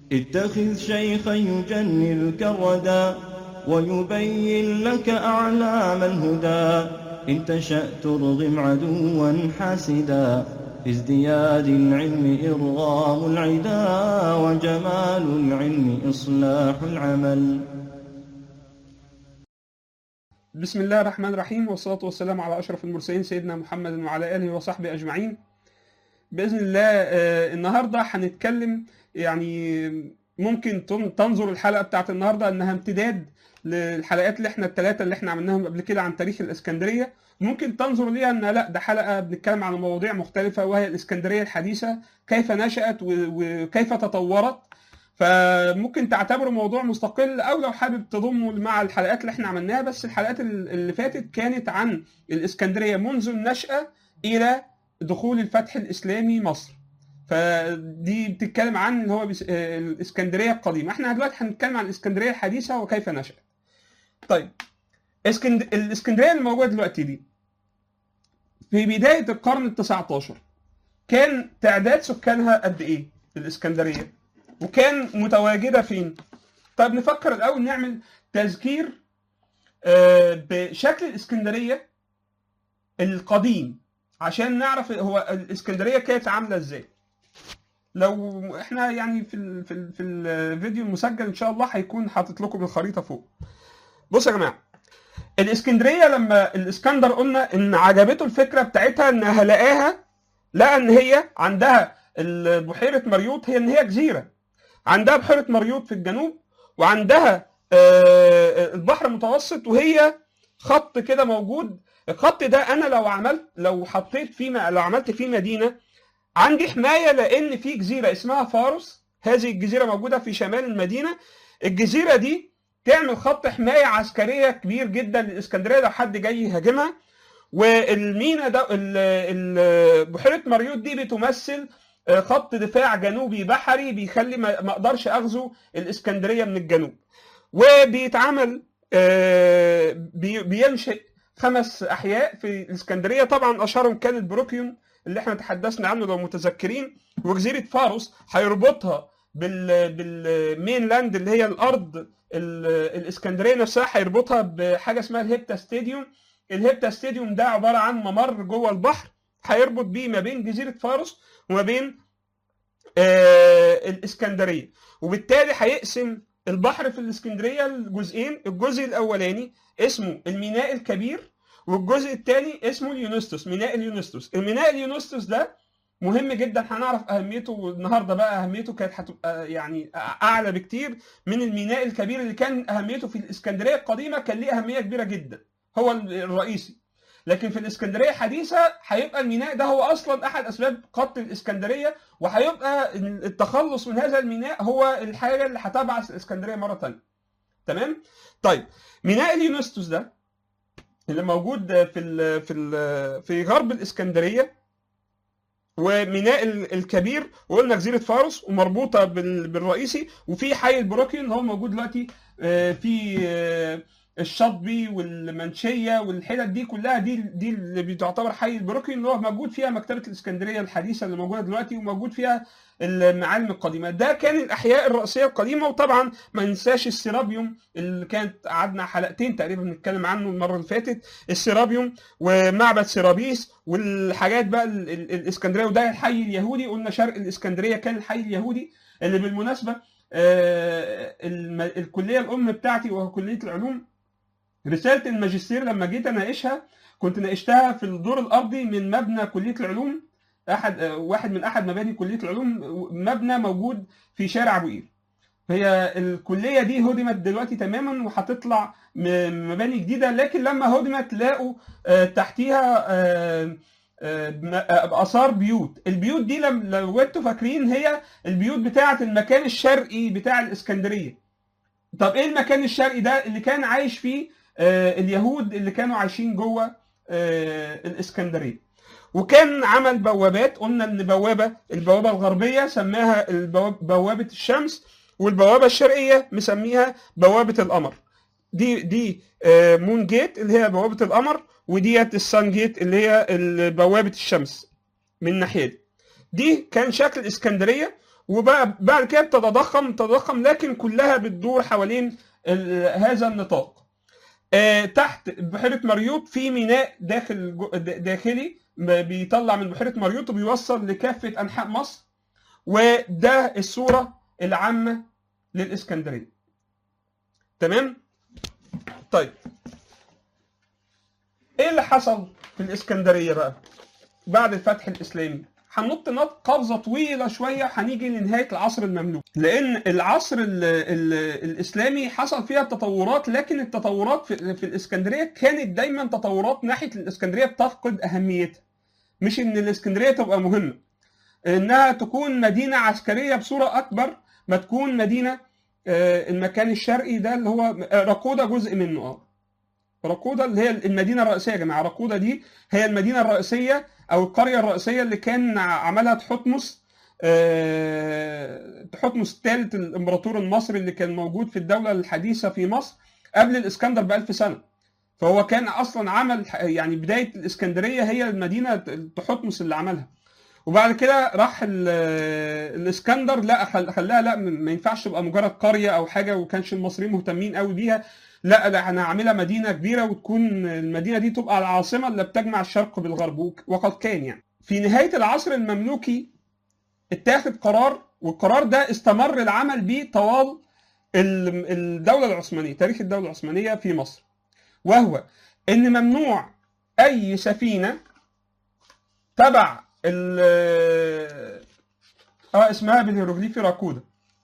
اتخذ شيخا يجنلك الردى ويبين لك أعلام الهدى إن تشأ ترغم عدوا حاسدا في ازدياد العلم إرغام العدا وجمال العلم إصلاح العمل بسم الله الرحمن الرحيم والصلاة والسلام على أشرف المرسلين سيدنا محمد وعلى آله وصحبه أجمعين بإذن الله آه، النهاردة هنتكلم يعني ممكن تن- تنظر الحلقة بتاعت النهاردة إنها امتداد للحلقات اللي احنا الثلاثة اللي احنا عملناهم قبل كده عن تاريخ الإسكندرية ممكن تنظر ليها إن لا ده حلقة بنتكلم عن مواضيع مختلفة وهي الإسكندرية الحديثة كيف نشأت و- وكيف تطورت فممكن تعتبره موضوع مستقل او لو حابب تضمه مع الحلقات اللي احنا عملناها بس الحلقات ال- اللي فاتت كانت عن الاسكندريه منذ النشاه الى دخول الفتح الاسلامي مصر فدي بتتكلم عن اللي هو بس- آه، الاسكندريه القديمه احنا دلوقتي هنتكلم عن الاسكندريه الحديثه وكيف نشات طيب اسكند... الاسكندريه اللي موجوده دلوقتي دي في بدايه القرن ال 19 كان تعداد سكانها قد ايه في الاسكندريه وكان متواجده فين طيب نفكر الاول نعمل تذكير آه، بشكل الاسكندريه القديم عشان نعرف هو الاسكندريه كانت عامله ازاي لو احنا يعني في ال في ال في الفيديو المسجل ان شاء الله هيكون حاطط لكم الخريطه فوق بصوا يا جماعه الاسكندريه لما الاسكندر قلنا ان عجبته الفكره بتاعتها انها لقاها لقى ان هي عندها ال- بحيره مريوط هي ان هي جزيره عندها بحيره مريوط في الجنوب وعندها آه، البحر المتوسط وهي خط كده موجود الخط ده انا لو عملت لو حطيت فيه م- لو عملت فيه مدينه عندي حمايه لان في جزيره اسمها فارس هذه الجزيره موجوده في شمال المدينه الجزيره دي تعمل خط حمايه عسكريه كبير جدا للاسكندريه لو حد جاي يهاجمها والمينا ده ال- ال- بحيره مريوط دي بتمثل آه، خط دفاع جنوبي بحري بيخلي ما ما اقدرش اغزو الاسكندريه من الجنوب وبيتعمل آه، بي- بينشئ خمس احياء في الاسكندريه طبعا اشهرهم كان البروكيون اللي احنا تحدثنا عنه لو متذكرين وجزيره فاروس هيربطها بال بالمين لاند اللي هي الارض ال- الاسكندريه نفسها هيربطها بحاجه اسمها الهيبتا ستاديوم الهيبتا ستاديوم ده عباره عن ممر جوه البحر هيربط بيه ما بين جزيره فاروس وما بين آه الاسكندريه وبالتالي هيقسم البحر في الاسكندريه لجزئين الجزء الاولاني اسمه الميناء الكبير والجزء الثاني اسمه اليونستوس ميناء اليونستوس الميناء اليونستوس ده مهم جدا هنعرف اهميته والنهارده بقى اهميته كانت هتبقى يعني اعلى بكتير من الميناء الكبير اللي كان اهميته في الاسكندريه القديمه كان ليه اهميه كبيره جدا هو الرئيسي لكن في الاسكندريه الحديثه هيبقى الميناء ده هو اصلا احد اسباب قتل الاسكندريه وهيبقى التخلص من هذا الميناء هو الحاجه اللي هتبعث الاسكندريه مره ثانيه تمام طيب ميناء اليونستوس ده اللي موجود في ال في ال في غرب الاسكندريه وميناء ال- الكبير وقلنا جزيره فارس ومربوطه بال- بالرئيسي وفي حي البروكيون اللي هو موجود دلوقتي آه، في آه، الشاطبي والمنشيه والحتت دي كلها دي دي اللي بتعتبر حي البروكيون اللي هو موجود فيها مكتبه الاسكندريه الحديثه اللي موجوده دلوقتي وموجود فيها المعالم القديمه ده كان الاحياء الرئيسيه القديمه وطبعا ما ننساش السيرابيوم اللي كانت قعدنا حلقتين تقريبا بنتكلم عنه المره اللي فاتت السيرابيوم ومعبد سيرابيس والحاجات بقى ال- ال- الاسكندريه وده الحي اليهودي قلنا شرق الاسكندريه كان الحي اليهودي اللي بالمناسبه آه، الم- الكليه الام بتاعتي وهو كليه العلوم رساله الماجستير لما جيت اناقشها كنت ناقشتها في الدور الارضي من مبنى كليه العلوم احد آه، واحد من احد مباني كليه العلوم مبنى موجود في شارع ابو قير هي الكليه دي هدمت دلوقتي تماما وهتطلع م- مباني جديده لكن لما هدمت لقوا آه، تحتيها آه، آه، م- آه، اثار بيوت البيوت دي لم- لو انتوا فاكرين هي البيوت بتاعه المكان الشرقي بتاع الاسكندريه طب ايه المكان الشرقي ده اللي كان عايش فيه آه، اليهود اللي كانوا عايشين جوه آه، الاسكندريه وكان عمل بوابات قلنا ان بوابه البوابه الغربيه سماها البواب- بوابه الشمس والبوابه الشرقيه مسميها بوابه القمر دي دي آه، مون جيت اللي هي بوابه القمر وديت السان جيت اللي هي ال- بوابه الشمس من الناحيه دي دي كان شكل اسكندريه وبقى بعد كده بتتضخم تتضخم لكن كلها بتدور حوالين ال- هذا النطاق آه، تحت بحيره مريوط في ميناء داخل جو- د- داخلي ب- بيطلع من بحيره مريوط وبيوصل لكافه انحاء مصر وده الصوره العامه للاسكندريه تمام طيب ايه اللي حصل في الاسكندريه بقى بعد الفتح الاسلامي هننط نط قفزه طويله شويه هنيجي لنهايه العصر المملوكي لان العصر ال ال الاسلامي حصل فيها تطورات لكن التطورات في, في الاسكندريه كانت دايما تطورات ناحيه الاسكندريه بتفقد اهميتها مش ان الاسكندريه تبقى مهمه انها تكون مدينه عسكريه بصوره اكبر ما تكون مدينه آه، المكان الشرقي ده اللي هو آه، راكودا جزء منه اه راكودا اللي هي المدينه الرئيسيه يا جماعه راكودا دي هي المدينه الرئيسيه او القريه الرئيسيه اللي كان عملها تحتمس آه، تحتمس الثالث الامبراطور المصري اللي كان موجود في الدوله الحديثه في مصر قبل الاسكندر بألف سنه فهو كان اصلا عمل يعني بدايه الاسكندريه هي المدينه تحتمس اللي عملها وبعد كده راح ال- الاسكندر لا خل- خلاها لا ما ينفعش تبقى مجرد قريه او حاجه وكانش المصريين مهتمين قوي بيها لا لا انا هعملها مدينه كبيره وتكون المدينه دي تبقى العاصمه اللي بتجمع الشرق بالغرب وك- وقد كان يعني في نهايه العصر المملوكي اتاخد قرار والقرار ده استمر العمل بيه طوال ال- الدوله العثمانيه تاريخ الدوله العثمانيه في مصر وهو ان ممنوع اي سفينه تبع ال اه اسمها بالهيروغليفي راكودا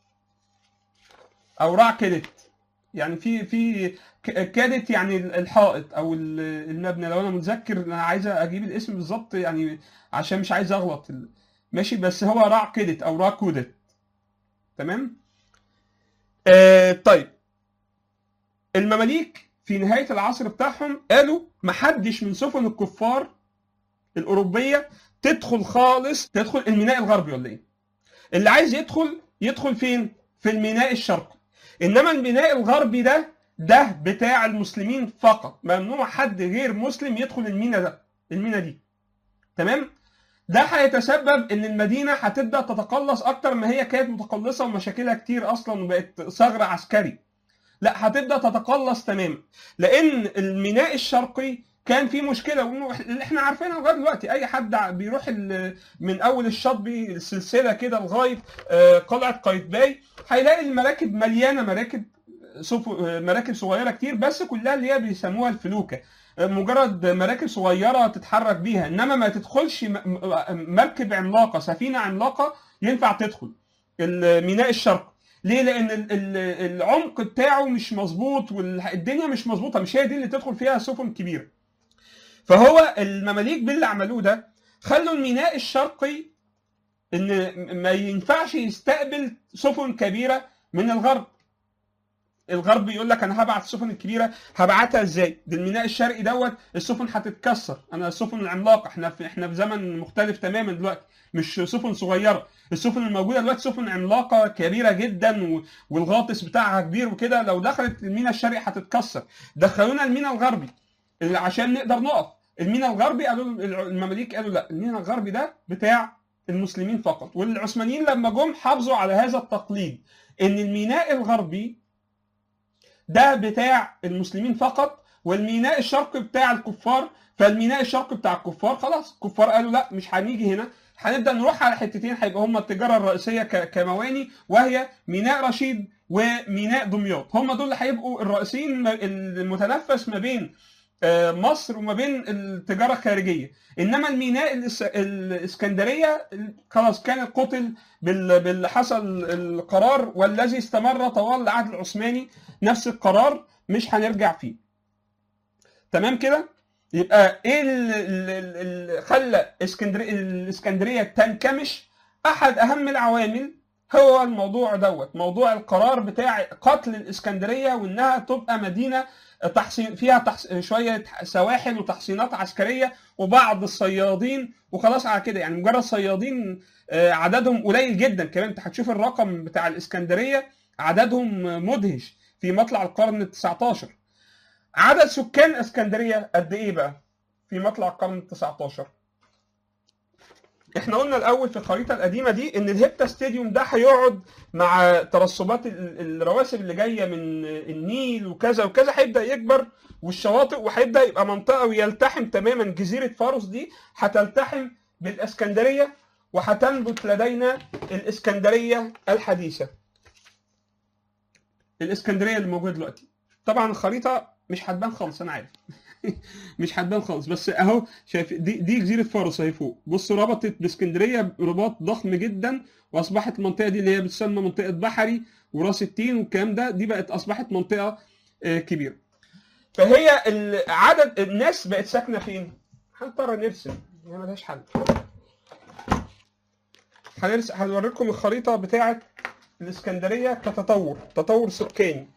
او راع كيدت يعني في في ك- كادت يعني الحائط او ال- المبنى لو انا متذكر انا عايز اجيب الاسم بالظبط يعني عشان مش عايز اغلط ماشي بس هو راع كيدت او راع كودت تمام آه طيب المماليك في نهايه العصر بتاعهم قالوا محدش من سفن الكفار الاوروبيه تدخل خالص تدخل الميناء الغربي ولا ايه اللي عايز يدخل يدخل فين في الميناء الشرقي انما الميناء الغربي ده ده بتاع المسلمين فقط ممنوع حد غير مسلم يدخل الميناء ده الميناء دي تمام ده هيتسبب ان المدينه هتبدا تتقلص اكتر ما هي كانت متقلصه ومشاكلها كتير اصلا وبقت ثغر عسكري لا هتبدا تتقلص تماما لان الميناء الشرقي كان في مشكله وإنه اللي احنا عارفينها لغايه دلوقتي اي حد بيروح ال- من اول الشاطبي السلسله كده لغايه آه، قلعه قايتباي هيلاقي المراكب مليانه مراكب سف- آه، مراكب صغيره كتير بس كلها اللي هي بيسموها الفلوكه آه، مجرد مراكب صغيره تتحرك بيها انما ما تدخلش م- م- مركب عملاقه سفينه عملاقه ينفع تدخل الميناء الشرقي ليه؟ لأن ال- ال- العمق بتاعه مش مظبوط والدنيا مش مظبوطة مش هي دي اللي تدخل فيها سفن كبيرة. فهو المماليك باللي عملوه ده خلوا الميناء الشرقي ان ما ينفعش يستقبل سفن كبيره من الغرب الغرب يقول لك انا هبعت السفن الكبيره هبعتها ازاي ده الميناء الشرقي دوت السفن هتتكسر انا السفن العملاقه احنا في احنا في زمن مختلف تماما دلوقتي مش سفن صغيره السفن الموجوده دلوقتي سفن عملاقه كبيره جدا و- والغاطس بتاعها كبير وكده لو دخلت الميناء الشرقي هتتكسر دخلونا الميناء الغربي اللي عشان نقدر نقف الميناء الغربي قالوا المماليك قالوا لا الميناء الغربي ده بتاع المسلمين فقط والعثمانيين لما جم حافظوا على هذا التقليد ان الميناء الغربي ده بتاع المسلمين فقط والميناء الشرقي بتاع الكفار فالميناء الشرقي بتاع الكفار خلاص الكفار قالوا لا مش هنيجي هنا هنبدا نروح على حتتين هيبقى هم التجاره الرئيسيه ك- كمواني وهي ميناء رشيد وميناء دمياط هم دول اللي هيبقوا الرئيسيين ما- المتنفس ما بين آه، مصر وما بين التجاره الخارجيه انما الميناء الإس- الاسكندريه خلاص كان قتل بال- باللي حصل القرار والذي استمر طوال العهد العثماني نفس القرار مش هنرجع فيه تمام كده يبقى ايه اللي خلى اسكندريه الاسكندريه تنكمش احد اهم العوامل هو الموضوع دوت موضوع القرار بتاع قتل الاسكندريه وانها تبقى مدينه تحصين فيها تحص... شويه سواحل وتحصينات عسكريه وبعض الصيادين وخلاص على كده يعني مجرد صيادين آه، عددهم قليل جدا كمان انت هتشوف الرقم بتاع الاسكندريه عددهم مدهش في مطلع القرن ال 19 عدد سكان اسكندريه قد ايه بقى في مطلع القرن ال 19 احنا قلنا الاول في الخريطه القديمه دي ان الهيبتا ستاديوم ده هيقعد مع ترسبات ال- الرواسب اللي جايه من النيل وكذا وكذا هيبدا يكبر والشواطئ وهيبدا يبقى منطقه ويلتحم تماما جزيره فاروس دي هتلتحم بالاسكندريه وهتنبت لدينا الاسكندريه الحديثه. الاسكندريه اللي موجوده دلوقتي. طبعا الخريطه مش هتبان خالص انا عارف. مش هتبان خالص بس اهو شايف دي دي جزيره فاروس اهي فوق بصوا ربطت باسكندريه رباط ضخم جدا واصبحت المنطقه دي اللي هي بتسمى منطقه بحري وراس التين والكلام ده دي بقت اصبحت منطقه آه، كبيره فهي ال- عدد الناس بقت ساكنه فين؟ هنضطر نرسم هي ملهاش حل هنرسم هنوريكم الخريطه بتاعه الاسكندريه كتطور تطور سكاني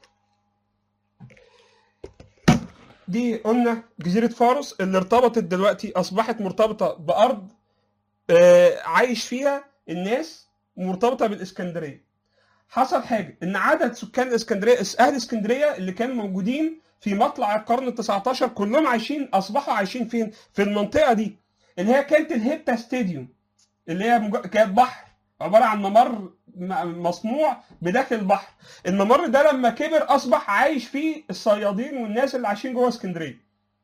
دي قلنا جزيرة فارس اللي ارتبطت دلوقتي أصبحت مرتبطة بأرض آه، عايش فيها الناس مرتبطة بالإسكندرية حصل حاجة إن عدد سكان الإسكندرية أهل إسكندرية اللي كانوا موجودين في مطلع القرن ال 19 كلهم عايشين أصبحوا عايشين فين؟ في المنطقة دي اللي هي كانت الهيبتا ستاديوم اللي هي مج... كانت بحر عبارة عن ممر م- مصنوع بداخل البحر الممر ده لما كبر اصبح عايش فيه الصيادين والناس اللي عايشين جوه اسكندريه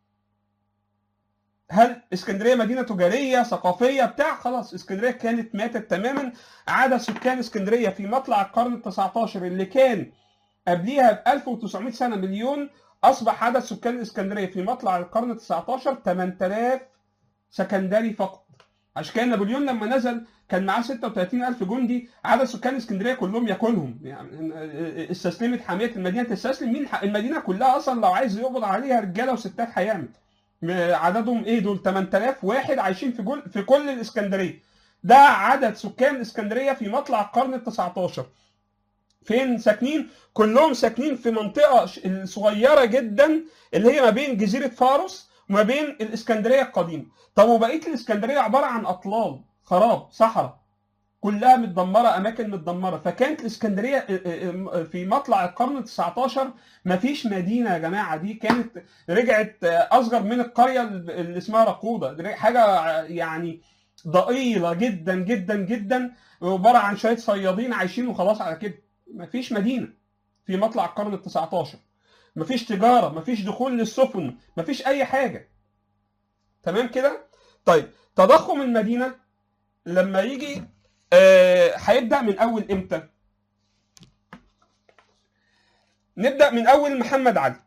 هل اسكندريه مدينه تجاريه ثقافيه بتاع خلاص اسكندريه كانت ماتت تماما عدد سكان اسكندريه في مطلع القرن ال 19 اللي كان قبليها ب 1900 سنه مليون اصبح عدد سكان الاسكندريه في مطلع القرن ال 19 8000 سكندري فقط عشان كده نابليون لما نزل كان معاه 36000 جندي عدد سكان اسكندريه كلهم ياكلهم يعني استسلمت حاميه المدينه تستسلم مين المدينه كلها اصلا لو عايز يقبض عليها رجاله وستات هيعمل عددهم ايه دول 8000 واحد عايشين في جل في كل الاسكندريه ده عدد سكان اسكندريه في مطلع القرن ال 19 فين ساكنين كلهم ساكنين في منطقه صغيره جدا اللي هي ما بين جزيره فارس وما بين الاسكندريه القديمه طب وبقيه الاسكندريه عباره عن اطلال خراب صحراء كلها متدمره اماكن متدمره فكانت الاسكندريه في مطلع القرن ال 19 ما فيش مدينه يا جماعه دي كانت رجعت اصغر من القريه اللي اسمها رقوده حاجه يعني ضئيله جدا جدا جدا عباره عن شويه صيادين عايشين وخلاص على كده ما فيش مدينه في مطلع القرن ال 19 ما فيش تجاره ما فيش دخول للسفن ما فيش اي حاجه تمام كده طيب تضخم المدينه لما يجي هيبدا آه من اول امتى نبدا من اول محمد علي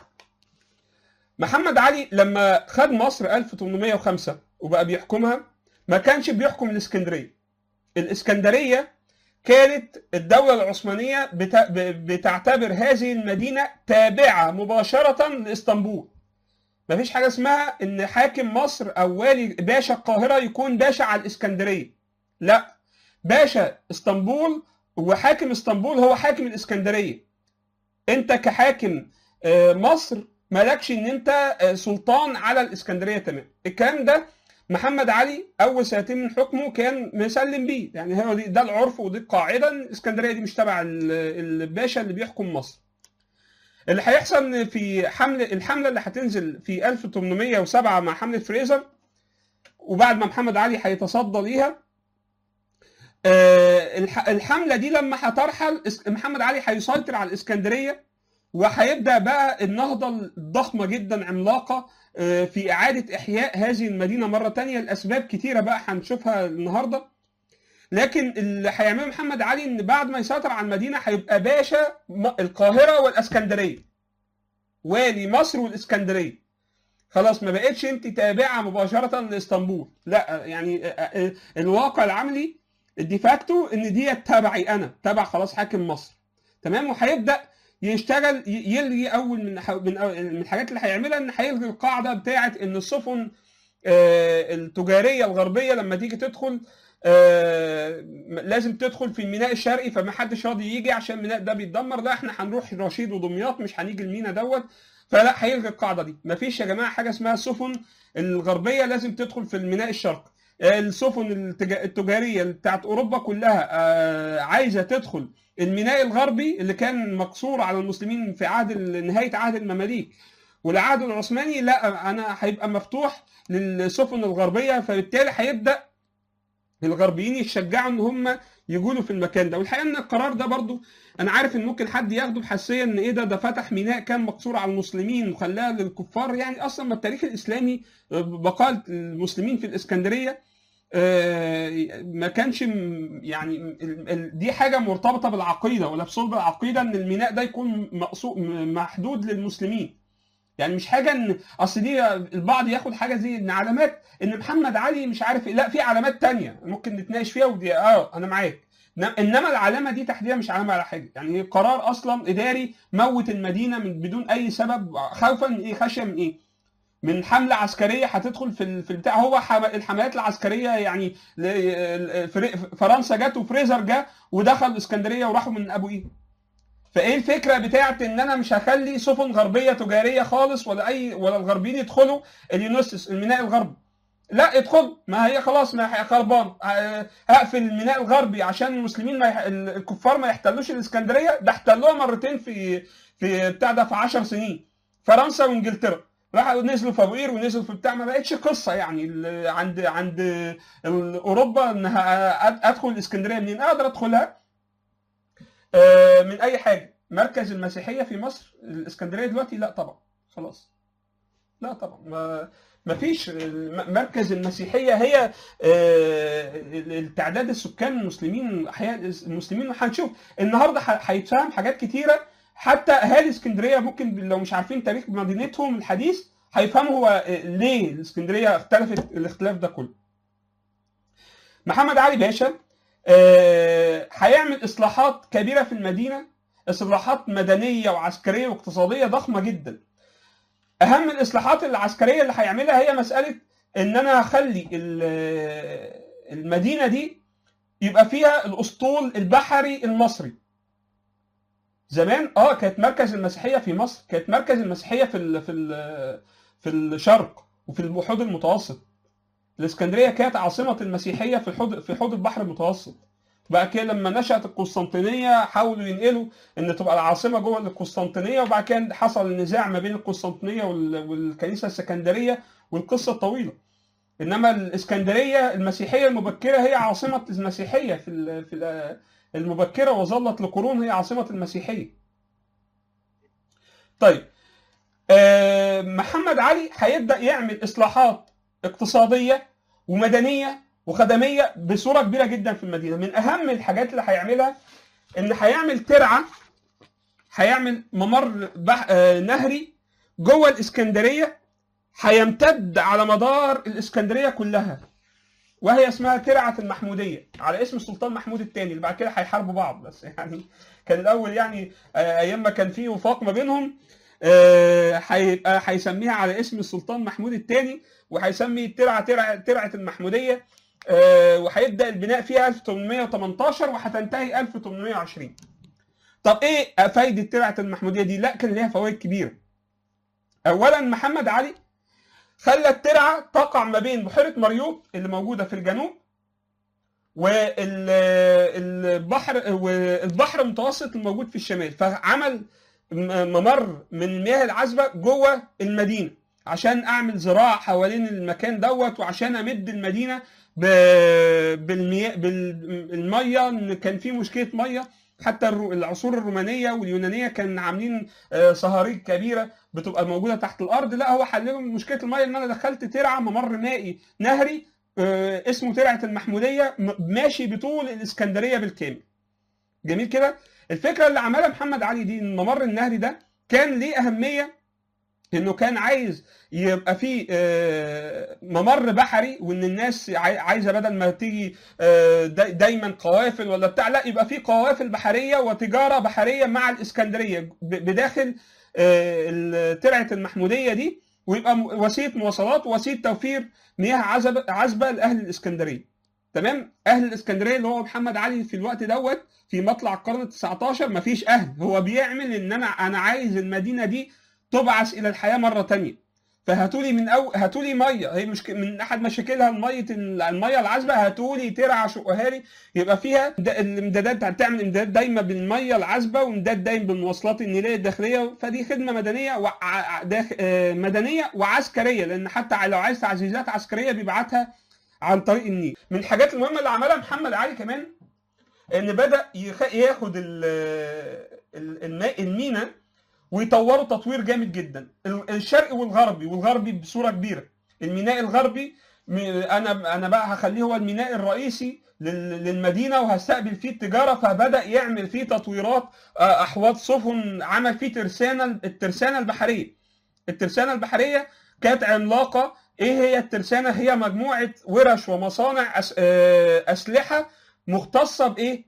محمد علي لما خد مصر 1805 وبقى بيحكمها ما كانش بيحكم الاسكندريه الاسكندريه كانت الدولة العثمانية بتعتبر هذه المدينة تابعة مباشرة لإسطنبول مفيش حاجة اسمها إن حاكم مصر أو والي باشا القاهرة يكون باشا على الإسكندرية لا باشا اسطنبول وحاكم اسطنبول هو حاكم الإسكندرية أنت كحاكم مصر مالكش إن أنت سلطان على الإسكندرية تمام الكلام ده محمد علي اول سنتين من حكمه كان مسلم بيه يعني هو ده العرف ودي القاعده الاسكندريه دي مش تبع الباشا اللي بيحكم مصر اللي هيحصل في حمله الحمله اللي هتنزل في 1807 مع حمله فريزر وبعد ما محمد علي هيتصدى ليها الحمله دي لما هترحل محمد علي هيسيطر على الاسكندريه وهيبدا بقى النهضه الضخمه جدا عملاقه في إعادة إحياء هذه المدينة مرة تانية لأسباب كتيرة بقى هنشوفها النهاردة لكن اللي هيعمله محمد علي إن بعد ما يسيطر على المدينة هيبقى باشا القاهرة والإسكندرية والي مصر والإسكندرية خلاص ما بقتش أنت تابعة مباشرة لإسطنبول لا يعني الواقع العملي الديفاكتو إن دي تبعي أنا تبع خلاص حاكم مصر تمام وهيبدأ يشتغل يلغي اول من من من الحاجات اللي هيعملها ان هيلغي القاعده بتاعه ان السفن التجاريه الغربيه لما تيجي تدخل لازم تدخل في الميناء الشرقي فما حدش راضي يجي عشان الميناء ده بيتدمر لا احنا هنروح رشيد ودمياط مش هنيجي الميناء دوت فلا هيلغي القاعده دي مفيش يا جماعه حاجه اسمها السفن الغربيه لازم تدخل في الميناء الشرقي السفن التجاريه بتاعت اوروبا كلها عايزه تدخل الميناء الغربي اللي كان مقصور على المسلمين في عهد نهايه عهد المماليك والعهد العثماني لا انا هيبقى مفتوح للسفن الغربيه فبالتالي هيبدا الغربيين يشجعوا ان هم يجوا له في المكان ده والحقيقه ان القرار ده برضو انا عارف ان ممكن حد ياخده بحساسيه ان ايه ده ده فتح ميناء كان مقصور على المسلمين وخلاها للكفار يعني اصلا ما التاريخ الاسلامي بقاء المسلمين في الاسكندريه آه، ما كانش م- يعني ال- ال- دي حاجه مرتبطه بالعقيده ولا بصلب العقيده ان الميناء ده يكون مقصو- م- محدود للمسلمين يعني مش حاجه ان اصل دي البعض ياخد حاجه زي ان علامات ان محمد علي مش عارف إيه. لا في علامات تانية ممكن نتناقش فيها ودي اه انا معاك إنما- انما العلامه دي تحديدا مش علامه على حاجه يعني قرار اصلا اداري موت المدينه من بدون اي سبب خوفا من ايه خشيه من ايه من حمله عسكريه هتدخل في ال- في البتاع هو حم- الحملات العسكريه يعني ل- فري- فرنسا جت وفريزر جه ودخل اسكندريه وراحوا من ابو ايه فايه الفكره بتاعت ان انا مش هخلي سفن غربيه تجاريه خالص ولا اي ولا الغربيين يدخلوا اليونسس الميناء الغربي لا ادخل ما هي خلاص ما هي خربان ه- هقفل الميناء الغربي عشان المسلمين ما يح... الكفار ما يحتلوش الاسكندريه ده احتلوها مرتين في في بتاع ده في 10 سنين فرنسا وانجلترا راحوا نزلوا في ابو قير ونزلوا في بتاع ما بقتش قصه يعني ال- عند عند ال- اوروبا انها أد- ادخل الاسكندريه منين اقدر ادخلها آه، من اي حاجه مركز المسيحيه في مصر الاسكندريه دلوقتي لا طبعا خلاص لا طبعا ما ما فيش الم- مركز المسيحيه هي آه، التعداد السكان المسلمين احياء المسلمين وهنشوف النهارده ح- هيتفهم حاجات كتيره حتى اهالي اسكندريه ممكن لو مش عارفين تاريخ مدينتهم الحديث هيفهموا هو آه، ليه الاسكندريه اختلفت الاختلاف ده كله محمد علي باشا آه، هيعمل اصلاحات كبيره في المدينه اصلاحات مدنيه وعسكريه واقتصاديه ضخمه جدا اهم الاصلاحات العسكريه اللي هيعملها هي مساله ان انا هخلي ال- المدينه دي يبقى فيها الاسطول البحري المصري زمان اه كانت مركز المسيحيه في مصر كانت مركز المسيحيه في ال في ال في الشرق وفي الحوض المتوسط الاسكندريه كانت عاصمه المسيحيه في الحوض في حوض البحر المتوسط بقى كده لما نشأت القسطنطينية حاولوا ينقلوا ان تبقى العاصمة جوه القسطنطينية وبعد كده حصل النزاع ما بين القسطنطينية وال- والكنيسة السكندرية والقصة طويلة انما الاسكندرية المسيحية المبكرة هي عاصمة المسيحية في ال- في ال- المبكرة وظلت لقرون هي عاصمة المسيحية. طيب آه، محمد علي هيبدأ يعمل اصلاحات اقتصادية ومدنية وخدميه بصوره كبيره جدا في المدينه من اهم الحاجات اللي هيعملها ان هيعمل ترعه هيعمل ممر بح... آه، نهري جوه الاسكندريه هيمتد على مدار الاسكندريه كلها وهي اسمها ترعه المحموديه على اسم السلطان محمود الثاني اللي بعد كده هيحاربوا بعض بس يعني كان الاول يعني آه، ايام ما كان في وفاق ما بينهم آه، هيبقى هيسميها على اسم السلطان محمود الثاني وهيسمي الترعه ترعه ترعه المحموديه آه، وهيبدا البناء فيها 1818 وهتنتهي 1820 طب ايه فايده ترعه المحموديه دي لا كان ليها فوائد كبيره اولا محمد علي خلى الترعه تقع ما بين بحيره مريوط اللي موجوده في الجنوب والبحر والبحر المتوسط الموجود في الشمال فعمل م- ممر من المياه العذبه جوه المدينه عشان اعمل زراعه حوالين المكان دوت وعشان امد المدينه ب- بالمياه بالميه ان كان في مشكله ميه حتى الرو- العصور الرومانيه واليونانيه كان عاملين آه، صهاريج كبيره بتبقى موجوده تحت الارض لا هو حل لهم مشكله الميه ان انا دخلت ترعه ممر مائي نهري آه، اسمه ترعه المحموديه م- ماشي بطول الاسكندريه بالكامل جميل كده الفكره اللي عملها محمد علي دي إن الممر النهري ده كان ليه اهميه انه كان عايز يبقى فيه آه، ممر بحري وان الناس عاي- عايزه بدل ما تيجي آه، دا- دايما قوافل ولا بتاع لا يبقى فيه قوافل بحريه وتجاره بحريه مع الاسكندريه ب- بداخل آه، ال- ترعه المحموديه دي ويبقى م- وسيله مواصلات ووسيله توفير مياه عذبه عذبه لاهل الاسكندريه تمام اهل الاسكندريه اللي هو محمد علي في الوقت دوت في مطلع القرن ال 19 مفيش اهل هو بيعمل ان انا انا عايز المدينه دي تبعث الى الحياه مره تانية فهاتوا لي من أو هاتوا لي ميه هي مش من احد مشاكلها الميه الميه العذبه هاتوا لي ترعه شقهاري يبقى فيها د- الامدادات هتعمل امدادات دايما بالميه العذبه وامداد دايما بالمواصلات النيليه الداخليه فدي خدمه مدنيه وع... داخ... آه، مدنيه وعسكريه لان حتى لو عايز تعزيزات عسكريه بيبعتها عن طريق النيل من الحاجات المهمه اللي عملها محمد علي كمان ان بدا يخ- ياخد ال- ال- الماء المينا ويطوروا تطوير جامد جدا ال- الشرقي والغربي والغربي بصوره كبيره الميناء الغربي م- انا انا بقى هخليه هو الميناء الرئيسي لل- للمدينه وهستقبل فيه التجاره فبدا يعمل فيه تطويرات آه، احواض سفن عمل فيه ترسانه الترسانه البحريه الترسانه البحريه كانت عملاقه ايه هي الترسانه هي مجموعه ورش ومصانع أس- آه، اسلحه مختصه بايه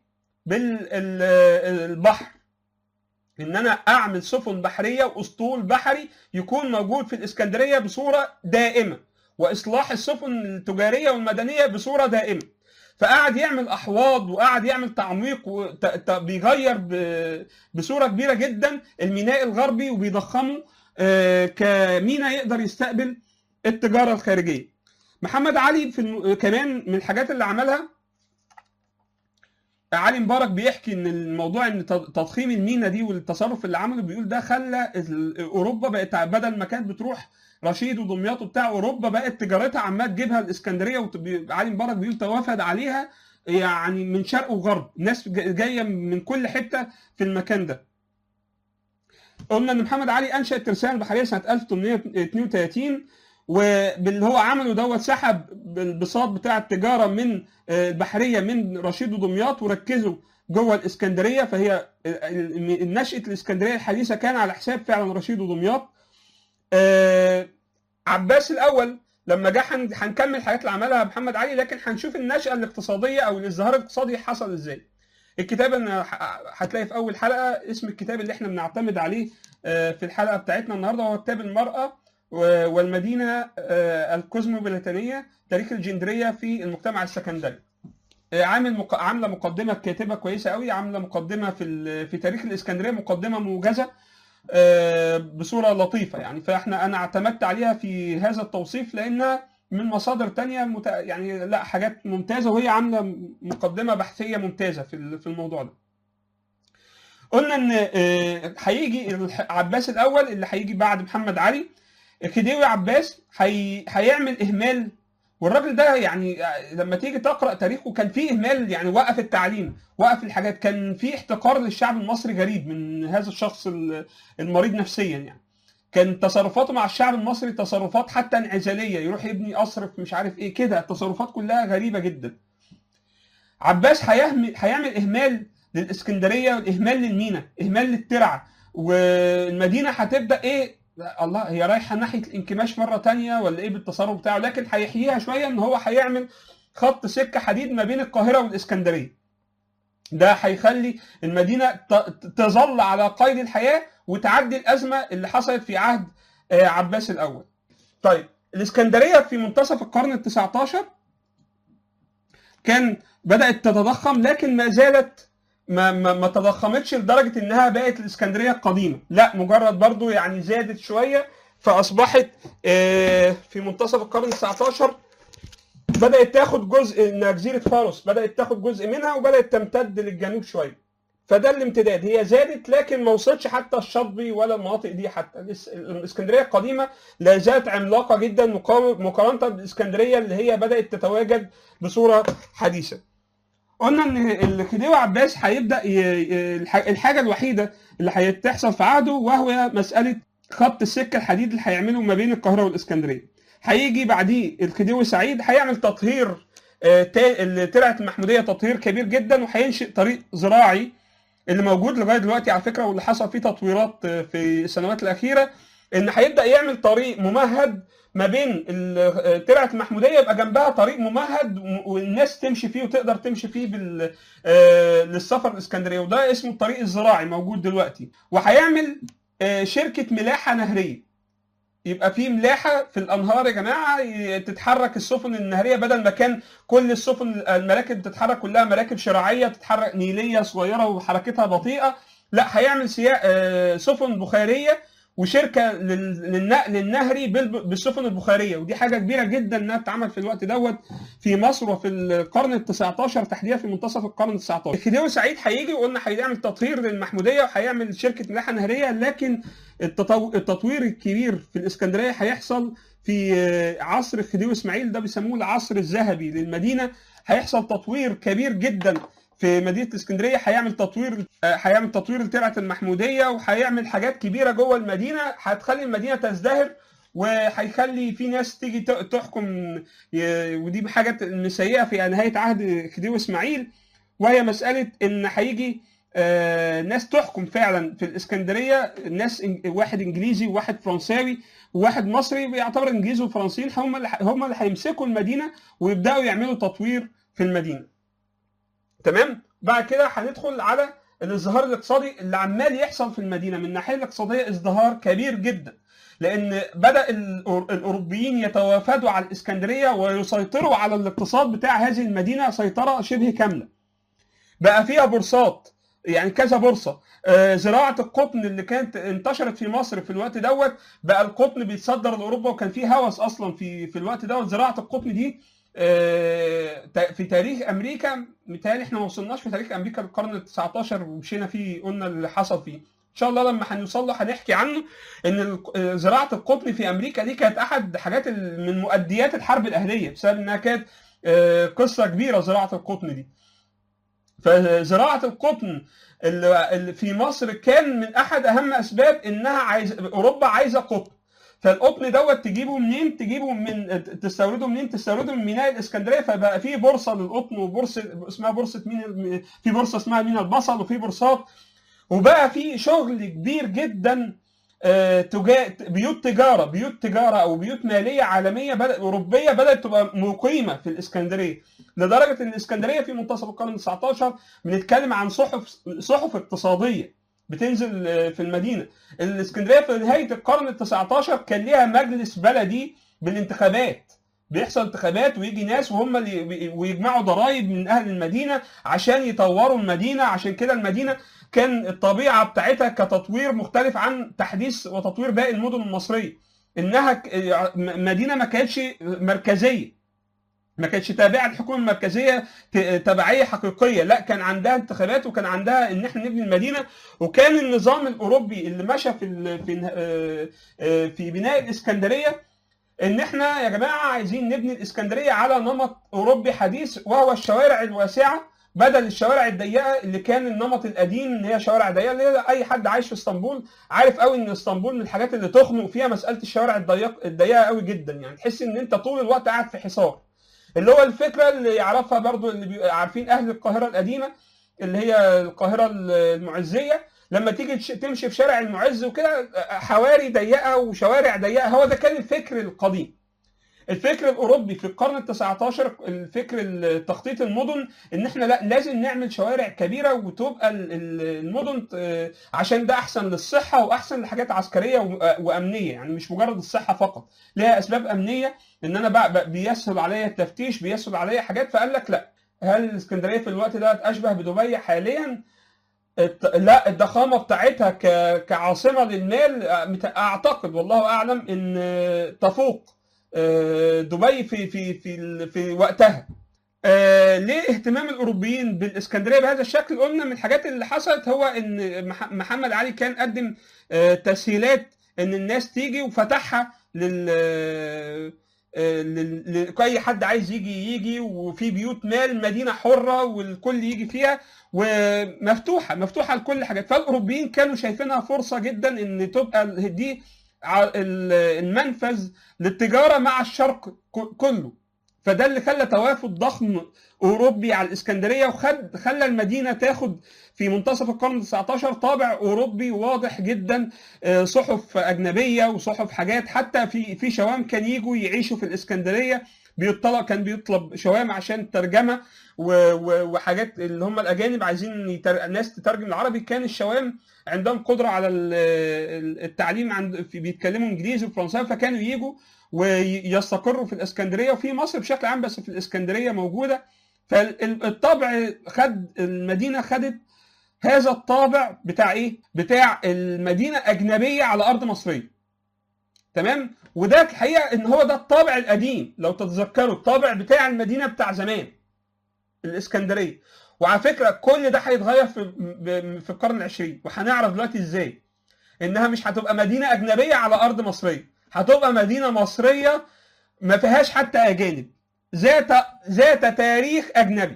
بالبحر ان انا اعمل سفن بحريه واسطول بحري يكون موجود في الاسكندريه بصوره دائمه واصلاح السفن التجاريه والمدنيه بصوره دائمه فقعد يعمل احواض وقعد يعمل تعميق وبيغير بصوره كبيره جدا الميناء الغربي وبيضخمه آه، كميناء يقدر يستقبل التجاره الخارجيه محمد علي في الم... كمان من الحاجات اللي عملها علي مبارك بيحكي ان الموضوع ان تضخيم المينا دي والتصرف اللي عمله بيقول ده خلى ال- اوروبا بقت بدل ما كانت بتروح رشيد ودمياط وبتاع اوروبا بقت تجارتها عماله تجيبها الاسكندريه وعلي مبارك بيقول توافد عليها يعني من شرق وغرب ناس جا- جايه من كل حته في المكان ده قلنا ان محمد علي انشا الترسانه البحريه سنه 1832 وباللي هو عمله دوت سحب البساط بتاع التجاره من آه، البحريه من رشيد ودمياط وركزوا جوه الاسكندريه فهي ال- ال- نشاه الاسكندريه الحديثه كان على حساب فعلا رشيد ودمياط آه، عباس الاول لما جه هن- هنكمل الحاجات اللي عملها محمد علي لكن هنشوف النشاه الاقتصاديه او الازدهار الاقتصادي حصل ازاي الكتاب اللي ه- هتلاقي في اول حلقه اسم الكتاب اللي احنا بنعتمد عليه آه، في الحلقه بتاعتنا النهارده هو كتاب المراه و- والمدينه آه، الكوزموبوليتانيه تاريخ الجندريه في المجتمع السكندري آه، عامل مق... عامله مقدمه كاتبه كويسه قوي عامله مقدمه في ال... في تاريخ الاسكندريه مقدمه موجزه آه، بصوره لطيفه يعني فاحنا انا اعتمدت عليها في هذا التوصيف لانها من مصادر تانية مت... يعني لا حاجات ممتازه وهي عامله مقدمه بحثيه ممتازه في ال- في الموضوع ده. قلنا ان آه، هيجي الح- عباس الاول اللي هيجي بعد محمد علي خديوي عباس هي... هيعمل اهمال والراجل ده يعني لما تيجي تقرا تاريخه كان فيه اهمال يعني وقف التعليم وقف الحاجات كان في احتقار للشعب المصري غريب من هذا الشخص ال- المريض نفسيا يعني كان تصرفاته مع الشعب المصري تصرفات حتى انعزاليه يروح يبني قصر في مش عارف ايه كده التصرفات كلها غريبه جدا عباس هيهمل هيعمل اهمال للاسكندريه والاهمال للمينا اهمال للترعه والمدينه هتبدا ايه الله هي رايحه ناحيه الانكماش مره تانية ولا ايه بالتصرف بتاعه لكن هيحييها شويه ان هو هيعمل خط سكه حديد ما بين القاهره والاسكندريه ده هيخلي المدينه ت- تظل على قيد الحياه وتعدي الازمه اللي حصلت في عهد آه، عباس الاول طيب الاسكندريه في منتصف القرن ال 19 كان بدات تتضخم لكن ما زالت ما ما, ما تضخمتش لدرجه انها بقت الاسكندريه القديمه لا مجرد برضو يعني زادت شويه فاصبحت آه، في منتصف القرن ال 19 بدات تاخد جزء من جزيره فاروس بدات تاخد جزء منها وبدات تمتد للجنوب شويه فده الامتداد هي زادت لكن ما وصلتش حتى الشاطبي ولا المناطق دي حتى الاس- الاسكندريه القديمه لا زالت عملاقه جدا مقام- مقارنه بالاسكندريه اللي هي بدات تتواجد بصوره حديثه قلنا ان الخديوي عباس هيبدا ي- ي- الح- الحاجه الوحيده اللي هتحصل في عهده وهو مساله خط السكه الحديد اللي هيعمله ما بين القاهره والاسكندريه هيجي بعديه الخديوي سعيد هيعمل تطهير آه، تا- ال- ترعه المحموديه تطهير كبير جدا وهينشئ طريق زراعي اللي موجود لغايه دلوقتي على فكره واللي حصل فيه تطويرات آه، في السنوات الاخيره ان هيبدا يعمل طريق ممهد ما بين ال- ترعه المحموديه يبقى جنبها طريق ممهد و- والناس تمشي فيه وتقدر تمشي فيه بال آه، للسفر الاسكندريه وده اسمه الطريق الزراعي موجود دلوقتي وهيعمل آه، شركه ملاحه نهريه يبقى في ملاحه في الانهار يا جماعه ي- تتحرك السفن النهريه بدل ما كان كل السفن المراكب بتتحرك كلها مراكب شراعيه تتحرك نيليه صغيره وحركتها بطيئه لا هيعمل سيا... آه، سفن بخاريه وشركه لل- للنقل النهري بال- بالسفن البخاريه ودي حاجه كبيره جدا انها تتعمل في الوقت دوت في مصر وفي القرن ال 19 تحديدا في منتصف القرن ال 19 خديوي سعيد هيجي وقلنا هيعمل تطهير للمحموديه وهيعمل شركه ملاحه نهريه لكن التطو... التطوير الكبير في الاسكندريه هيحصل في آه، عصر خديوي اسماعيل ده بيسموه العصر الذهبي للمدينه هيحصل تطوير كبير جدا في مدينه الاسكندريه هيعمل تطوير آه، هيعمل تطوير لترعه المحموديه وهيعمل حاجات كبيره جوه المدينه هتخلي المدينه تزدهر وهيخلي في ناس تيجي ت- تحكم ي- ودي حاجات سيئه في نهايه عهد خديوي اسماعيل وهي مساله ان هيجي آه، ناس تحكم فعلا في الاسكندريه ناس إن- واحد انجليزي وواحد فرنساوي وواحد مصري بيعتبر انجليزي وفرنسيين هم اللي ح- هم اللي هيمسكوا المدينه ويبداوا يعملوا تطوير في المدينه. تمام؟ بعد كده هندخل على الازدهار الاقتصادي اللي عمال يحصل في المدينه من الناحيه الاقتصاديه ازدهار كبير جدا لان بدا الأور- الاوروبيين يتوافدوا على الاسكندريه ويسيطروا على الاقتصاد بتاع هذه المدينه سيطره شبه كامله. بقى فيها بورصات يعني كذا بورصه آه، زراعه القطن اللي كانت انتشرت في مصر في الوقت دوت بقى القطن بيتصدر لاوروبا وكان في هوس اصلا في في الوقت دوت زراعه القطن دي آه، تا- في تاريخ امريكا متهيألي احنا ما وصلناش في تاريخ امريكا القرن ال 19 ومشينا فيه قلنا اللي حصل فيه ان شاء الله لما هنوصل له هنحكي عنه ان ال- آه، زراعه القطن في امريكا دي كانت احد حاجات ال- من مؤديات الحرب الاهليه بسبب انها كانت آه، قصه كبيره زراعه القطن دي فزراعه القطن اللي اللي في مصر كان من احد اهم اسباب انها عايز اوروبا عايزه قطن فالقطن دوت تجيبه منين؟ تجيبه من تستورده منين؟ تستورده من ميناء الاسكندريه فبقى في بورصه للقطن وبورصه اسمها بورصه مين في بورصه اسمها مينا البصل وفي بورصات وبقى في شغل كبير جدا آه، تجا... بيوت تجاره بيوت تجاره او بيوت ماليه عالميه بدأ اوروبيه بدات تبقى مقيمه في الاسكندريه لدرجه ان الاسكندريه في منتصف القرن ال 19 بنتكلم عن صحف صحف اقتصاديه بتنزل آه، في المدينه الاسكندريه في نهايه القرن ال 19 كان ليها مجلس بلدي بالانتخابات بيحصل انتخابات ويجي ناس وهم اللي بي- ويجمعوا ضرائب من اهل المدينه عشان يطوروا المدينه عشان كده المدينه كان الطبيعه بتاعتها كتطوير مختلف عن تحديث وتطوير باقي المدن المصريه انها ك- م- مدينه ما كانتش مركزيه ما كانتش تابعه للحكومه المركزيه ت- تبعيه حقيقيه لا كان عندها انتخابات وكان عندها ان احنا نبني المدينه وكان النظام الاوروبي اللي مشى في ال- في آه، آه، في بناء الاسكندريه ان احنا يا جماعه عايزين نبني الاسكندريه على نمط اوروبي حديث وهو الشوارع الواسعه بدل الشوارع الضيقه اللي كان النمط القديم ان هي شوارع ضيقه اللي هي اي حد عايش في اسطنبول عارف قوي ان اسطنبول من الحاجات اللي تخنق فيها مساله الشوارع الضيقه الضيقه قوي جدا يعني تحس ان انت طول الوقت قاعد في حصار اللي هو الفكره اللي يعرفها برضو اللي بيبقى عارفين اهل القاهره القديمه اللي هي القاهره المعزيه لما تيجي تش- تمشي في شارع المعز وكده حواري ضيقه وشوارع ضيقه هو ده كان الفكر القديم الفكر الاوروبي في القرن ال 19 الفكر التخطيط المدن ان احنا لا لازم نعمل شوارع كبيره وتبقى ال- ال- المدن ت- عشان ده احسن للصحه واحسن لحاجات عسكريه و- وامنيه يعني مش مجرد الصحه فقط ليها اسباب امنيه ان انا بقى بقى بيسهل عليا التفتيش بيسهل عليا حاجات فقال لك لا هل الاسكندريه في الوقت ده اشبه بدبي حاليا الت- لا الضخامه بتاعتها ك- كعاصمه للمال آه، مت- اعتقد والله اعلم ان آه، تفوق آه، دبي في في في ال- في وقتها آه، ليه اهتمام الاوروبيين بالاسكندريه بهذا الشكل قلنا من الحاجات اللي حصلت هو ان مح- محمد علي كان قدم آه، تسهيلات ان الناس تيجي وفتحها لل آه، لل- لاي حد عايز يجي يجي وفي بيوت مال مدينه حره والكل يجي فيها ومفتوحه مفتوحه لكل حاجات فالاوروبيين كانوا شايفينها فرصه جدا ان تبقى ال- دي ع- ال- المنفذ للتجاره مع الشرق ك- كله فده اللي خلى توافد ضخم اوروبي على الاسكندريه وخد خلى المدينه تاخد في منتصف القرن ال 19 طابع اوروبي واضح جدا آه، صحف اجنبيه وصحف حاجات حتى في في شوام كان يجوا يعيشوا في الاسكندريه بيطلب كان بيطلب شوام عشان ترجمه و- و- وحاجات اللي هم الاجانب عايزين يتر... الناس تترجم العربي كان الشوام عندهم قدره على ال- ال- التعليم عند في بيتكلموا انجليزي وفرنساوي فكانوا يجوا ويستقروا في الاسكندريه وفي مصر بشكل عام بس في الاسكندريه موجوده فالطبع خد المدينه خدت هذا الطابع بتاع ايه بتاع المدينه اجنبيه على ارض مصريه تمام وده الحقيقه ان هو ده الطابع القديم لو تتذكروا الطابع بتاع المدينه بتاع زمان الاسكندريه وعلى فكره كل ده هيتغير في في القرن العشرين وهنعرف دلوقتي ازاي انها مش هتبقى مدينه اجنبيه على ارض مصريه هتبقى مدينه مصريه ما فيهاش حتى اجانب ذات ذات تاريخ اجنبي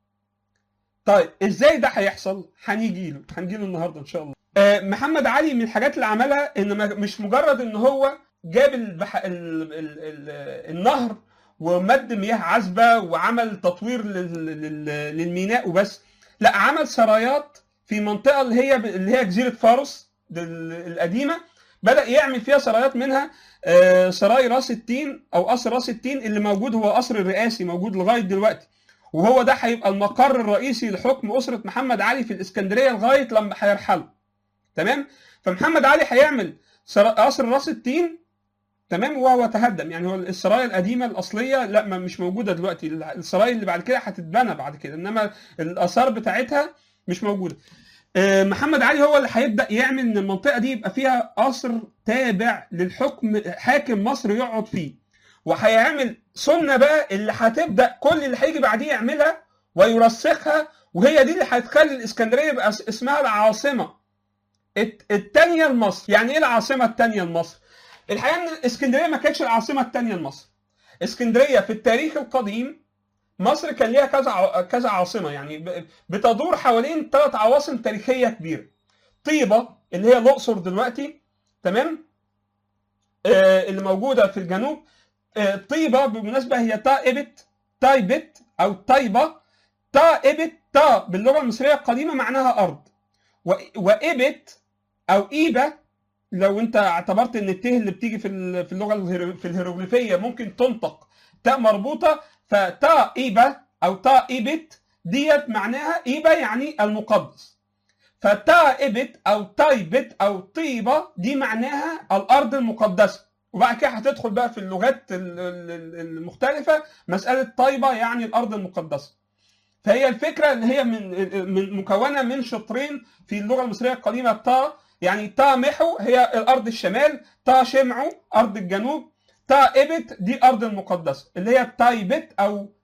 طيب ازاي ده هيحصل هنيجي له هنجي له النهارده ان شاء الله آه محمد علي من الحاجات اللي عملها ان مش مجرد ان هو جاب البح... ال... ال... ال... النهر ومد مياه عذبه وعمل تطوير لل... لل... للميناء وبس لا عمل سرايات في منطقه اللي هي اللي هي جزيره فارس القديمه بدا يعمل فيها سرايات منها سراي راس التين او قصر راس التين اللي موجود هو قصر الرئاسي موجود لغايه دلوقتي وهو ده هيبقى المقر الرئيسي لحكم اسره محمد علي في الاسكندريه لغايه لما هيرحلوا تمام فمحمد علي هيعمل قصر راس التين تمام وهو تهدم يعني هو السرايا القديمه الاصليه لا ما مش موجوده دلوقتي السرايا اللي بعد كده هتتبنى بعد كده انما الاثار بتاعتها مش موجوده محمد علي هو اللي هيبدا يعمل ان المنطقه دي يبقى فيها قصر تابع للحكم حاكم مصر يقعد فيه وهيعمل سنه بقى اللي هتبدا كل اللي هيجي بعديه يعملها ويرسخها وهي دي اللي هتخلي الاسكندريه يبقى اسمها العاصمه الثانيه لمصر يعني ايه العاصمه الثانيه لمصر الحقيقه ان الاسكندريه ما كانتش العاصمه الثانيه لمصر اسكندريه في التاريخ القديم مصر كان ليها كذا كذا عاصمه يعني بتدور حوالين ثلاث عواصم تاريخيه كبيره طيبه اللي هي الاقصر دلوقتي تمام آه اللي موجوده في الجنوب آه طيبه بالمناسبه هي تائبت تايبت او طيبه تائبت تا باللغه المصريه القديمه معناها ارض وابت او ايبه لو انت اعتبرت ان الت اللي بتيجي في في اللغه في الهيروغليفيه ممكن تنطق تاء مربوطه فتا ايبه او تا ايبت ديت معناها ايبه يعني المقدس فتا ايبت او تايبت او طيبه دي معناها الارض المقدسه وبعد كده هتدخل بقى في اللغات المختلفه مساله طيبه يعني الارض المقدسه فهي الفكره ان هي من من مكونه من شطرين في اللغه المصريه القديمه تا يعني تا محو هي الارض الشمال تا شمعو ارض الجنوب تا ابت دي ارض المقدسه اللي هي تايبت او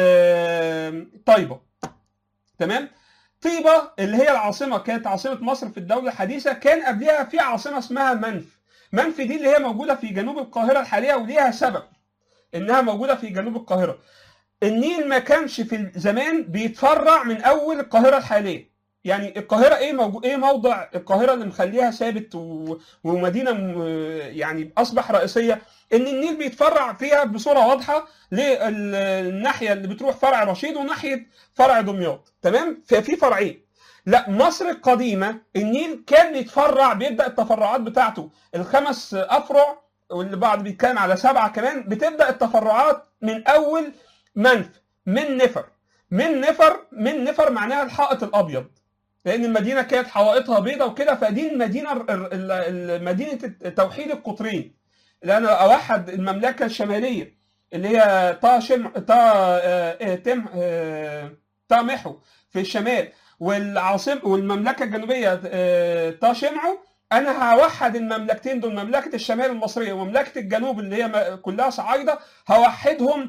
طيبه تمام طيبه اللي هي العاصمه كانت عاصمه مصر في الدوله الحديثه كان قبلها في عاصمه اسمها منف منف دي اللي هي موجوده في جنوب القاهره الحاليه وليها سبب انها موجوده في جنوب القاهره النيل ما كانش في زمان بيتفرع من اول القاهره الحاليه يعني القاهره ايه موجود ايه موضع القاهره اللي مخليها ثابت و... ومدينه م... يعني اصبح رئيسيه ان النيل بيتفرع فيها بصوره واضحه للناحيه اللي بتروح فرع رشيد وناحيه فرع دمياط تمام ففي فرعين لا مصر القديمه النيل كان بيتفرع بيبدا التفرعات بتاعته الخمس افرع واللي بعض بيتكلم على سبعه كمان بتبدا التفرعات من اول منف من نفر من نفر من نفر معناها الحائط الابيض لان المدينه كانت حوائطها بيضة وكده فدي المدينه مدينه توحيد القطرين اللي انا اوحد المملكه الشماليه اللي هي طا شم طا تم طا محو في الشمال والعاصمه والمملكه الجنوبيه طا شمعو انا هوحد المملكتين دول مملكه الشمال المصريه ومملكه الجنوب اللي هي كلها صعايده هوحدهم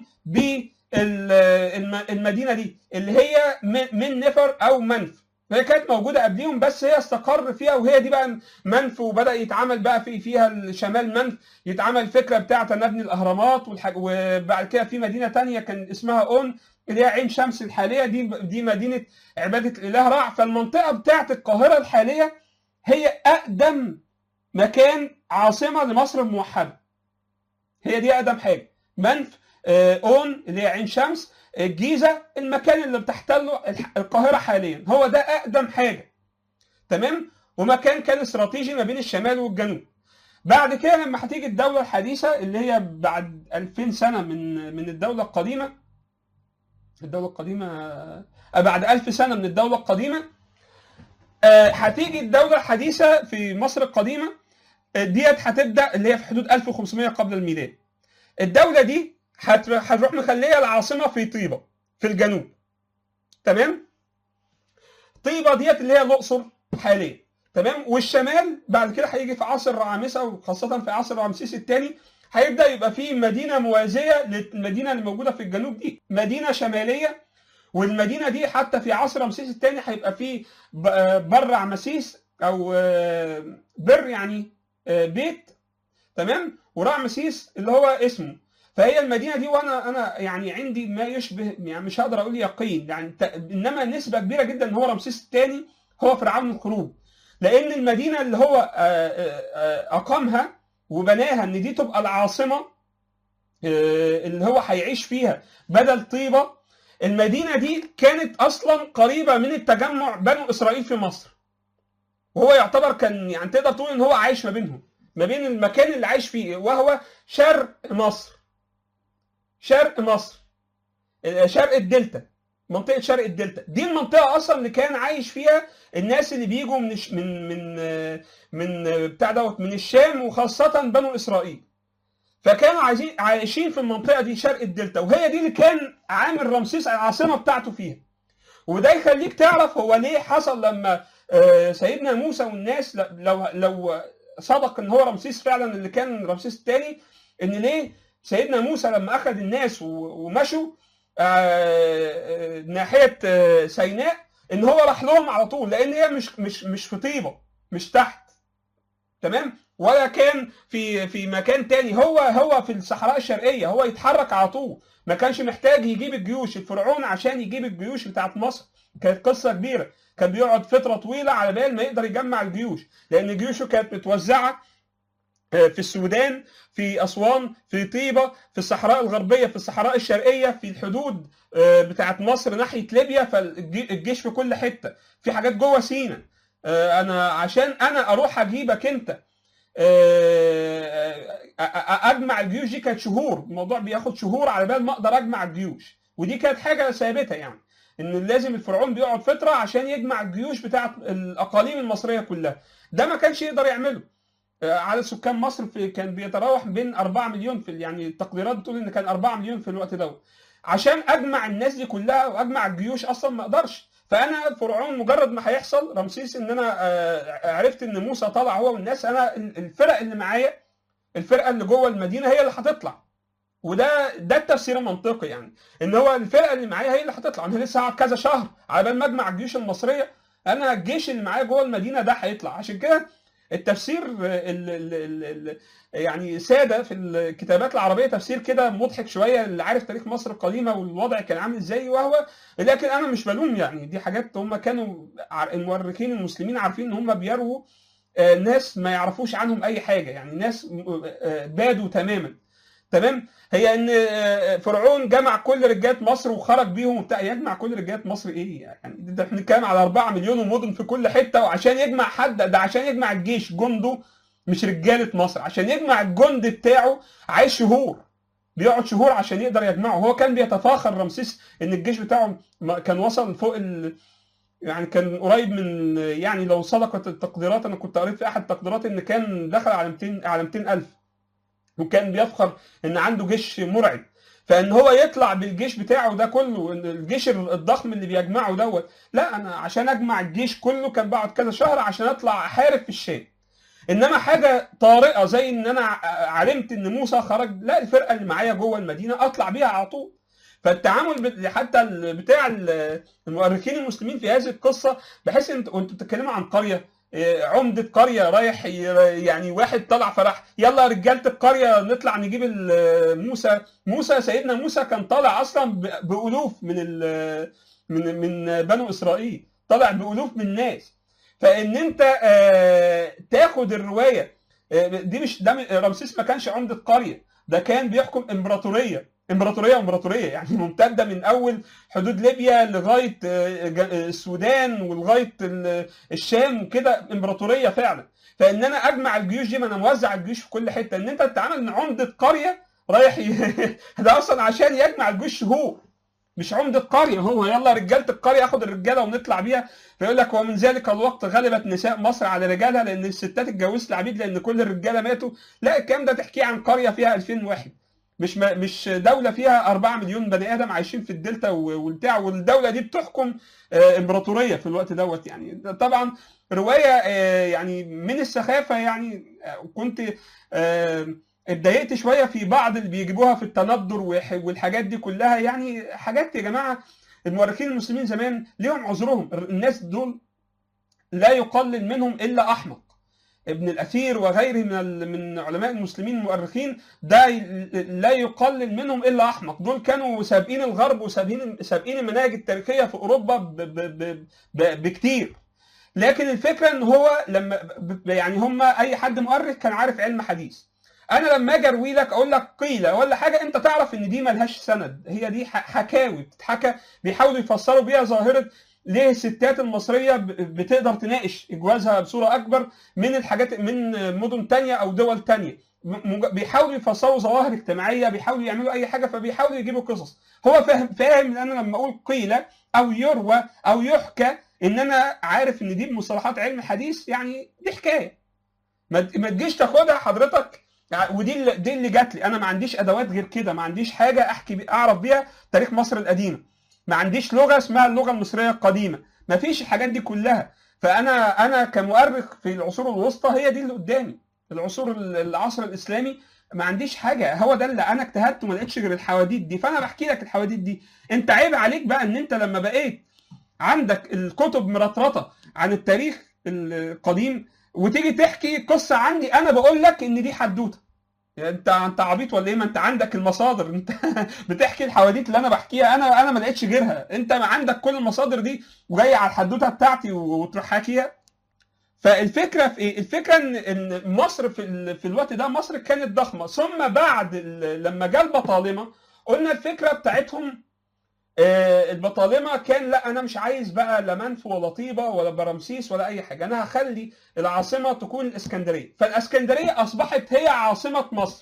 بالمدينه دي اللي هي من نفر او منف هي كانت موجوده قبليهم بس هي استقر فيها وهي دي بقى منف وبدا يتعمل بقى في فيها الشمال منف يتعمل الفكره بتاعه نبني الاهرامات والحاج وبعد كده في مدينه تانية كان اسمها اون اللي هي عين شمس الحاليه دي دي مدينه عباده الاله رع فالمنطقه بتاعه القاهره الحاليه هي اقدم مكان عاصمه لمصر الموحده هي دي اقدم حاجه منف اون اللي هي عين شمس الجيزه المكان اللي بتحتله القاهره حاليا هو ده اقدم حاجه تمام ومكان كان استراتيجي ما بين الشمال والجنوب بعد كده لما هتيجي الدوله الحديثه اللي هي بعد 2000 سنه من من الدوله القديمه الدوله القديمه بعد 1000 سنه من الدوله القديمه هتيجي الدوله الحديثه في مصر القديمه ديت هتبدا اللي هي في حدود 1500 قبل الميلاد الدوله دي هتروح مخليه العاصمه في طيبه في الجنوب تمام طيبه ديت اللي هي الاقصر حاليا تمام والشمال بعد كده هيجي في عصر رعامسه وخاصه في عصر رمسيس الثاني هيبدا يبقى في مدينه موازيه للمدينه اللي موجوده في الجنوب دي مدينه شماليه والمدينه دي حتى في عصر رمسيس الثاني هيبقى في بر رعمسيس او بر يعني بيت تمام ورعمسيس اللي هو اسمه فهي المدينه دي وانا انا يعني عندي ما يشبه يعني مش هقدر اقول يقين يعني انما نسبه كبيره جدا ان هو رمسيس الثاني هو فرعون الخروج لان المدينه اللي هو اقامها وبناها ان دي تبقى العاصمه اللي هو هيعيش فيها بدل طيبه المدينه دي كانت اصلا قريبه من التجمع بنو اسرائيل في مصر وهو يعتبر كان يعني تقدر تقول ان هو عايش ما بينهم ما بين المكان اللي عايش فيه وهو شرق مصر شرق مصر شرق الدلتا منطقه شرق الدلتا دي المنطقه اصلا اللي كان عايش فيها الناس اللي بيجوا من من من من بتاع دوت من الشام وخاصه بنو اسرائيل فكانوا عايزين عايشين في المنطقه دي شرق الدلتا وهي دي اللي كان عامل رمسيس العاصمه بتاعته فيها وده يخليك تعرف هو ليه حصل لما سيدنا موسى والناس لو لو صدق ان هو رمسيس فعلا اللي كان رمسيس الثاني ان ليه سيدنا موسى لما اخذ الناس ومشوا ناحيه سيناء ان هو راح لهم على طول لان هي مش مش مش في طيبه مش تحت تمام ولا كان في في مكان تاني هو هو في الصحراء الشرقيه هو يتحرك على طول ما كانش محتاج يجيب الجيوش الفرعون عشان يجيب الجيوش بتاعت مصر كانت قصه كبيره كان بيقعد فتره طويله على بال ما يقدر يجمع الجيوش لان جيوشه كانت متوزعه في السودان في اسوان في طيبه في الصحراء الغربيه في الصحراء الشرقيه في الحدود بتاعت مصر ناحيه ليبيا فالجيش في كل حته في حاجات جوه سينا انا عشان انا اروح اجيبك انت اجمع الجيوش دي كانت شهور الموضوع بياخد شهور على بال ما اقدر اجمع الجيوش ودي كانت حاجه ثابته يعني ان لازم الفرعون بيقعد فتره عشان يجمع الجيوش بتاعت الاقاليم المصريه كلها ده ما كانش يقدر يعمله عدد سكان مصر في كان بيتراوح بين 4 مليون في يعني التقديرات بتقول ان كان 4 مليون في الوقت دوت عشان اجمع الناس دي كلها واجمع الجيوش اصلا ما اقدرش فانا فرعون مجرد ما هيحصل رمسيس ان انا عرفت ان موسى طلع هو والناس انا الفرق اللي معايا الفرقه اللي جوه المدينه هي اللي هتطلع وده ده التفسير المنطقي يعني ان هو الفرقه اللي معايا هي اللي هتطلع انا لسه هقعد كذا شهر على بال ما اجمع الجيوش المصريه انا الجيش اللي معايا جوه المدينه ده هيطلع عشان كده التفسير ال ال ال ال يعني ساده في الكتابات العربيه تفسير كده مضحك شويه اللي عارف تاريخ مصر القديمه والوضع كان عامل ازاي وهو لكن انا مش بلوم يعني دي حاجات هم كانوا المؤرخين المسلمين عارفين ان هم بيروا ناس ما يعرفوش عنهم اي حاجه يعني ناس بادوا تماما تمام هي ان فرعون جمع كل رجالات مصر وخرج بيهم وبتاع يجمع كل رجالات مصر ايه يعني ده احنا بنتكلم على 4 مليون ومدن في كل حته وعشان يجمع حد ده عشان يجمع الجيش جنده مش رجاله مصر عشان يجمع الجند بتاعه عايز شهور بيقعد شهور عشان يقدر يجمعه هو كان بيتفاخر رمسيس ان الجيش بتاعه كان وصل فوق ال يعني كان قريب من يعني لو صدقت التقديرات انا كنت قريت في احد التقديرات ان كان دخل على 200 على 200000 وكان بيفخر ان عنده جيش مرعب فان هو يطلع بالجيش بتاعه ده كله الجيش الضخم اللي بيجمعه دوت لا انا عشان اجمع الجيش كله كان بقعد كذا شهر عشان اطلع احارب في الشام انما حاجه طارئه زي ان انا علمت ان موسى خرج لا الفرقه اللي معايا جوه المدينه اطلع بيها على طول فالتعامل حتى بتاع المؤرخين المسلمين في هذه القصه بحيث ان انتوا بتتكلموا عن قريه عمدة قرية رايح يعني واحد طلع فراح يلا رجالة القرية نطلع نجيب موسى موسى سيدنا موسى كان طالع أصلا بألوف من من من بنو إسرائيل طالع بألوف من الناس فإن أنت تاخد الرواية دي مش ده رمسيس ما كانش عمدة قرية ده كان بيحكم إمبراطورية امبراطوريه امبراطوريه يعني ممتده من اول حدود ليبيا لغايه السودان ولغايه الشام وكده امبراطوريه فعلا فان انا اجمع الجيوش دي ما انا موزع الجيوش في كل حته ان انت تتعامل مع عمده قريه رايح ي... ده اصلا عشان يجمع الجيوش شهور مش عمدة قرية هو يلا رجالة القرية اخد الرجالة ونطلع بيها فيقول لك ومن ذلك الوقت غلبت نساء مصر على رجالها لان الستات اتجوزت العبيد لان كل الرجالة ماتوا لا الكلام ده تحكيه عن قرية فيها 2000 واحد مش م- مش دوله فيها 4 مليون بني ادم عايشين في الدلتا و- والبتاع والدوله دي بتحكم آه، امبراطوريه في الوقت دوت يعني ده طبعا روايه آه، يعني من السخافه يعني آه، كنت آه، اتضايقت شويه في بعض اللي بيجيبوها في التندر وح- والحاجات دي كلها يعني حاجات يا جماعه المؤرخين المسلمين زمان ليهم عذرهم الناس دول لا يقلل منهم الا احمق ابن الاثير وغيره من ال- من علماء المسلمين المؤرخين ده ي- لا يقلل منهم الا احمق دول كانوا سابقين الغرب وسابقين سابقين المناهج التاريخيه في اوروبا ب ب ب ب بكتير لكن الفكره ان هو لما ب- ب- يعني هم اي حد مؤرخ كان عارف علم حديث انا لما اجي اروي لك اقول لك قيل ولا حاجه انت تعرف ان دي ملهاش سند هي دي ح- حكاوي بتتحكى بيحاولوا يفسروا بيها ظاهره ليه الستات المصريه ب- بتقدر تناقش جوازها بصوره اكبر من الحاجات من مدن تانية او دول تانية م- مج- بيحاولوا يفسروا ظواهر اجتماعيه بيحاولوا يعملوا اي حاجه فبيحاولوا يجيبوا قصص هو فاهم فاهم ان انا لما اقول قيل او يروى او يحكى ان انا عارف ان دي بمصطلحات علم الحديث يعني دي حكايه ما ت- ما تجيش تاخدها حضرتك ودي اللي دي اللي جات لي انا ما عنديش ادوات غير كده ما عنديش حاجه احكي بي- اعرف بيها تاريخ مصر القديمه ما عنديش لغه اسمها اللغه المصريه القديمه ما فيش الحاجات دي كلها فانا انا كمؤرخ في العصور الوسطى هي دي اللي قدامي العصور ال- العصر الاسلامي ما عنديش حاجه هو ده اللي انا اجتهدت وما لقيتش غير الحواديت دي فانا بحكي لك الحواديت دي انت عيب عليك بقى ان انت لما بقيت عندك الكتب مرطرطه عن التاريخ القديم وتيجي تحكي قصه عندي انا بقول لك ان دي حدوته يعني انت انت عبيط ولا ايه ما انت عندك المصادر انت بتحكي الحواديت اللي انا بحكيها انا انا ما لقيتش غيرها انت ما عندك كل المصادر دي وجاي على الحدوته بتاعتي وتروح حاكيها فالفكره في ايه؟ الفكره ان ان مصر في ال... في الوقت ده مصر كانت ضخمه ثم بعد ال... لما جاء البطالمه قلنا الفكره بتاعتهم آه، البطالمه كان لا انا مش عايز بقى لا منف ولا طيبه ولا برمسيس ولا اي حاجه انا هخلي العاصمه تكون الاسكندريه فالاسكندريه اصبحت هي عاصمه مصر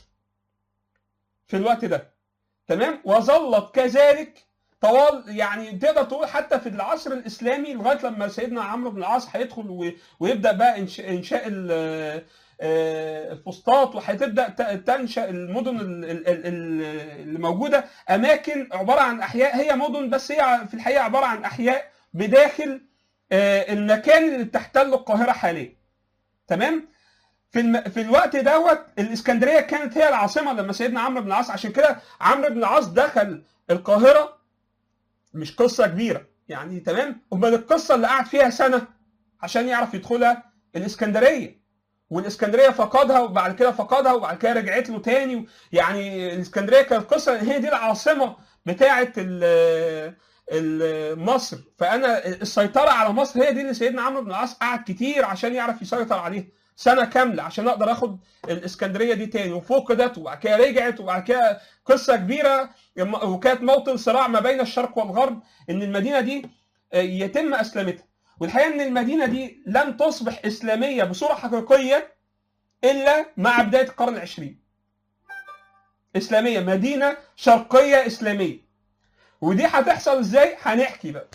في الوقت ده تمام وظلت كذلك طوال يعني تقدر تقول حتى في العصر الاسلامي لغايه لما سيدنا عمرو بن العاص هيدخل و- ويبدا بقى انشاء, إنشاء ال- آه، الفسطاط وهتبدا ت- تنشا المدن ال- ال- ال- اللي موجوده اماكن عباره عن احياء هي مدن بس هي في الحقيقه عباره عن احياء بداخل آه، المكان اللي بتحتله القاهره حاليا تمام في الم... في الوقت دوت الاسكندريه كانت هي العاصمه لما سيدنا عمرو بن العاص عشان كده عمرو بن العاص دخل القاهره مش قصه كبيره يعني تمام امال القصه اللي قعد فيها سنه عشان يعرف يدخلها الاسكندريه والاسكندريه فقدها وبعد كده فقدها وبعد كده رجعت له تاني يعني الاسكندريه كانت قصه هي دي العاصمه بتاعه ال- ال- مصر فانا السيطره على مصر هي دي اللي سيدنا عمرو بن العاص قعد كتير عشان يعرف يسيطر عليها سنه كامله عشان اقدر اخد الاسكندريه دي تاني وفقدت وبعد كده رجعت وبعد كده قصه كبيره وكانت موطن صراع ما بين الشرق والغرب ان المدينه دي يتم اسلامتها والحقيقه ان المدينه دي لم تصبح اسلاميه بصوره حقيقيه الا مع بدايه القرن العشرين اسلاميه مدينه شرقيه اسلاميه ودي هتحصل ازاي هنحكي بقى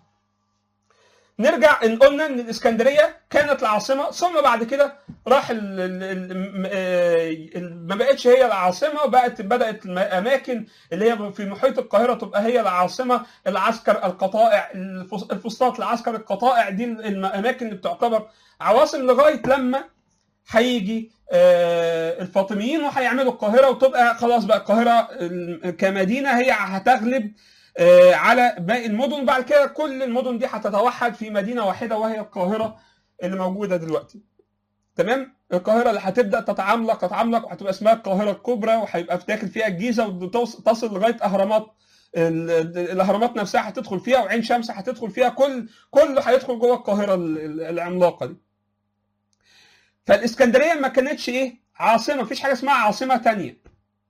نرجع ان قلنا ان الاسكندريه كانت العاصمه ثم بعد كده راح ال ال ال ال ما بقتش هي العاصمه وبقت بدات الاماكن اللي هي في محيط القاهره تبقى هي العاصمه العسكر القطائع الفس- الفسطاط العسكر القطائع دي الاماكن اللي بتعتبر عواصم لغايه لما هيجي آه، الفاطميين وهيعملوا القاهره وتبقى خلاص بقى القاهره ال- كمدينه هي هتغلب آه، على باقي المدن بعد كده كل المدن دي هتتوحد في مدينه واحده وهي القاهره اللي موجوده دلوقتي تمام القاهره اللي هتبدا تتعملق تتعملق وهتبقى اسمها القاهره الكبرى وهيبقى في داخل فيها الجيزه وتصل لغايه اهرامات ال- ال- الاهرامات نفسها هتدخل فيها وعين شمس هتدخل فيها كل كله هيدخل جوه القاهره ال- ال- العملاقه دي فالاسكندريه ما كانتش ايه عاصمه مفيش حاجه اسمها عاصمه تانية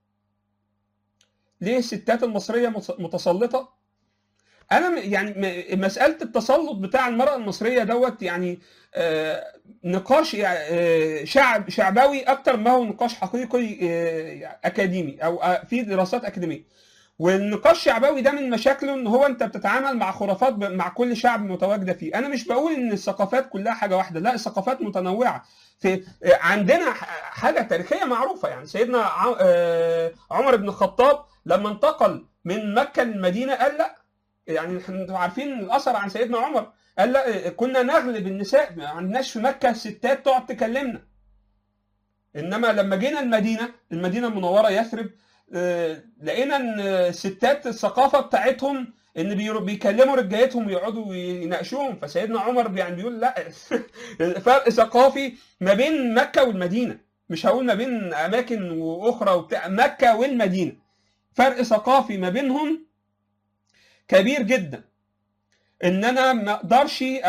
ليه الستات المصريه متص- متسلطه انا م- يعني م- مساله التسلط بتاع المراه المصريه دوت يعني آه، نقاش يع- آه، شعب شعبوي اكتر ما هو نقاش حقيقي آه، اكاديمي او آه، في دراسات اكاديميه والنقاش الشعبوي ده من مشاكله ان هو انت بتتعامل مع خرافات ب- مع كل شعب متواجده فيه انا مش بقول ان الثقافات كلها حاجه واحده لا الثقافات متنوعه في عندنا ح- حاجه تاريخيه معروفه يعني سيدنا ع- آه، عمر بن الخطاب لما انتقل من مكه للمدينه قال لا يعني احنا عارفين الاثر عن سيدنا عمر قال لا كنا نغلب النساء ما عندناش في مكه ستات تقعد تكلمنا انما لما جينا المدينه المدينه المنوره يثرب آه، لقينا ان الستات الثقافه بتاعتهم ان بيرو- بيكلموا رجالتهم ويقعدوا يناقشوهم فسيدنا عمر يعني بيقول لا فرق ثقافي ما بين مكه والمدينه مش هقول ما بين اماكن واخرى وبتاع مكه والمدينه فرق ثقافي ما بينهم كبير جدا ان انا ما اقدرش آه،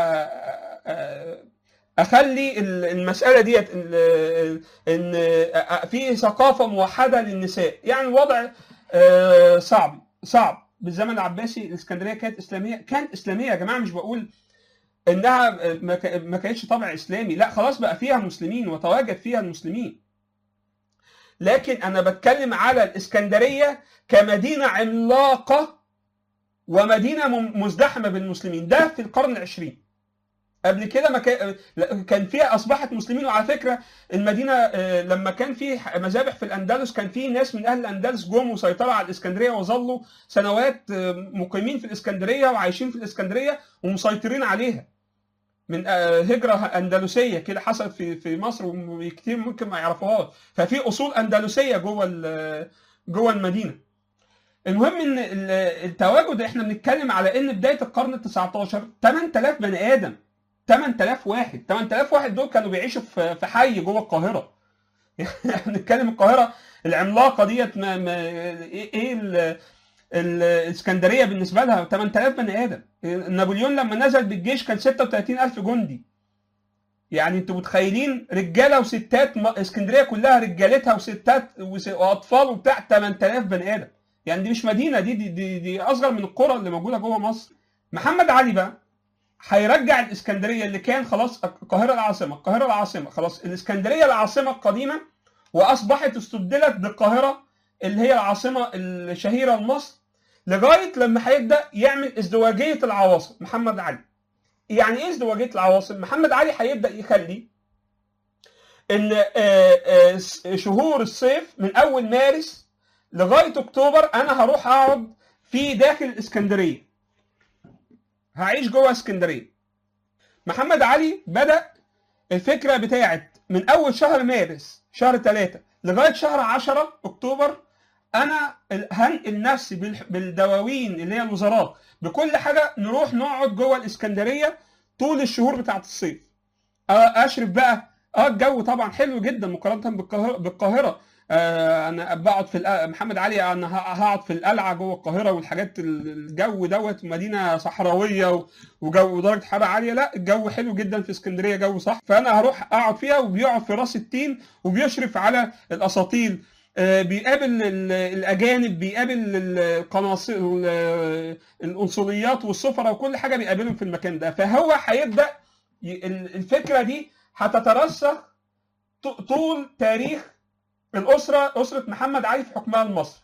آه، اخلي ال- المساله ديت ال- ان آه، في ثقافه موحده للنساء يعني الوضع آه، صعب صعب بالزمن العباسي الاسكندريه كانت اسلاميه كانت اسلاميه يا جماعه مش بقول انها ما كا- ما كانتش طبع اسلامي لا خلاص بقى فيها مسلمين وتواجد فيها المسلمين لكن انا بتكلم على الاسكندريه كمدينه عملاقه ومدينه مم- مزدحمه بالمسلمين ده في القرن العشرين قبل كده ما كان لا، كان فيها اصبحت مسلمين وعلى فكره المدينه آه، لما كان في ح- مذابح في الاندلس كان في ناس من اهل الاندلس جم وسيطروا على الاسكندريه وظلوا سنوات آه، مقيمين في الاسكندريه وعايشين في الاسكندريه ومسيطرين عليها من آه، هجره اندلسيه كده حصلت في في مصر وكتير ممكن ما يعرفوهاش ففي اصول اندلسيه جوه ال- جوه المدينه المهم ان ال- التواجد احنا بنتكلم على ان بدايه القرن ال 19 8000 بني ادم 8000 واحد 8000 واحد دول كانوا بيعيشوا في في حي جوه القاهره يعني بنتكلم القاهره العملاقه ديت ما ما ايه إيه ال- الاسكندريه بالنسبه لها 8000 بني ادم نابليون لما نزل بالجيش كان 36000 جندي يعني انتوا متخيلين رجاله وستات م- اسكندريه كلها رجالتها وستات وس- واطفال وبتاع 8000 بني ادم يعني دي مش مدينه دي دي دي, دي اصغر من القرى اللي موجوده جوه مصر محمد علي بقى هيرجع الاسكندريه اللي كان خلاص القاهره العاصمه القاهره العاصمه خلاص الاسكندريه العاصمه القديمه واصبحت استبدلت بالقاهره اللي هي العاصمه الشهيره لمصر لغايه لما هيبدا يعمل ازدواجيه العواصم محمد علي يعني ايه ازدواجيه العواصم محمد علي هيبدا يخلي ان آه، آه، شهور الصيف من اول مارس لغايه اكتوبر انا هروح اقعد في داخل الاسكندريه هعيش جوه اسكندريه محمد علي بدا الفكره بتاعت من اول شهر مارس شهر ثلاثة لغايه شهر 10 اكتوبر انا ال- هنقل نفسي بال- بالدواوين اللي هي الوزارات بكل حاجه نروح نقعد جوه الاسكندريه طول الشهور بتاعت الصيف آه، اشرف بقى اه الجو طبعا حلو جدا مقارنه بالقاهره بالقاهره آه انا بقعد في الق- محمد علي انا ه- هقعد في القلعه جوه القاهره والحاجات ال- الجو دوت مدينه صحراويه و- وجو ودرجه حراره عاليه لا الجو حلو جدا في اسكندريه جو صح فانا هروح اقعد فيها وبيقعد في راس التين وبيشرف على الاساطيل آه، بيقابل ال- الاجانب بيقابل القناصل ال- القنصليات والسفراء وكل حاجه بيقابلهم في المكان ده فهو هيبدا ي- ال- الفكره دي هتترسخ ط- طول تاريخ الاسره اسره محمد علي في حكمها لمصر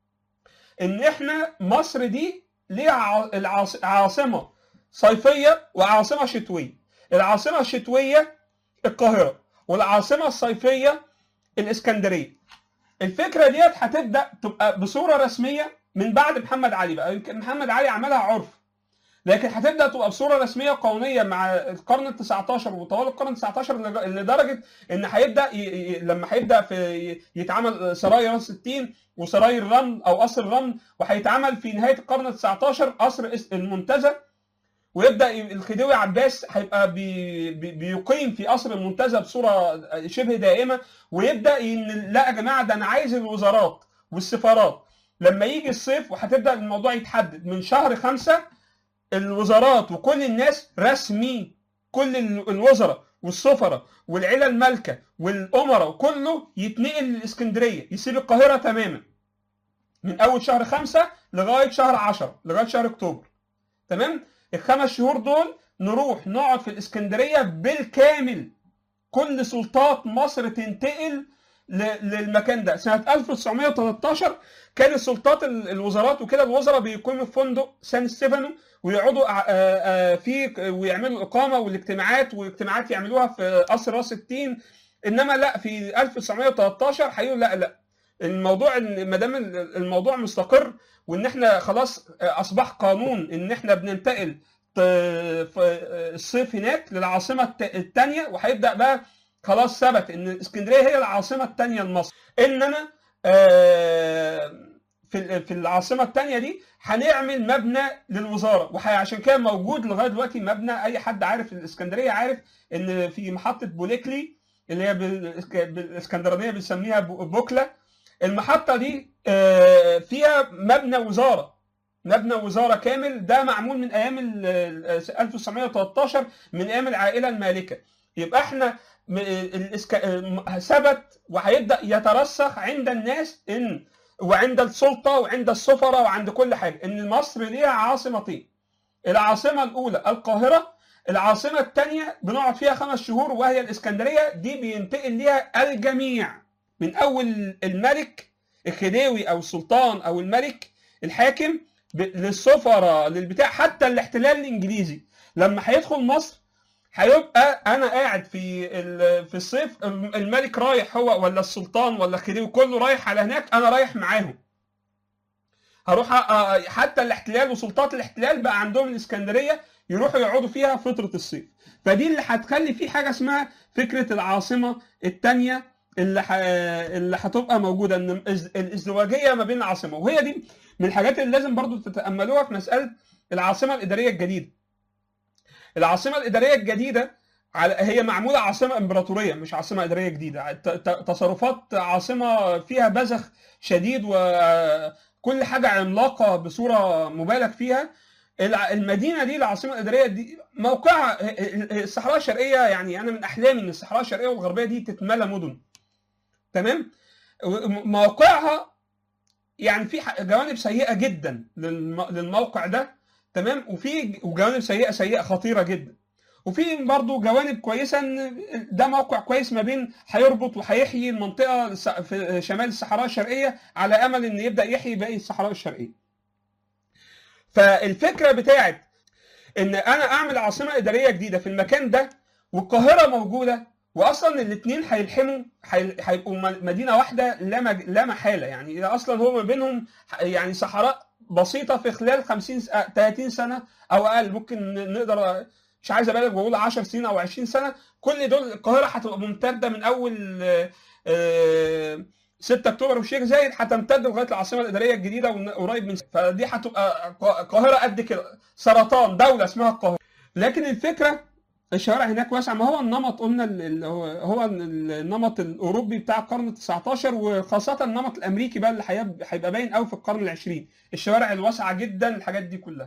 ان احنا مصر دي ليها ع- العاص- عاصمه صيفيه وعاصمه شتويه العاصمه الشتويه القاهره والعاصمه الصيفيه الاسكندريه الفكره ديت هتبدا تبقى بصوره رسميه من بعد محمد علي بقى يمكن محمد علي عملها عرف لكن هتبدا تبقى بصوره رسميه قانونيه مع القرن ال 19 وطوال القرن ال 19 لج- لدرجه ان هيبدا ي... ي... لما هيبدا في يتعمل سرايا راس التين وسراي الرمل او قصر الرمل وهيتعمل في نهايه القرن ال 19 قصر اس- المنتزه ويبدا ي- الخديوي عباس هيبقى بي... بي... بيقيم في قصر المنتزه بصوره شبه دائمه ويبدا ين... لا يا جماعه ده انا عايز الوزارات والسفارات لما يجي الصيف وهتبدا الموضوع يتحدد من شهر خمسة الوزارات وكل الناس رسمي كل ال- الوزراء والسفراء والعيله المالكه والامراء وكله يتنقل للاسكندريه يسيب القاهره تماما من اول شهر خمسة لغايه شهر 10 لغايه شهر اكتوبر تمام الخمس شهور دول نروح نقعد في الاسكندريه بالكامل كل سلطات مصر تنتقل ل- للمكان ده سنه 1913 كان السلطات ال- الوزارات وكده الوزراء بيقيموا في فندق سان ستيفانو ويقعدوا ع- آه، آه، فيه ويعملوا الاقامه والاجتماعات واجتماعات يعملوها في قصر راس التين انما لا في 1913 هيقولوا لا لا الموضوع ان ما دام الموضوع مستقر وان احنا خلاص اصبح قانون ان احنا بننتقل ت- في الصيف هناك للعاصمه الثانيه وهيبدا بقى خلاص ثبت ان اسكندريه هي العاصمه الثانيه لمصر انما آه، في في العاصمه الثانيه دي هنعمل مبنى للوزاره وعشان كده موجود لغايه دلوقتي مبنى اي حد عارف الاسكندريه عارف ان في محطه بوليكلي اللي هي بالإسك- بالاسكندرانيه بنسميها بو- بوكله المحطه دي آه، فيها مبنى وزاره مبنى وزاره كامل ده معمول من ايام ال- ال- 1913 من ايام العائله المالكه يبقى احنا م- الإسك- م- ثبت وهيبدا يترسخ عند الناس ان وعند السلطه وعند السفراء وعند كل حاجه ان مصر ليها عاصمتين العاصمه الاولى القاهره العاصمه الثانيه بنقعد فيها خمس شهور وهي الاسكندريه دي بينتقل ليها الجميع من اول الملك الخديوي او السلطان او الملك الحاكم ب- للسفراء للبتاع حتى الاحتلال الانجليزي لما هيدخل مصر هيبقى انا قاعد في ال- في الصيف الملك رايح هو ولا السلطان ولا الخديوي كله رايح على هناك انا رايح معاهم هروح أ- أ- حتى الاحتلال وسلطات الاحتلال بقى عندهم الاسكندريه يروحوا يقعدوا فيها فتره الصيف فدي اللي هتخلي في حاجه اسمها فكره العاصمه الثانيه اللي ح... اللي هتبقى موجوده ان الإز- الازدواجيه ما بين العاصمه وهي دي من الحاجات اللي لازم برضو تتاملوها في مساله العاصمه الاداريه الجديده العاصمه الاداريه الجديده على هي معموله عاصمه امبراطوريه مش عاصمه اداريه جديده ت- ت- تصرفات عاصمه فيها بذخ شديد وكل حاجه عملاقه بصوره مبالغ فيها الع- المدينه دي العاصمه الاداريه دي موقعها الصحراء الشرقيه يعني انا من احلامي ان الصحراء الشرقيه والغربيه دي تتملى مدن تمام م- موقعها يعني في ح- جوانب سيئه جدا للم- للموقع ده تمام وفي وجوانب سيئه سيئه خطيره جدا وفي برضه جوانب كويسه ان ده موقع كويس ما بين هيربط وهيحيي المنطقه الس- في شمال الصحراء الشرقيه على امل ان يبدا يحيي باقي الصحراء الشرقيه. فالفكره بتاعت ان انا اعمل عاصمه اداريه جديده في المكان ده والقاهره موجوده واصلا الاثنين هيلحموا هي- هيبقوا م- مدينه واحده لا مج- لا محاله يعني اصلا هو ما بينهم ح- يعني صحراء بسيطه في خلال 50 س- آه، 30 سنه او اقل ممكن ن- نقدر مش عايز ابالغ واقول 10 سنين او 20 سنه كل دول القاهره هتبقى ممتده من اول آه، آه، 6 اكتوبر والشيخ زايد هتمتد لغايه العاصمه الاداريه الجديده ون- قريب من فدي هتبقى ق- قاهره قد كده سرطان دوله اسمها القاهره لكن الفكره الشوارع هناك واسعه ما هو النمط قلنا ال- ال- هو هو النمط الاوروبي بتاع القرن ال 19 وخاصه النمط الامريكي بقى اللي هيب- هيبقى باين قوي في القرن العشرين الشوارع الواسعه جدا الحاجات دي كلها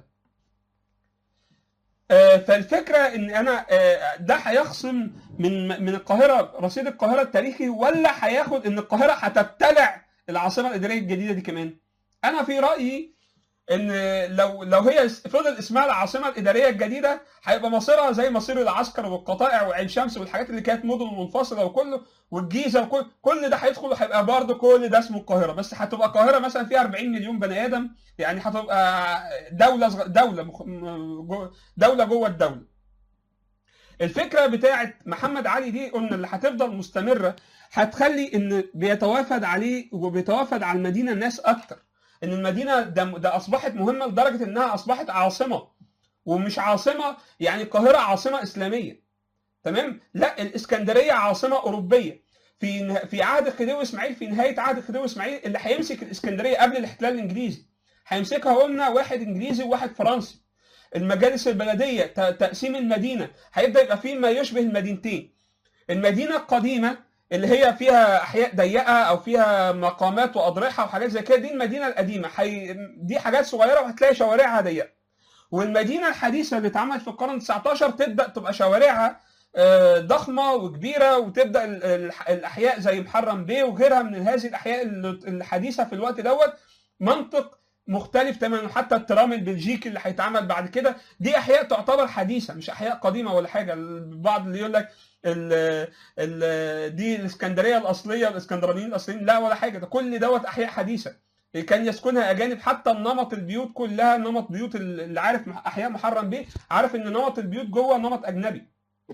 آه، فالفكره ان انا آه، ده هيخصم من من القاهره رصيد القاهره التاريخي ولا هياخد ان القاهره هتبتلع العاصمه الاداريه الجديده دي كمان انا في رايي ان لو لو هي فضل اسمها العاصمه الاداريه الجديده هيبقى مصيرها زي مصير العسكر والقطائع وعين شمس والحاجات اللي كانت مدن منفصله وكله والجيزه وكل كل ده هيدخل وهيبقى برضه كل ده اسمه القاهره بس هتبقى القاهره مثلا فيها 40 مليون بني ادم يعني هتبقى دوله صغ... دوله مخ... م- جو- دوله جوه الدوله الفكره بتاعت محمد علي دي قلنا اللي هتفضل مستمره هتخلي ان بيتوافد عليه وبيتوافد على المدينه الناس اكتر ان المدينه ده, ده اصبحت مهمه لدرجه انها اصبحت عاصمه ومش عاصمه يعني القاهره عاصمه اسلاميه تمام لا الاسكندريه عاصمه اوروبيه في نه- في عهد الخديوي اسماعيل في نهايه عهد الخديوي اسماعيل اللي هيمسك الاسكندريه قبل الاحتلال الانجليزي هيمسكها قلنا واحد انجليزي وواحد فرنسي المجالس البلديه ت- تقسيم المدينه هيبدا يبقى فيه ما يشبه المدينتين المدينه القديمه اللي هي فيها احياء ضيقه او فيها مقامات واضرحه وحاجات زي كده دي المدينه القديمه حي... دي حاجات صغيره وهتلاقي شوارعها ضيقه والمدينه الحديثه اللي اتعملت في القرن 19 تبدا تبقى شوارعها آه، ضخمه وكبيره وتبدا ال- ال- الاحياء زي محرم بيه وغيرها من هذه الاحياء ال- الحديثه في الوقت دوت منطق مختلف تماما حتى الترام البلجيكي اللي هيتعمل بعد كده دي احياء تعتبر حديثه مش احياء قديمه ولا حاجه البعض اللي يقول لك ال ال دي الاسكندريه الاصليه الاسكندرانيين الاصليين لا ولا حاجه ده كل دوت احياء حديثه كان يسكنها اجانب حتى نمط البيوت كلها نمط بيوت اللي عارف احياء محرم بيه عارف ان نمط البيوت جوه نمط اجنبي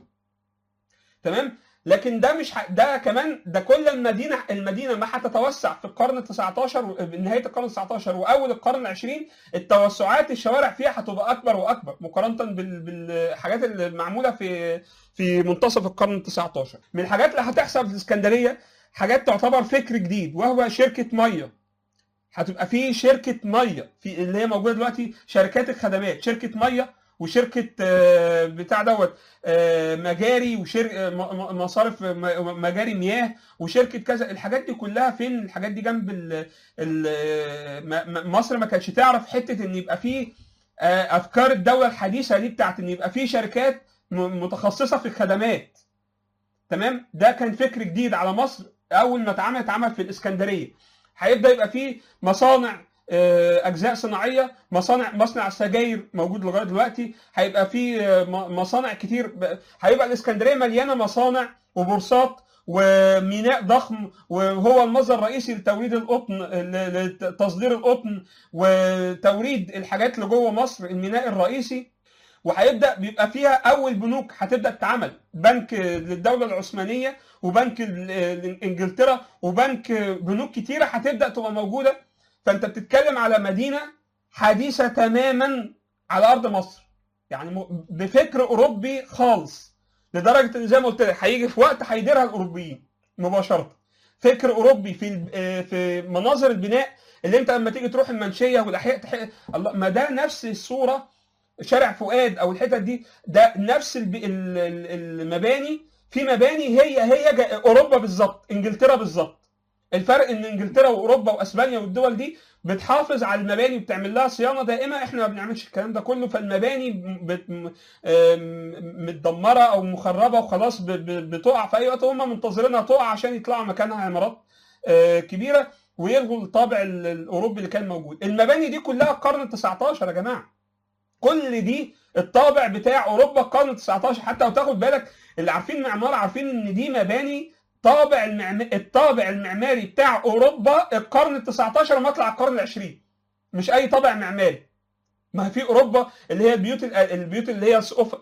تمام لكن ده مش ح... ده كمان ده كل المدينه المدينه ما هتتوسع في القرن ال 19 نهايه القرن ال 19 واول القرن ال 20 التوسعات الشوارع فيها هتبقى اكبر واكبر مقارنه بال... بالحاجات اللي معموله في في منتصف القرن ال 19 من الحاجات اللي هتحصل في الاسكندريه حاجات تعتبر فكر جديد وهو شركه ميه هتبقى في شركه ميه في اللي هي موجوده دلوقتي شركات الخدمات شركه ميه وشركه بتاع دوت مجاري وشركه مصارف مجاري مياه وشركه كذا الحاجات دي كلها فين الحاجات دي جنب ال ال مصر ما كانتش تعرف حته ان يبقى في افكار الدوله الحديثه دي بتاعت ان يبقى في شركات متخصصه في الخدمات تمام ده كان فكر جديد على مصر اول ما اتعمل اتعمل في الاسكندريه هيبدا يبقى في مصانع اجزاء صناعيه مصانع مصنع السجاير موجود لغايه دلوقتي هيبقى في مصانع كتير هيبقى الاسكندريه مليانه مصانع وبورصات وميناء ضخم وهو المصدر الرئيسي لتوريد القطن لتصدير القطن وتوريد الحاجات اللي جوه مصر الميناء الرئيسي وهيبدا بيبقى فيها اول بنوك هتبدا تتعمل بنك للدوله العثمانيه وبنك انجلترا وبنك بنوك كتيره هتبدا تبقى موجوده فانت بتتكلم على مدينه حديثه تماما على ارض مصر يعني بفكر اوروبي خالص لدرجه ان زي ما قلت لك هيجي في وقت هيديرها الاوروبيين مباشره فكر اوروبي في في مناظر البناء اللي انت لما تيجي تروح المنشيه والاحياء تحق... الله ما ده نفس الصوره شارع فؤاد او الحتت دي ده نفس المباني في مباني هي هي اوروبا بالظبط انجلترا بالظبط الفرق ان انجلترا واوروبا واسبانيا والدول دي بتحافظ على المباني وبتعمل لها صيانه دائمه احنا ما بنعملش الكلام ده كله فالمباني بت... متدمره او مخربه وخلاص بتقع في اي وقت هم منتظرينها تقع عشان يطلعوا مكانها عمارات كبيره ويلغوا الطابع الاوروبي اللي كان موجود المباني دي كلها القرن ال 19 يا جماعه كل دي الطابع بتاع اوروبا القرن ال 19 حتى لو تاخد بالك اللي عارفين معمار عارفين ان دي مباني طابع المعم... الطابع المعماري بتاع اوروبا القرن ال 19 ومطلع القرن ال 20 مش اي طابع معماري ما في اوروبا اللي هي البيوت البيوت اللي هي سقف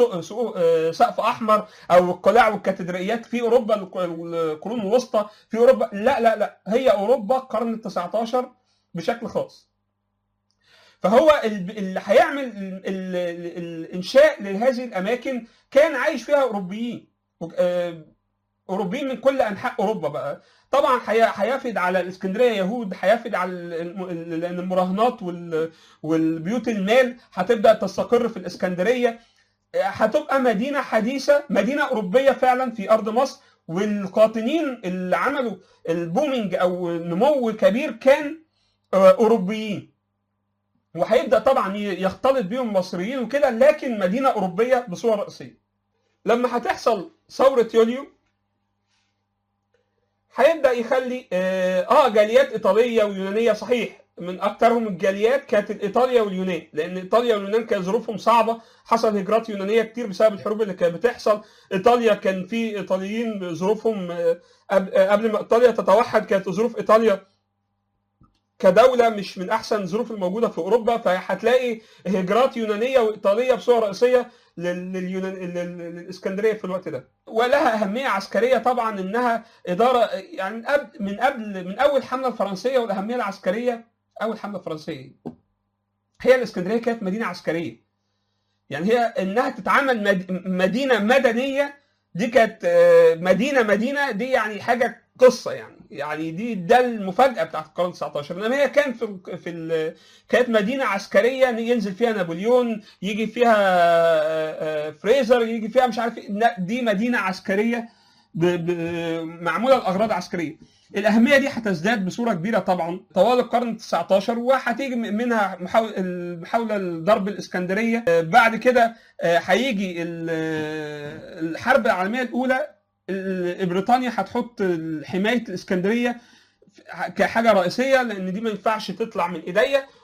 سقف احمر او القلاع والكاتدرائيات في اوروبا القرون الوسطى في اوروبا لا لا لا هي اوروبا القرن ال 19 بشكل خاص فهو اللي هيعمل الانشاء لهذه الاماكن كان عايش فيها اوروبيين اوروبيين من كل انحاء اوروبا بقى طبعا هيفد على الاسكندريه يهود هيفد على لان المراهنات والبيوت المال هتبدا تستقر في الاسكندريه هتبقى مدينه حديثه مدينه اوروبيه فعلا في ارض مصر والقاطنين اللي عملوا البومينج او نمو كبير كان اوروبيين وهيبدا طبعا يختلط بيهم مصريين وكده لكن مدينه اوروبيه بصوره رئيسيه لما هتحصل ثوره يوليو هيبدا يخلي اه جاليات ايطاليه ويونانيه صحيح من اكثرهم الجاليات كانت ايطاليا واليونان لان ايطاليا واليونان كانت ظروفهم صعبه حصل هجرات يونانيه كتير بسبب الحروب اللي كانت بتحصل ايطاليا كان في ايطاليين ظروفهم قبل ما ايطاليا تتوحد كانت ظروف ايطاليا كدوله مش من احسن الظروف الموجوده في اوروبا فهتلاقي هجرات يونانيه وايطاليه بصوره رئيسيه لليونان للاسكندريه في الوقت ده ولها اهميه عسكريه طبعا انها اداره يعني من قبل من قبل من اول حمله الفرنسيه والاهميه العسكريه اول حمله فرنسيه هي الاسكندريه كانت مدينه عسكريه يعني هي انها تتعامل مدينه مدنيه دي كانت مدينه مدينه دي يعني حاجه قصه يعني يعني دي ده المفاجاه بتاعت القرن 19 انما هي كان في في ال... كانت مدينه عسكريه ينزل فيها نابليون يجي فيها فريزر يجي فيها مش عارف دي مدينه عسكريه ب... ب... معموله لاغراض عسكريه الاهميه دي هتزداد بصوره كبيره طبعا طوال القرن 19 وهتيجي منها محاوله المحاوله لضرب الاسكندريه بعد كده هيجي الحرب العالميه الاولى بريطانيا هتحط حمايه الاسكندريه كحاجه رئيسيه لان دي ما ينفعش تطلع من ايديا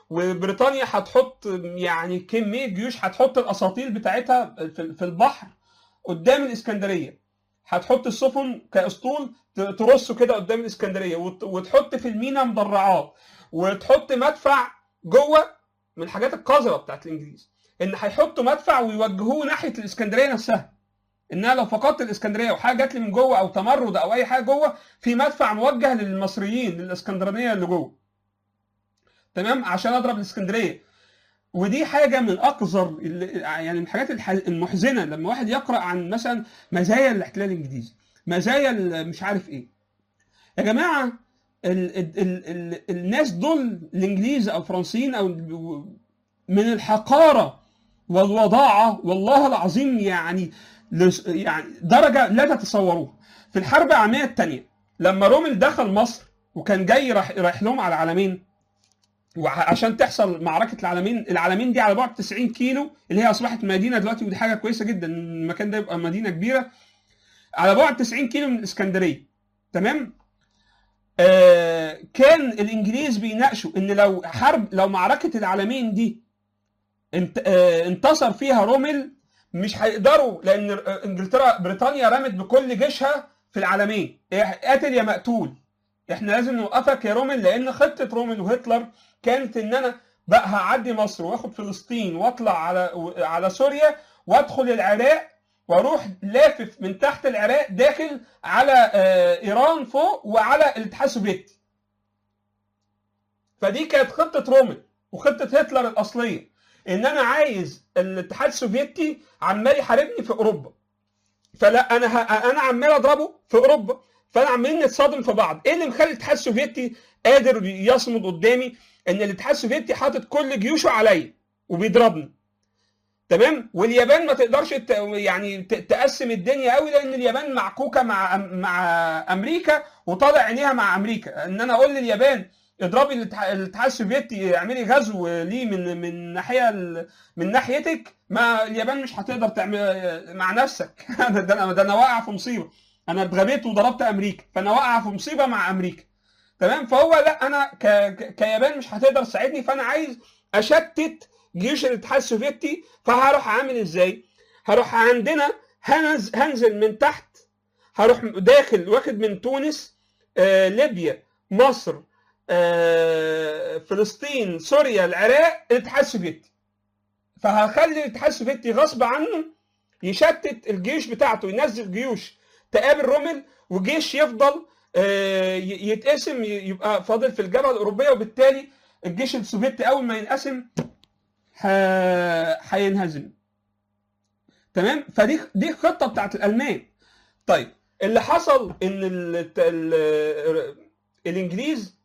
وبريطانيا هتحط يعني كميه جيوش هتحط الاساطيل بتاعتها في في البحر قدام الاسكندريه هتحط السفن كاسطول ت- ترصه كده قدام الاسكندريه وت- وتحط في المينا مدرعات وتحط مدفع جوه من الحاجات القذره بتاعت الانجليز ان هيحطوا مدفع ويوجهوه ناحيه الاسكندريه نفسها ان انا لو فقدت الاسكندريه وحاجه جات لي من جوه او تمرد او اي حاجه جوه في مدفع موجه للمصريين للاسكندرانيه اللي جوه تمام عشان اضرب الاسكندريه ودي حاجه من اقذر ال- يعني من الحاجات الح- المحزنه لما واحد يقرا عن مثلا مزايا الاحتلال الانجليزي مزايا ال- مش عارف ايه يا جماعه ال ال ال ال الناس دول الانجليز او الفرنسيين او ال- من الحقاره والوضاعه والله العظيم يعني لس- يعني درجه لا تتصوروها في الحرب العالميه الثانيه لما رومل دخل مصر وكان جاي راح رايح لهم على العلمين وعشان تحصل معركه العلمين العلمين دي على بعد 90 كيلو اللي هي اصبحت مدينه دلوقتي ودي حاجه كويسه جدا إن المكان ده يبقى مدينه كبيره على بعد 90 كيلو من الاسكندريه تمام آه كان الانجليز بيناقشوا ان لو حرب لو معركه العلمين دي انت آه انتصر فيها رومل مش هيقدروا لان آه، انجلترا بريطانيا رمت بكل جيشها في العلمين إيه، قاتل يا مقتول احنا لازم نوقفك يا رومل لان خطه رومل وهتلر كانت ان انا بقى هعدي مصر واخد فلسطين واطلع على على سوريا وادخل العراق واروح لافف من تحت العراق داخل على آه، ايران فوق وعلى الاتحاد السوفيتي فدي كانت خطه رومل وخطه هتلر الاصليه ان انا عايز الاتحاد السوفيتي عمال يحاربني في اوروبا فلا انا ه... انا عمال اضربه في اوروبا فانا عمالين نتصادم في بعض ايه اللي مخلي الاتحاد السوفيتي قادر يصمد قدامي ان الاتحاد السوفيتي حاطط كل جيوشه عليا وبيضربني تمام واليابان ما تقدرش ت... يعني ت... تقسم الدنيا قوي لان اليابان معكوكه مع مع امريكا وطالع عينيها مع امريكا ان انا اقول لليابان اضربي الاتح- الاتحاد السوفيتي اعملي غزو ليه من من ناحيه ال- من ناحيتك ما اليابان مش هتقدر تعمل مع نفسك ده انا ده انا واقع في مصيبه انا اتغبيت وضربت امريكا فانا واقع في مصيبه مع امريكا تمام فهو لا انا ك... ك- كيابان مش هتقدر تساعدني فانا عايز اشتت جيش الاتحاد السوفيتي فهروح عامل ازاي؟ هروح عندنا هنز... هنزل من تحت هروح داخل واخد من تونس آه، ليبيا مصر آه، فلسطين سوريا العراق الاتحاد السوفيتي فهخلي الاتحاد السوفيتي غصب عنه يشتت الجيش بتاعته ينزل جيوش تقابل رومل وجيش يفضل آه، ي- يتقسم ي- يبقى فاضل في الجبهه الاوروبيه وبالتالي الجيش السوفيتي اول ما ينقسم ه- هينهزم تمام فدي دي الخطه بتاعت الالمان طيب اللي حصل ان ال ال الانجليز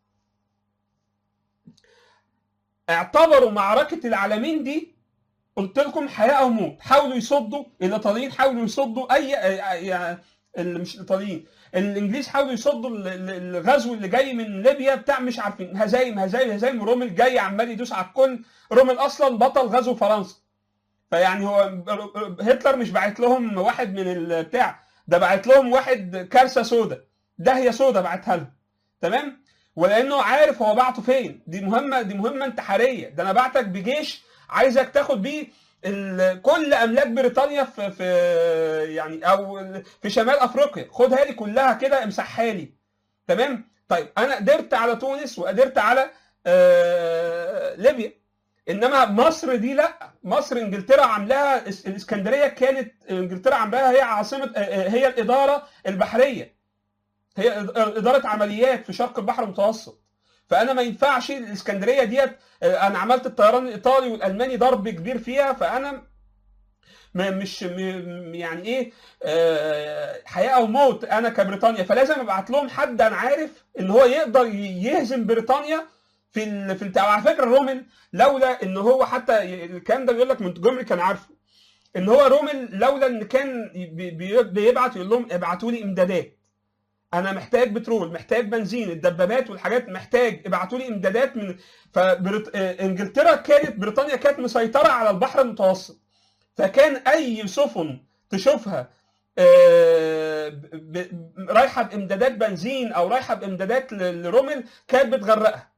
اعتبروا معركه العالمين دي قلت لكم حياه او موت حاولوا يصدوا الايطاليين حاولوا يصدوا اي يعني ال- مش الايطاليين الانجليز حاولوا يصدوا ال- ال- الغزو اللي جاي من ليبيا بتاع مش عارفين هزايم هزايم هزايم رومل جاي عمال يدوس على الكل رومل اصلا بطل غزو فرنسا فيعني هو هتلر مش باعت لهم واحد من البتاع ده باعت لهم واحد كارثه سودا داهيه سودا بعتها لهم تمام ولانه عارف هو بعته فين دي مهمه دي مهمه انتحاريه ده انا بعتك بجيش عايزك تاخد بيه ال- كل املاك بريطانيا في في يعني او ال- في شمال افريقيا خدها لي كلها كده امسحها لي تمام طيب انا قدرت على تونس وقدرت على آه ليبيا انما مصر دي لا مصر انجلترا عاملاها اس- الاسكندريه كانت انجلترا عاملاها هي عاصمه آه، آه، هي الاداره البحريه هي إد- اداره عمليات في شرق البحر المتوسط فانا ما ينفعش الاسكندريه ديت آه، انا عملت الطيران الايطالي والالماني ضرب كبير فيها فانا ما مش م- يعني ايه آه، حياه او موت انا كبريطانيا فلازم ابعت لهم حد انا عارف ان هو يقدر ي- يهزم بريطانيا في ال... في الت... على فكره رومل لولا ان هو حتى ي- الكلام ده بيقول لك مونتجومري كان عارفه ان هو رومل لولا ان كان بي- بي- بيبعت يقول لهم ابعتوا لي امدادات انا محتاج بترول محتاج بنزين الدبابات والحاجات محتاج ابعتوا لي امدادات من فبريط... آه، انجلترا كانت بريطانيا كانت مسيطره على البحر المتوسط فكان اي سفن تشوفها آه، ب... ب... رايحه بامدادات بنزين او رايحه بامدادات ل- لرومل كانت بتغرقها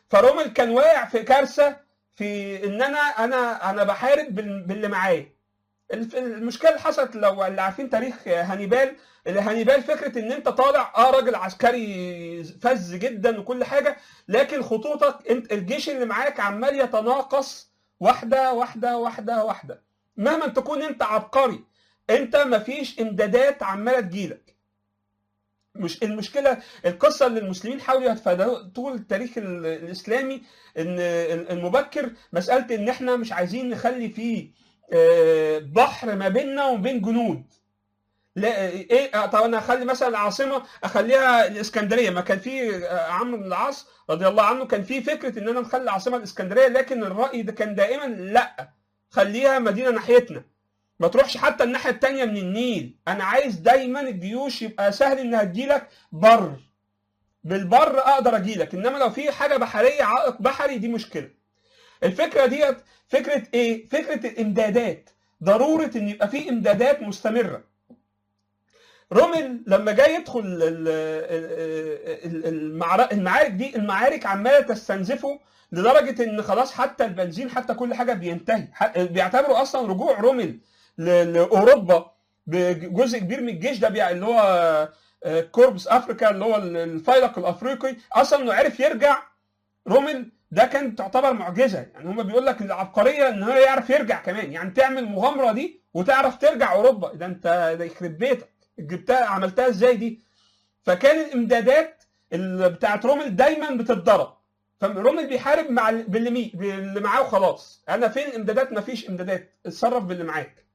فرومل كان واقع في كارثه في ان انا انا انا بحارب بال- باللي معايا الف- المشكله اللي حصلت لو اللي عارفين تاريخ هانيبال اللي هانيبال فكره ان انت طالع اه راجل عسكري فز جدا وكل حاجه لكن خطوطك انت الجيش اللي معاك عمال يتناقص واحده واحده واحده واحده مهما تكون انت عبقري انت مفيش امدادات عماله تجيلك مش المشكله القصه اللي المسلمين حاولوا يتفادوها طول التاريخ ال- الاسلامي ان المبكر مساله ان احنا مش عايزين نخلي فيه آه، بحر ما بيننا وبين جنود لا ايه آه، طب انا اخلي مثلا العاصمه اخليها الاسكندريه ما كان في آه، عمرو بن العاص رضي الله عنه كان في فكره ان انا نخلي العاصمه الاسكندريه لكن الراي ده كان دائما لا خليها مدينه ناحيتنا ما تروحش حتى الناحيه التانيه من النيل انا عايز دايما الجيوش يبقى سهل انها تجيلك بر بالبر اقدر اجيلك انما لو في حاجه بحريه عائق بحري دي مشكله الفكره ديت فكره ايه فكره الامدادات ضروره ان يبقى في امدادات مستمره رومل لما جاي يدخل ال- ال- ال- المعر- المعارك دي المعارك عماله تستنزفه لدرجه ان خلاص حتى البنزين حتى كل حاجه بينتهي ح- بيعتبروا اصلا رجوع رومل ل- لاوروبا بجزء كبير من الجيش ده بيع- اللي هو آه، كوربس افريكا اللي هو الفيلق الافريقي اصلا انه عرف يرجع رومل ده كان تعتبر معجزه يعني هم بيقول لك العبقريه ان هو يعرف يرجع كمان يعني تعمل المغامره دي وتعرف ترجع اوروبا ده انت ده يخرب بيتك جبتها عملتها ازاي دي فكان الامدادات اللي بتاعت رومل دايما بتتضرب فرومل بيحارب مع ال- باللي مي- باللي معاه وخلاص انا فين الامدادات مفيش امدادات اتصرف باللي معاك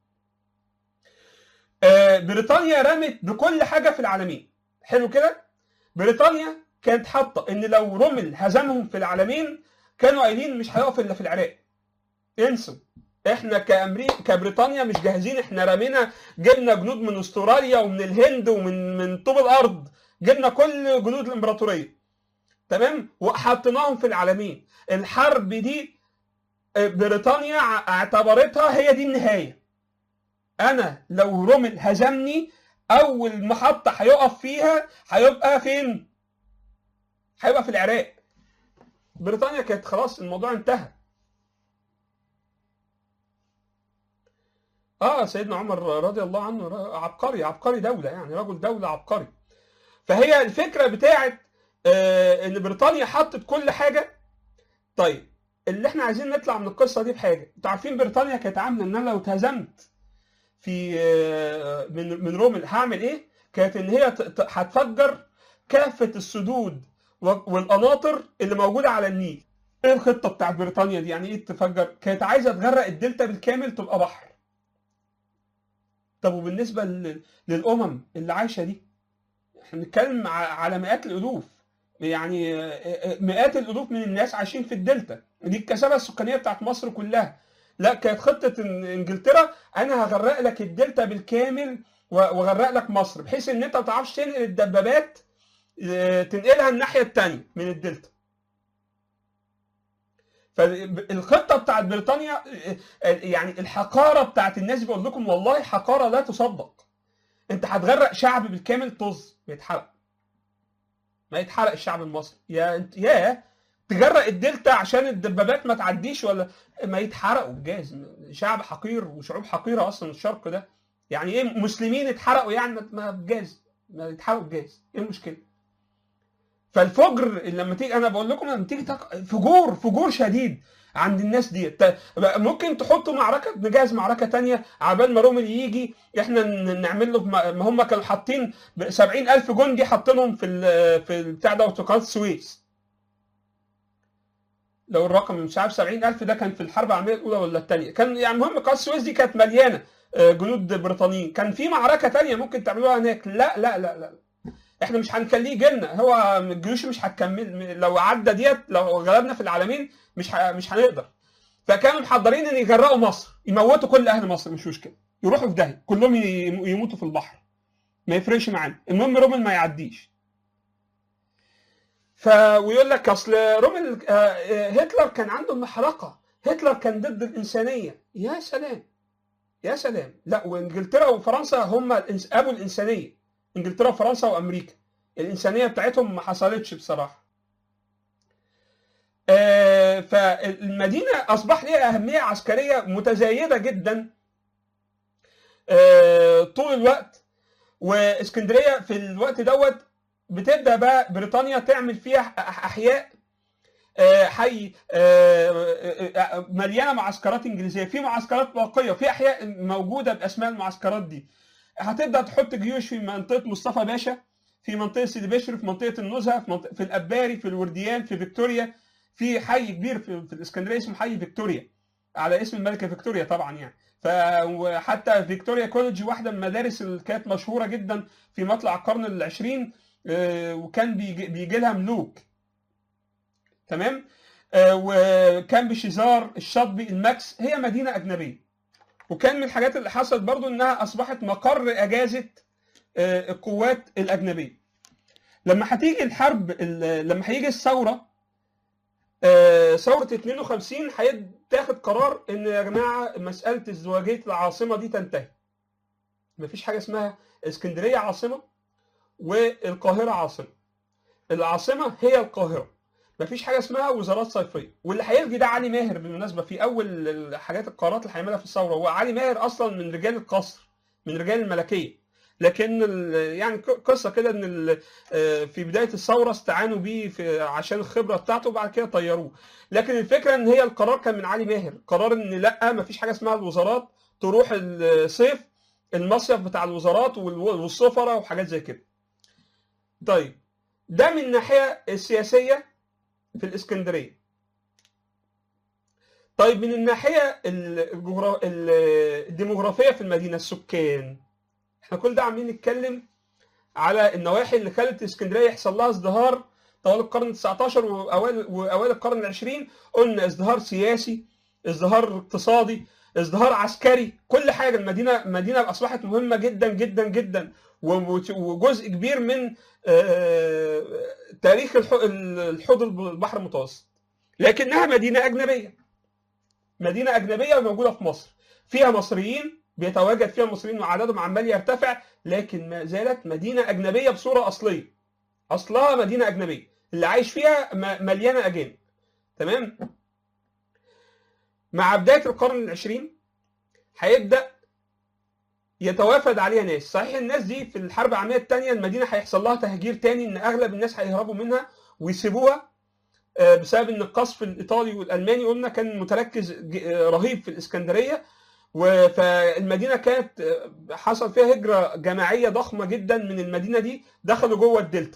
آه، بريطانيا رمت بكل حاجه في العالمين حلو كده بريطانيا كانت حاطه ان لو رومل هزمهم في العالمين كانوا قايلين مش هيقف الا في العراق انسوا احنا كامريكا كبريطانيا مش جاهزين احنا رمينا جبنا جنود من استراليا ومن الهند ومن من طوب الارض جبنا كل جنود الامبراطوريه تمام وحطيناهم في العالمين الحرب دي آه، بريطانيا ع- اعتبرتها هي دي النهايه انا لو رومل هزمني اول محطه هيقف فيها هيبقى فين هيبقى في العراق بريطانيا كانت خلاص الموضوع انتهى اه سيدنا عمر رضي الله عنه ر- عبقري عبقري دولة يعني رجل دولة عبقري فهي الفكرة بتاعت آه ان بريطانيا حطت كل حاجة طيب اللي احنا عايزين نطلع من القصة دي بحاجة انتوا عارفين بريطانيا كانت عاملة ان انا لو اتهزمت في آه من من رومل هعمل ايه كانت ان هي ت- ت- هتفجر كافة السدود و- والقناطر اللي موجودة على النيل ايه الخطة بتاعت بريطانيا دي يعني ايه تفجر كانت عايزة تغرق الدلتا بالكامل تبقى بحر طب وبالنسبة لل- للأمم اللي عايشة دي احنا بنتكلم ع- على مئات الألوف يعني آه، آه، مئات الألوف من الناس عايشين في الدلتا دي الكثافة السكانية بتاعت مصر كلها لا كانت خطة إن- انجلترا انا هغرق لك الدلتا بالكامل و- واغرق لك مصر بحيث ان انت ما تعرفش تنقل الدبابات آه، تنقلها الناحية التانية من الدلتا فالخطه بتاعت بريطانيا آه، آه، يعني الحقاره بتاعت الناس بقول لكم والله حقاره لا تصدق انت هتغرق شعب بالكامل طز بيتحرق ما يتحرق الشعب المصري يا انت يا تجرأ الدلتا عشان الدبابات ما تعديش ولا ما يتحرقوا بجاز شعب حقير وشعوب حقيره اصلا الشرق ده يعني ايه مسلمين اتحرقوا يعني ما- ما بجاز ما يتحرقوا بجاز ايه المشكله فالفجر لما تيجي انا بقول لكم لما تيجي تق... فجور فجور شديد عند الناس دي ت- ممكن تحطوا معركه نجهز معركه تانية عبال ما رومل يجي احنا ن- نعمل له ما ما هم كانوا حاطين 70000 جندي حاطينهم في ال... في البتاع ده في قناه السويس لو الرقم مش عارف 70000 ده كان في الحرب العالميه الاولى ولا الثانيه كان يعني المهم قناه السويس دي كانت مليانه آه، جنود بريطانيين كان في معركه تانية ممكن تعملوها هناك لا لا لا لا احنا مش هنخليه جيلنا هو الجيوش مش هتكمل لو عدى ديت لو غلبنا في العالمين مش ه... مش هنقدر فكانوا محضرين ان يجرأوا مصر يموتوا كل اهل مصر مش مشكله يروحوا في داهيه كلهم ي- يموتوا في البحر ما يفرقش معانا المهم رومل ما يعديش ف ويقول لك اصل رومل آه، آه، هتلر كان عنده المحرقه هتلر كان ضد الانسانيه يا سلام يا سلام لا وانجلترا وفرنسا هم الإنس- ابو الانسانيه انجلترا وفرنسا وامريكا الانسانيه بتاعتهم ما حصلتش بصراحه آه، فالمدينه اصبح لها اهميه عسكريه متزايده جدا آه، طول الوقت واسكندريه في الوقت دوت بتبدا بقى بريطانيا تعمل فيها أح- احياء آه، حي آه، آه، آه، مليانه معسكرات انجليزيه في معسكرات باقيه في احياء موجوده باسماء المعسكرات دي هتبدا تحط جيوش في منطقه مصطفى باشا في منطقه سيدي بشر في منطقه النزهه في, منطقة في الاباري في الورديان في فيكتوريا في حي كبير في, في الاسكندريه اسمه حي فيكتوريا على اسم الملكه فيكتوريا طبعا يعني ف وحتى فيكتوريا كوليدج واحده من المدارس اللي كانت مشهوره جدا في مطلع القرن العشرين آه، وكان بيجي, بيجي لها ملوك تمام آه، وكان بشيزار الشاطبي الماكس هي مدينه اجنبيه وكان من الحاجات اللي حصلت برضو انها اصبحت مقر اجازه آه، القوات الاجنبيه لما هتيجي الحرب ال- لما هيجي الثوره آه، ثوره 52 هيتاخد قرار ان يا جماعه مساله ازدواجيه العاصمه دي تنتهي مفيش حاجه اسمها اسكندريه عاصمه والقاهره عاصمه العاصمه هي القاهره مفيش حاجه اسمها وزارات صيفيه واللي هيلغي ده علي ماهر بالمناسبه في اول الحاجات القرارات اللي هيعملها في الثوره هو علي ماهر اصلا من رجال القصر من رجال الملكيه لكن ال- يعني ق- قصه كده ان ال- آه، في بدايه الثوره استعانوا بيه في عشان الخبره بتاعته وبعد كده طيروه لكن الفكره ان هي القرار كان من علي ماهر قرار ان لا مفيش حاجه اسمها الوزارات تروح الصيف المصيف بتاع الوزارات وال- والسفراء وحاجات زي كده طيب ده من الناحيه السياسيه في الاسكندريه طيب من الناحيه الجغرا... ال- الديموغرافيه في المدينه السكان احنا كل ده عاملين نتكلم على النواحي اللي خلت اسكندريه يحصل لها ازدهار طوال القرن 19 واوائل واوائل القرن العشرين قلنا ازدهار سياسي ازدهار اقتصادي ازدهار عسكري كل حاجه المدينه مدينه اصبحت مهمه جدا جدا جدا و- وجزء كبير من آه، تاريخ الح- الحوض البحر المتوسط لكنها مدينه اجنبيه مدينه اجنبيه موجوده في مصر فيها مصريين بيتواجد فيها مصريين وعددهم عمال يرتفع لكن ما زالت مدينه اجنبيه بصوره اصليه اصلها مدينه اجنبيه اللي عايش فيها م- مليانه اجانب تمام مع بدايه القرن العشرين هيبدا يتوافد عليها ناس صحيح الناس دي في الحرب العالميه الثانيه المدينه هيحصل لها تهجير تاني ان اغلب الناس هيهربوا منها ويسيبوها آه، بسبب ان القصف الايطالي والالماني قلنا كان متركز ج- آه، رهيب في الاسكندريه و- فالمدينه كانت آه، حصل فيها هجره جماعيه ضخمه جدا من المدينه دي دخلوا جوه الدلتا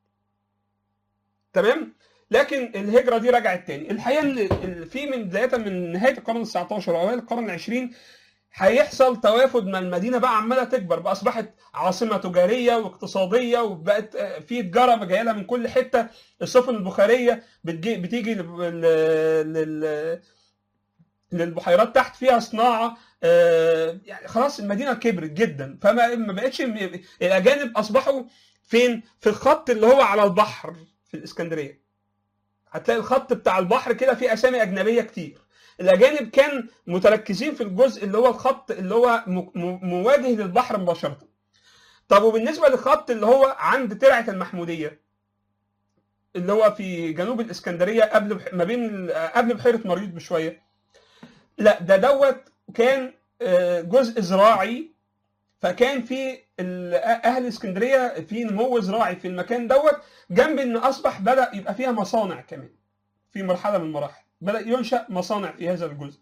تمام لكن الهجره دي رجعت تاني الحقيقه ان ال- في من بدايه من نهايه القرن ال 19 واوائل القرن العشرين هيحصل توافد ما المدينه بقى عماله تكبر بقى اصبحت عاصمه تجاريه واقتصاديه وبقت آه، في تجاره جايه لها من كل حته السفن البخاريه بتجي بتيجي لل- لل- للبحيرات تحت فيها صناعه آه، يعني خلاص المدينه كبرت جدا فما ما بقتش الاجانب اصبحوا فين في الخط اللي هو على البحر في الاسكندريه هتلاقي الخط بتاع البحر كده فيه اسامي اجنبيه كتير الاجانب كان متركزين في الجزء اللي هو الخط اللي هو م- م- مواجه للبحر مباشره طب وبالنسبه للخط اللي هو عند ترعه المحموديه اللي هو في جنوب الاسكندريه قبل بح- ما بين ال- قبل بحيره مريوط بشويه لا ده دوت كان آه، جزء زراعي فكان في ال- اهل اسكندريه في نمو زراعي في المكان دوت جنب ان اصبح بدا يبقى فيها مصانع كمان في مرحله من المراحل بدا ينشا مصانع في هذا الجزء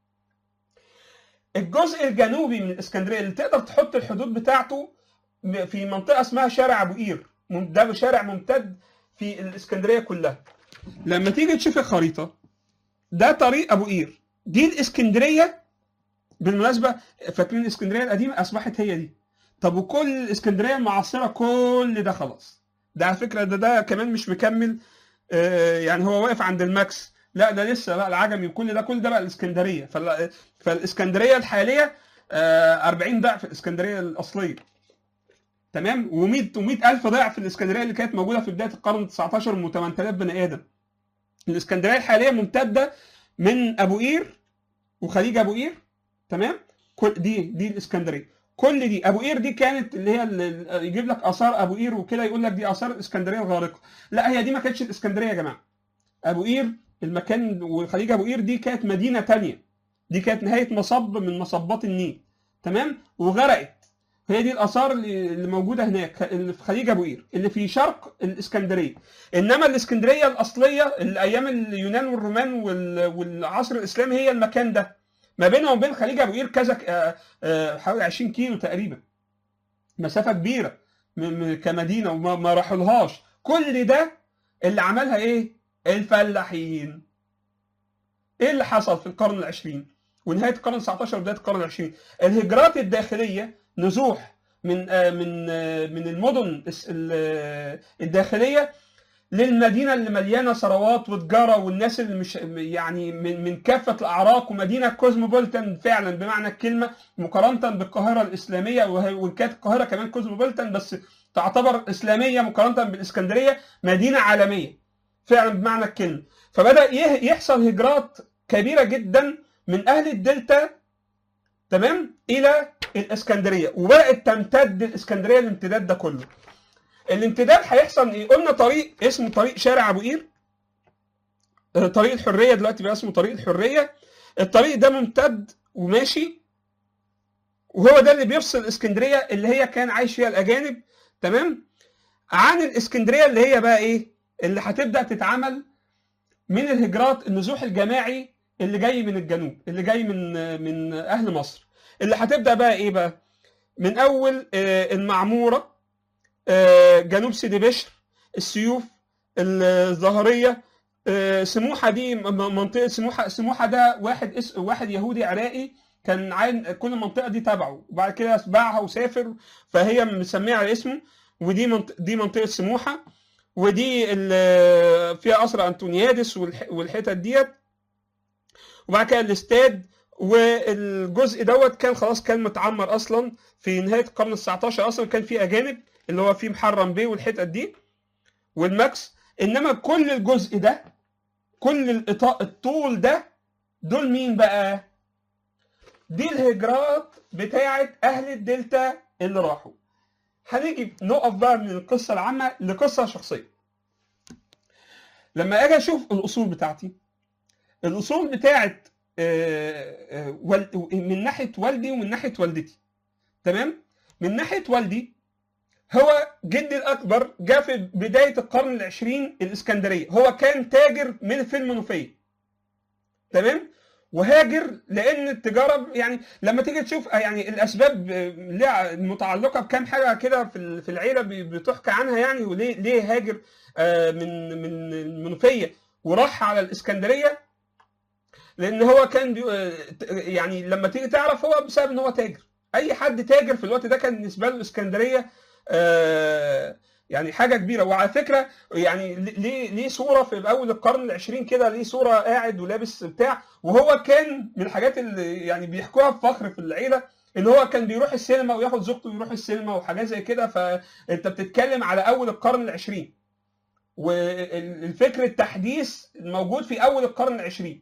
الجزء الجنوبي من الاسكندريه اللي تقدر تحط الحدود بتاعته م- في منطقه اسمها شارع ابو قير مم- ده شارع ممتد في الاسكندريه كلها لما تيجي تشوف الخريطه ده طريق ابو قير دي الاسكندريه بالمناسبه فاكرين الاسكندريه القديمه اصبحت هي دي طب وكل الاسكندريه المعاصره كل ده خلاص ده على فكره ده ده كمان مش مكمل آه، يعني هو واقف عند الماكس لا ده لسه بقى العجمي وكل ده كل ده بقى الاسكندريه فال- فالاسكندريه الحاليه آه، 40 ضعف الاسكندريه الاصليه تمام و100 و100 الف ضعف الاسكندريه اللي كانت موجوده في بدايه القرن 19 من 8000 بني ادم الاسكندريه الحاليه ممتده من ابو قير وخليج ابو قير تمام كل دي دي الاسكندريه كل دي ابو قير دي كانت اللي هي اللي يجيب لك اثار ابو قير وكده يقول لك دي اثار الاسكندريه الغارقه لا هي دي ما كانتش الاسكندريه يا جماعه ابو قير المكان وخليج ابو قير دي كانت مدينه تانية دي كانت نهايه مصب من مصبات النيل تمام وغرقت هي دي الاثار اللي اللي موجوده هناك اللي في خليج ابو قير اللي في شرق الاسكندريه انما الاسكندريه الاصليه اللي ايام اليونان والرومان وال- والعصر الاسلامي هي المكان ده ما بينها وبين خليج ابو قير كذا آه، آه، حوالي 20 كيلو تقريبا مسافه كبيره م- م- كمدينه وما ما راحولهاش كل ده اللي عملها ايه الفلاحين ايه اللي حصل في القرن العشرين ونهايه القرن 19 وبدايه القرن العشرين الهجرات الداخليه نزوح من آه، من آه، من المدن الس- ال- آه، الداخليه للمدينه اللي مليانه ثروات وتجاره والناس اللي مش يعني من من كافه الاعراق ومدينه كوزموبوليتان فعلا بمعنى الكلمه مقارنه بالقاهره الاسلاميه وهي- وان كانت القاهره كمان كوزموبوليتان بس تعتبر اسلاميه مقارنه بالاسكندريه مدينه عالميه فعلا بمعنى الكلمه فبدا يه- يحصل هجرات كبيره جدا من اهل الدلتا تمام الى الاسكندريه وبدات تمتد الاسكندريه الامتداد ده كله الامتداد هيحصل ايه؟ قلنا طريق اسمه طريق شارع ابو قير آه، طريق الحريه دلوقتي بقى اسمه طريق الحريه الطريق ده ممتد وماشي وهو ده اللي بيفصل اسكندريه اللي هي كان عايش فيها الاجانب تمام عن الاسكندريه اللي هي بقى ايه اللي هتبدا تتعمل من الهجرات النزوح الجماعي اللي جاي من الجنوب اللي جاي من من اهل مصر اللي هتبدا بقى ايه بقى من اول آه، المعموره آه، جنوب سيدي بشر السيوف الظهريه آه، سموحه دي م- م- منطقه سموحه سموحه ده واحد اس واحد يهودي عراقي كان عين كل المنطقه دي تبعه وبعد كده باعها وسافر فهي مسميه على اسمه ودي منطقه دي منطقه سموحه ودي ال- فيها قصر انطونيادس والح- والحتت ديت وبعد كده الاستاد والجزء دوت كان خلاص كان متعمر اصلا في نهايه القرن ال 19 اصلا كان في اجانب اللي هو فيه محرم بيه والحتت دي والماكس انما كل الجزء ده كل الإطاء الطول ده دول مين بقى؟ دي الهجرات بتاعه اهل الدلتا اللي راحوا هنيجي نقف بقى من القصه العامه لقصه شخصيه لما اجي اشوف الاصول بتاعتي الاصول بتاعت آه، آه، وال- من ناحيه والدي ومن ناحيه والدتي تمام من ناحيه والدي هو جدي الاكبر جاء في بدايه القرن العشرين الاسكندريه هو كان تاجر من في المنوفيه تمام وهاجر لان التجاره يعني لما تيجي تشوف يعني الاسباب آه، ليها متعلقه بكام حاجه كده في ال- في العيله بي- بتحكى عنها يعني وليه ليه هاجر آه، من من المنوفيه وراح على الاسكندريه لان هو كان بي... آه، يعني لما تيجي تعرف هو بسبب ان هو تاجر اي حد تاجر في الوقت ده كان بالنسبه له الاسكندريه آه، يعني حاجه كبيره وعلى فكره يعني ليه ليه صوره في اول القرن العشرين كده ليه صوره قاعد ولابس بتاع وهو كان من الحاجات اللي يعني بيحكوها بفخر في العيله ان هو كان بيروح السينما وياخد زوجته ويروح السينما وحاجات زي كده فانت بتتكلم على اول القرن العشرين والفكر التحديث الموجود في اول القرن العشرين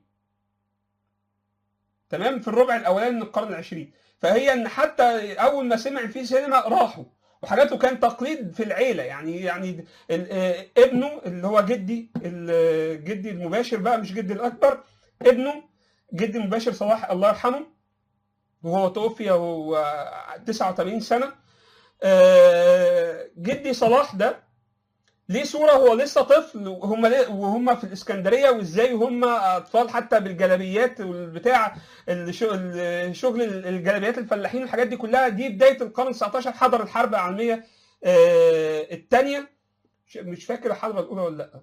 تمام في الربع الاولاني من القرن العشرين فهي ان حتى اول ما سمع في سينما راحوا وحاجاته كان تقليد في العيله يعني يعني ال- آه، ابنه اللي هو جدي ال- جدي المباشر بقى مش جدي الاكبر ابنه جدي المباشر صلاح الله يرحمه وهو توفي وهو 89 سنه آه، جدي صلاح ده ليه صوره هو لسه طفل وهم وهم في الاسكندريه وازاي هم اطفال حتى بالجلابيات والبتاع الشو- الشغل الجلابيات الفلاحين الحاجات دي كلها دي بدايه القرن 19 حضر الحرب العالميه الثانيه مش فاكر الحرب الاولى ولا لا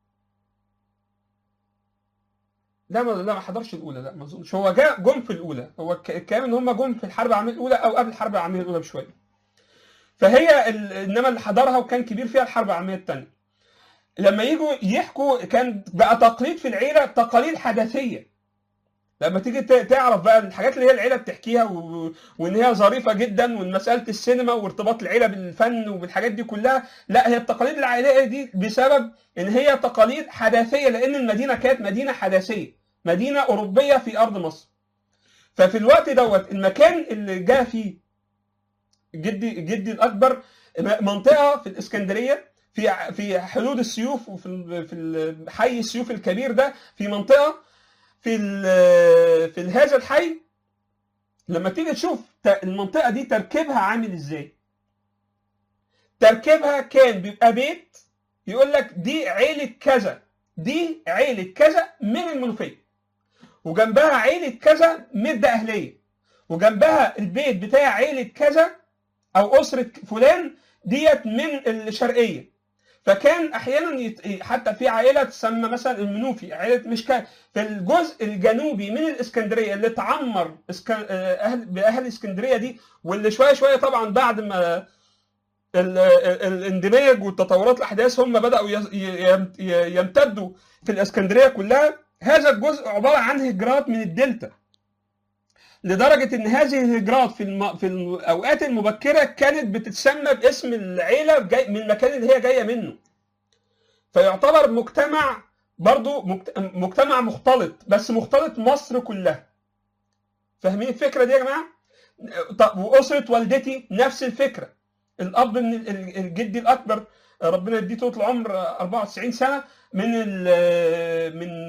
لا ما لا ما حضرش الاولى لا ما اظنش هو جاء جم في الاولى هو ك- كان ان هم جم في الحرب العالميه الاولى او قبل الحرب العالميه الاولى بشويه فهي ال... انما اللي حضرها وكان كبير فيها الحرب العالميه الثانيه لما يجوا يحكوا كان بقى تقليد في العيله تقاليد حدثيه لما تيجي ت- تعرف بقى الحاجات اللي هي العيله بتحكيها و... وان هي ظريفه جدا وان مساله السينما وارتباط العيله بالفن وبالحاجات دي كلها لا هي التقاليد العائليه دي بسبب ان هي تقاليد حداثيه لان المدينه كانت مدينه حداثيه مدينه اوروبيه في ارض مصر ففي الوقت دوت المكان اللي جاء فيه جدي جدي الاكبر منطقه في الاسكندريه في في حدود السيوف وفي ال- في ال- حي السيوف الكبير ده في منطقه في ال- في هذا الحي لما تيجي تشوف ت- المنطقه دي تركيبها عامل ازاي تركيبها كان بيبقى بيت يقول لك دي عيله كذا دي عيله كذا من المنوفيه وجنبها عيله كذا من الدقهليه وجنبها البيت بتاع عيله كذا او اسره فلان ديت من الشرقيه فكان احيانا يت... حتى في عائله تسمى مثلا المنوفي عائله مشكا في الجزء الجنوبي من الاسكندريه اللي اتعمر اسك... اهل باهل الاسكندريه دي واللي شويه شويه طبعا بعد ما ال... ال- الاندماج والتطورات الاحداث هم بداوا ي... ي... ي- يمتدوا في الاسكندريه كلها هذا الجزء عباره عن هجرات من الدلتا لدرجه ان هذه الهجرات في الم... في الاوقات المبكره كانت بتتسمى باسم العيله جاي من المكان اللي هي جايه منه فيعتبر مجتمع برضو مجت- مجتمع مختلط بس مختلط مصر كلها فاهمين الفكره دي يا جماعه طب واسره والدتي نفس الفكره الاب من ال- ال- الجدي الاكبر ربنا يديه طول العمر 94 سنه من ال من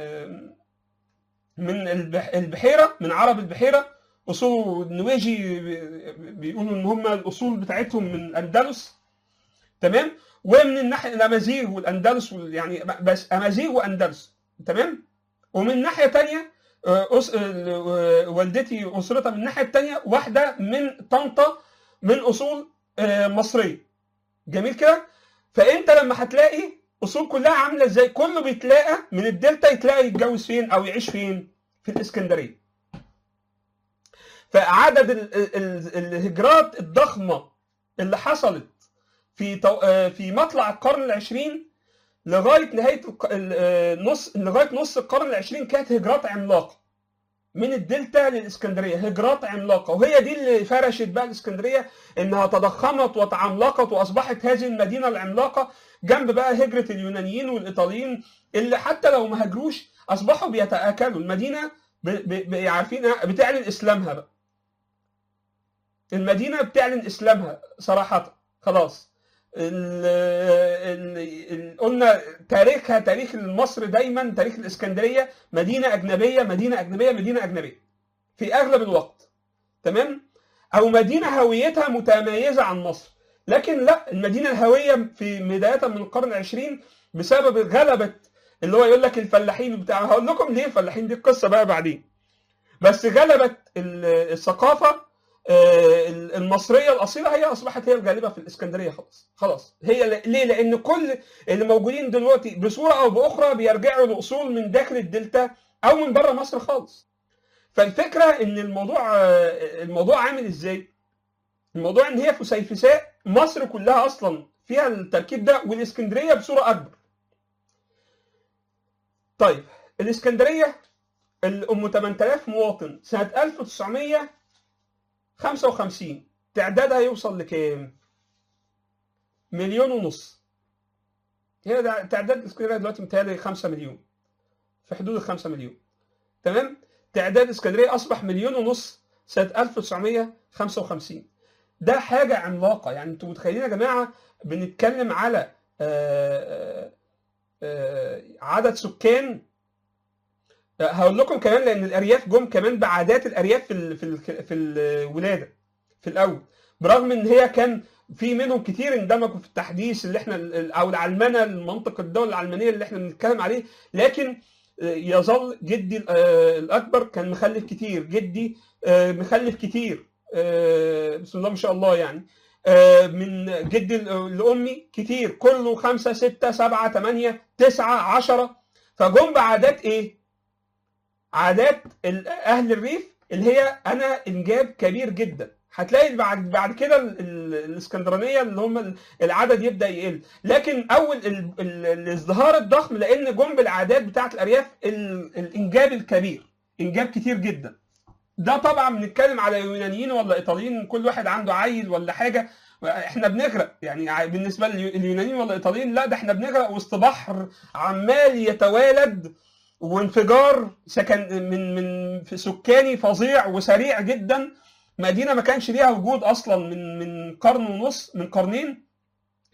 من البح- البحيره من عرب البحيره اصول النواجي بيقولوا ان هم الاصول بتاعتهم من الاندلس تمام ومن الناحيه الامازيغ والاندلس وال- يعني بس امازيغ واندلس تمام ومن ناحيه تانية آه، أس... آه، والدتي اسرتها من الناحيه التانية واحده من طنطا من اصول آه، مصريه جميل كده فانت لما هتلاقي اصول كلها عامله ازاي كله بيتلاقى من الدلتا يتلاقى يتجوز فين او يعيش فين في الاسكندريه فعدد ال- ال- ال- الهجرات الضخمه اللي حصلت في تو- آه، في مطلع القرن العشرين لغايه نهايه الق- ال- آه، نص لغايه نص القرن العشرين كانت هجرات عملاقه من الدلتا للاسكندريه هجرات عملاقه وهي دي اللي فرشت بقى الاسكندريه انها تضخمت وتعملقت واصبحت هذه المدينه العملاقه جنب بقى هجره اليونانيين والايطاليين اللي حتى لو ما هاجروش اصبحوا بيتاكلوا المدينه ب- ب- ب- عارفين بتعلن اسلامها بقى المدينه بتعلن اسلامها صراحه خلاص ال ال ال قلنا تاريخها تاريخ مصر دايما تاريخ الاسكندريه مدينه اجنبيه مدينه اجنبيه مدينه اجنبيه في اغلب الوقت تمام او مدينه هويتها متميزه عن مصر لكن لا المدينه الهويه في بدايه من القرن العشرين بسبب غلبه اللي هو يقول لك الفلاحين بتاع هقول لكم ليه الفلاحين دي القصه بقى بعدين بس غلبت ال- الثقافه آه، المصريه الاصيله هي اصبحت هي الغالبه في الاسكندريه خلاص خلاص هي ل- ليه لان كل اللي موجودين دلوقتي بصوره او باخرى بيرجعوا لاصول من داخل الدلتا او من بره مصر خالص فالفكره ان الموضوع آه، الموضوع عامل ازاي الموضوع ان هي فسيفساء مصر كلها اصلا فيها التركيب ده والاسكندريه بصوره اكبر طيب الاسكندريه ام 8000 مواطن سنه 1955 تعدادها يوصل لكام؟ مليون ونص هي ده تعداد اسكندريه دلوقتي متهيألي 5 مليون في حدود ال 5 مليون تمام؟ تعداد اسكندريه اصبح مليون ونص سنه 1955 ده حاجه عملاقه يعني انتوا متخيلين يا جماعه بنتكلم على آه، آه، عدد سكان هقول لكم كمان لان الارياف جم كمان بعادات الارياف في ال في ال في الولاده في الاول برغم ان هي كان في منهم كتير اندمجوا في التحديث اللي احنا او العلمنه المنطق الدوله العلمانيه اللي احنا بنتكلم عليه لكن يظل جدي الاكبر كان مخلف كتير جدي مخلف كتير بسم الله ما شاء الله يعني من جدي لامي كتير كله خمسه سته سبعه ثمانيه تسعه عشره فجم بعادات ايه؟ عادات اهل الريف اللي هي انا انجاب كبير جدا هتلاقي بعد بعد كده الاسكندرانيه اللي هم العدد يبدا يقل لكن اول الازدهار الضخم لان جم بالعادات بتاعه الارياف الانجاب الكبير انجاب كتير جدا ده طبعا بنتكلم على يونانيين ولا ايطاليين كل واحد عنده عيل ولا حاجه احنا بنغرق يعني بالنسبه لليونانيين ولا الايطاليين لا ده احنا بنغرق وسط بحر عمال يتوالد وانفجار سكن من من في سكاني فظيع وسريع جدا مدينه ما كانش ليها وجود اصلا من من قرن ونص من قرنين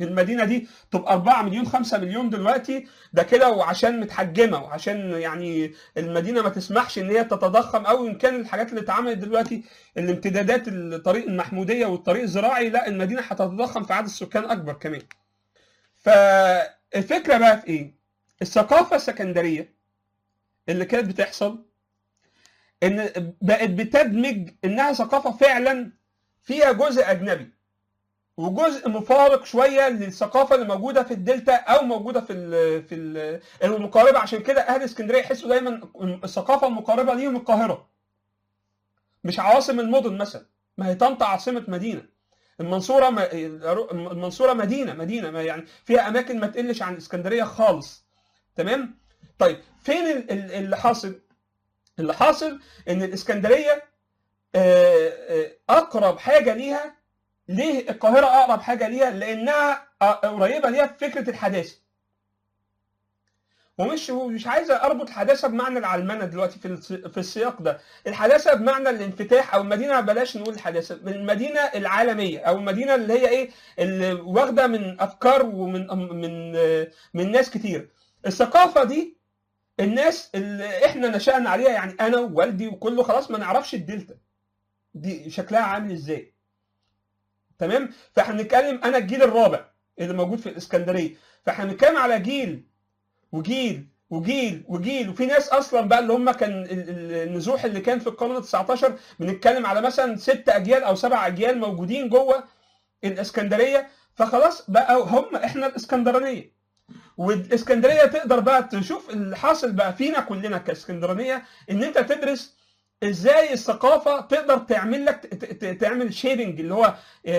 المدينه دي تبقى 4 مليون 5 مليون دلوقتي ده كده وعشان متحجمه وعشان يعني المدينه ما تسمحش ان هي تتضخم او ان كان الحاجات اللي اتعملت دلوقتي الامتدادات الطريق المحموديه والطريق الزراعي لا المدينه هتتضخم في عدد السكان اكبر كمان. فالفكره بقى في ايه؟ الثقافه السكندريه اللي كانت بتحصل ان بقت بتدمج انها ثقافه فعلا فيها جزء اجنبي وجزء مفارق شويه للثقافه اللي موجوده في الدلتا او موجوده في ال في ال المقاربه عشان كده اهل اسكندريه يحسوا دايما الثقافه المقاربه ليهم القاهره مش عواصم المدن مثلا ما هي طنطا عاصمه مدينه المنصوره المنصوره مدينه مدينه ما يعني فيها اماكن ما تقلش عن اسكندريه خالص تمام طيب فين اللي حاصل اللي حاصل ان الاسكندريه اقرب حاجه ليها ليه القاهره اقرب حاجه ليها لانها قريبه ليها في فكره الحداثه ومش مش عايز اربط الحداثه بمعنى العلمنه دلوقتي في في السياق ده الحداثه بمعنى الانفتاح او المدينه بلاش نقول الحداثه المدينه العالميه او المدينه اللي هي ايه اللي واخده من افكار ومن من من ناس كتير الثقافه دي الناس اللي احنا نشأنا عليها يعني انا ووالدي وكله خلاص ما نعرفش الدلتا دي شكلها عامل ازاي تمام فاحنا بنتكلم انا الجيل الرابع اللي موجود في الاسكندريه فاحنا بنتكلم على جيل وجيل وجيل وجيل وفي ناس اصلا بقى اللي هم كان النزوح اللي كان في القرن ال 19 بنتكلم على مثلا ست اجيال او سبع اجيال موجودين جوه الاسكندريه فخلاص بقى هم احنا الاسكندرانيه والاسكندريه تقدر بقى تشوف اللي حاصل بقى فينا كلنا كاسكندرانيه ان انت تدرس ازاي الثقافه تقدر تعمل لك تعمل شيبنج اللي هو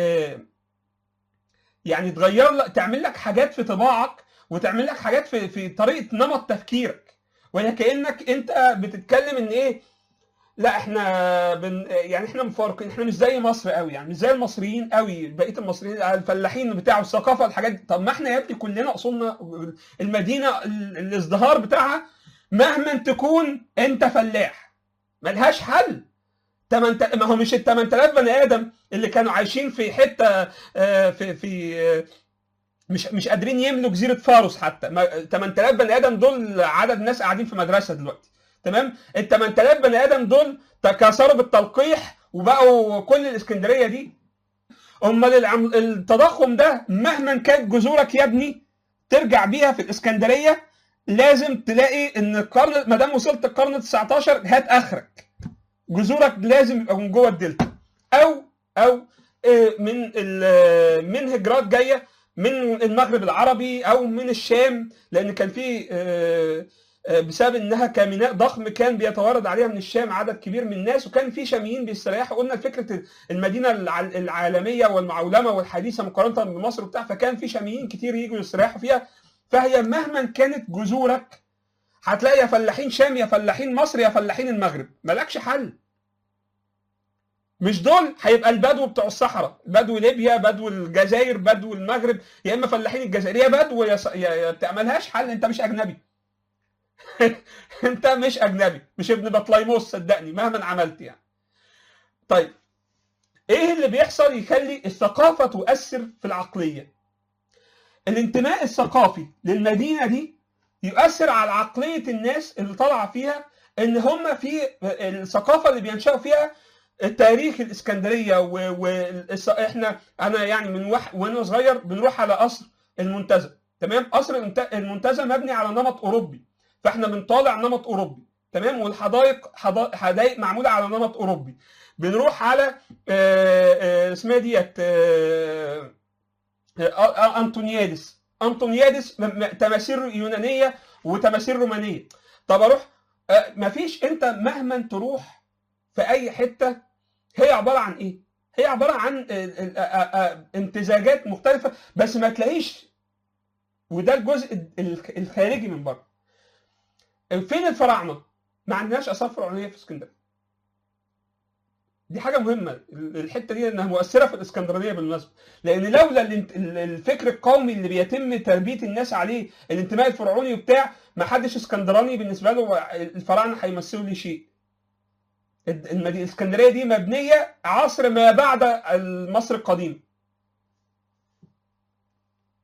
يعني تغير لك تعمل لك حاجات في طباعك وتعمل لك حاجات في في طريقه نمط تفكيرك وهي كانك انت بتتكلم ان ايه لا احنا بن يعني احنا مفارقين احنا مش زي مصر قوي يعني مش زي المصريين قوي بقيه المصريين الفلاحين بتاعوا الثقافه الحاجات دي طب ما احنا يا ابني كلنا اصولنا المدينه الازدهار بتاعها مهما تكون انت فلاح ملهاش حل تمن ما هو مش ال 8000 بني ادم اللي كانوا عايشين في حته في في مش مش قادرين يملوا جزيره فاروس حتى 8000 بني ادم دول عدد ناس قاعدين في مدرسه دلوقتي تمام ال 8000 بني ادم دول تكاثروا بالتلقيح وبقوا كل الاسكندريه دي امال التضخم ده مهما كانت جذورك يا ابني ترجع بيها في الاسكندريه لازم تلاقي ان القرن ما دام وصلت القرن 19 هات اخرك جذورك لازم يبقى من جوه الدلتا او او من من هجرات جايه من المغرب العربي او من الشام لان كان في بسبب انها كميناء ضخم كان بيتوارد عليها من الشام عدد كبير من الناس وكان في شاميين بيستريحوا قلنا فكره المدينه العالميه والمعولمه والحديثه مقارنه بمصر وبتاع فكان في شاميين كتير يجوا يستريحوا فيها فهي مهما كانت جذورك هتلاقي يا فلاحين شام يا فلاحين مصر يا فلاحين المغرب مالكش حل مش دول هيبقى البدو بتوع الصحراء بدو ليبيا بدو الجزائر بدو المغرب يا اما فلاحين الجزائر يا بدو يا, يا بتعملهاش حل انت مش اجنبي انت مش اجنبي مش ابن بطليموس صدقني مهما عملت يعني طيب ايه اللي بيحصل يخلي الثقافه تؤثر في العقليه الانتماء الثقافي للمدينه دي يؤثر على عقليه الناس اللي طالعه فيها ان هم في الثقافه اللي بينشأوا فيها تاريخ الاسكندريه واحنا انا يعني من وح... وانا صغير بنروح على قصر المنتزه تمام قصر المنتزه مبني على نمط اوروبي فاحنا بنطالع نمط اوروبي تمام والحدائق حدائق معموله على نمط اوروبي بنروح على اسمها ديت انطونيادس انطونيادس تماثيل يونانيه وتماثيل رومانيه طب اروح مفيش انت مهما تروح في اي حته هي عباره عن ايه؟ هي عباره عن امتزاجات مختلفه بس ما تلاقيش وده الجزء الخارجي من بره فين الفراعنه؟ ما عندناش اثار فرعونيه في اسكندريه دي حاجه مهمه الحته دي انها مؤثره في الاسكندرانيه بالمناسبه لان لولا الفكر القومي اللي بيتم تربيه الناس عليه الانتماء الفرعوني وبتاع ما حدش اسكندراني بالنسبه له الفراعنه هيمثلوا لي شيء المدينه الاسكندريه دي مبنيه عصر ما بعد مصر القديم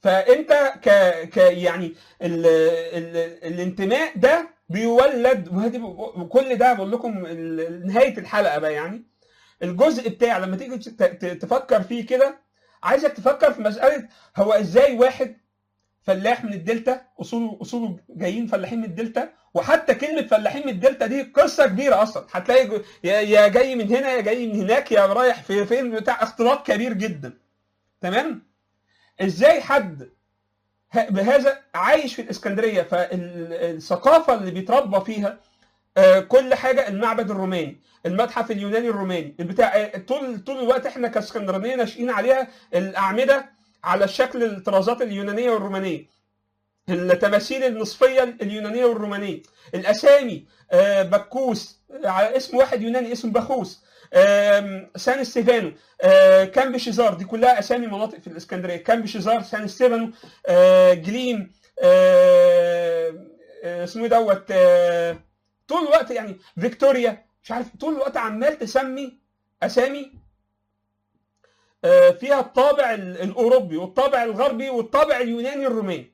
فانت ك, ك يعني ال... ال... الانتماء ده بيولد وهدي وكل ده بقول لكم ال- نهايه الحلقه بقى يعني الجزء بتاع لما تيجي ت- ت- تفكر فيه كده عايزك تفكر في مساله هو ازاي واحد فلاح من الدلتا اصوله اصوله جايين فلاحين من الدلتا وحتى كلمه فلاحين من الدلتا دي قصه كبيره اصلا هتلاقي جو- يا يا جاي من هنا يا جاي من هناك يا رايح في فين بتاع اختلاط كبير جدا تمام ازاي حد ه- بهذا عايش في الاسكندريه فالثقافه اللي بيتربى فيها آه، كل حاجه المعبد الروماني المتحف اليوناني الروماني البتاع آه، طول طول الوقت احنا كاسكندرانيه ناشئين عليها الاعمده على الشكل الطرازات اليونانيه والرومانيه التماثيل النصفيه اليونانيه والرومانيه الاسامي آه، بكوس آه، على اسم واحد يوناني اسمه بخوس آم، سان ستيفانو آه، كامب شيزار دي كلها اسامي مناطق في الاسكندريه كامب شيزار سان ستيفانو آه، جليم آه، آه، اسمه إيه دوت آه، طول الوقت يعني فيكتوريا مش عارف طول الوقت عمال تسمي اسامي آه، فيها الطابع ال- الاوروبي والطابع الغربي والطابع اليوناني الروماني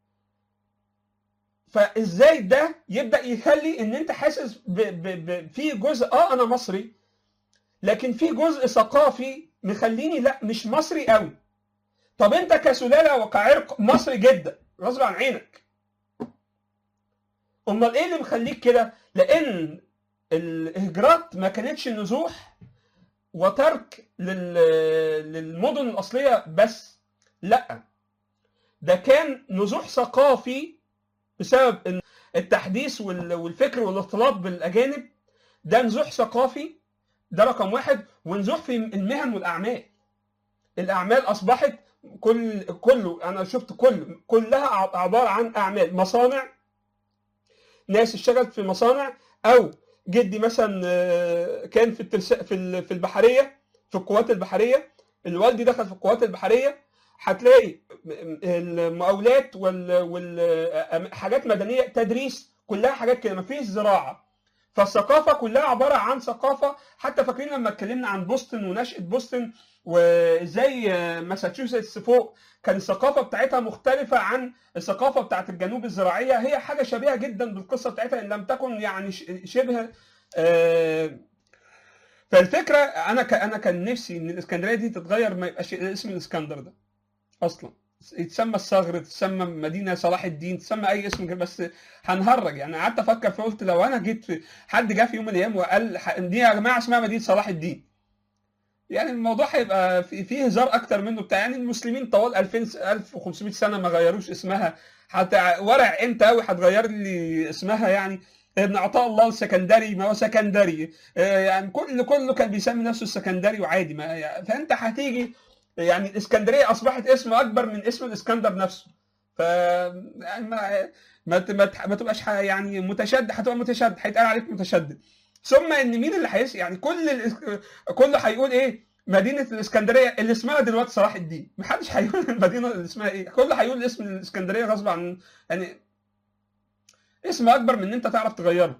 فازاي ده يبدا يخلي ان انت حاسس ب... ب... ب... في جزء اه انا مصري لكن في جزء ثقافي مخليني لا مش مصري قوي طب انت كسلاله وكعرق مصري جدا غصب عن عينك امال ايه اللي مخليك كده لان الهجرات ما كانتش نزوح وترك لل... للمدن الاصليه بس لا ده كان نزوح ثقافي بسبب إن التحديث وال- والفكر والاختلاط بالاجانب ده نزوح ثقافي ده رقم واحد ونزوح في المهن والاعمال الاعمال اصبحت كل كله انا شفت كل كلها ع- عباره عن اعمال مصانع ناس اشتغلت في مصانع او جدي مثلا آه، كان في الترس... في ال- في البحريه في القوات البحريه الوالدي دخل في القوات البحريه هتلاقي المقاولات وال... وال... حاجات مدنيه تدريس كلها حاجات كده مفيش زراعه فالثقافه كلها عباره عن ثقافه حتى فاكرين لما اتكلمنا عن بوسطن ونشاه بوسطن وازاي ماساتشوستس فوق كان الثقافه بتاعتها مختلفه عن الثقافه بتاعت الجنوب الزراعيه هي حاجه شبيهه جدا بالقصه بتاعتها ان لم تكن يعني ش- شبه آه، فالفكره انا ك- انا كان نفسي ان الاسكندريه دي تتغير ما يبقاش اسم الاسكندر ده اصلا يتسمى الصغر تسمى مدينه صلاح الدين تسمى اي اسم كده بس هنهرج يعني قعدت افكر فقلت لو انا جيت في حد جه في يوم من الايام وقال ح- دي يا جماعه اسمها مدينه صلاح الدين يعني الموضوع هيبقى في- فيه هزار اكتر منه بتاع يعني المسلمين طوال 2000 1500 سنه ما غيروش اسمها حتى ورع انت قوي هتغير لي اسمها يعني ابن عطاء الله السكندري ما هو سكندري آه، يعني كل كله كان بيسمي نفسه السكندري وعادي ما يعني فانت هتيجي يعني الاسكندريه اصبحت اسم اكبر من اسم الاسكندر نفسه ف يعني ما ما ت- ما ت- ما تبقاش ح- يعني متشدد هتبقى متشدد هيتقال عليك متشدد ثم ان مين اللي هيس يعني كل الإس- كله هيقول ايه مدينه الاسكندريه اللي اسمها دلوقتي صلاح الدين محدش هيقول المدينه اللي اسمها ايه كله هيقول اسم الاسكندريه غصب عن يعني اسم اكبر من ان انت تعرف تغيره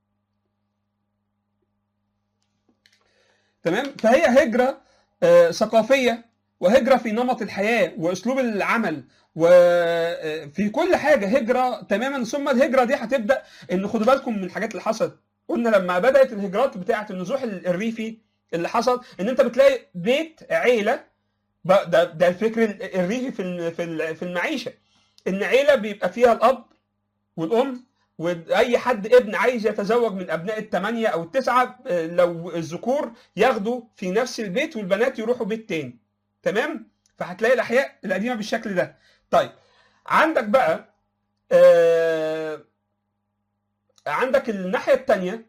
تمام فهي هجره آه، ثقافيه وهجره في نمط الحياه واسلوب العمل وفي كل حاجه هجره تماما ثم الهجره دي هتبدا ان خدوا بالكم من الحاجات اللي حصلت قلنا لما بدات الهجرات بتاعه النزوح الريفي اللي حصل ان انت بتلاقي بيت عيله ب- ده ده الفكر الريفي في الم- في ال- في المعيشه ان عيله بيبقى فيها الاب والام واي حد ابن عايز يتزوج من ابناء الثمانيه او التسعه آه، لو الذكور ياخدوا في نفس البيت والبنات يروحوا بيت تاني تمام فهتلاقي الاحياء القديمه بالشكل ده طيب عندك بقى آه عندك الناحيه الثانيه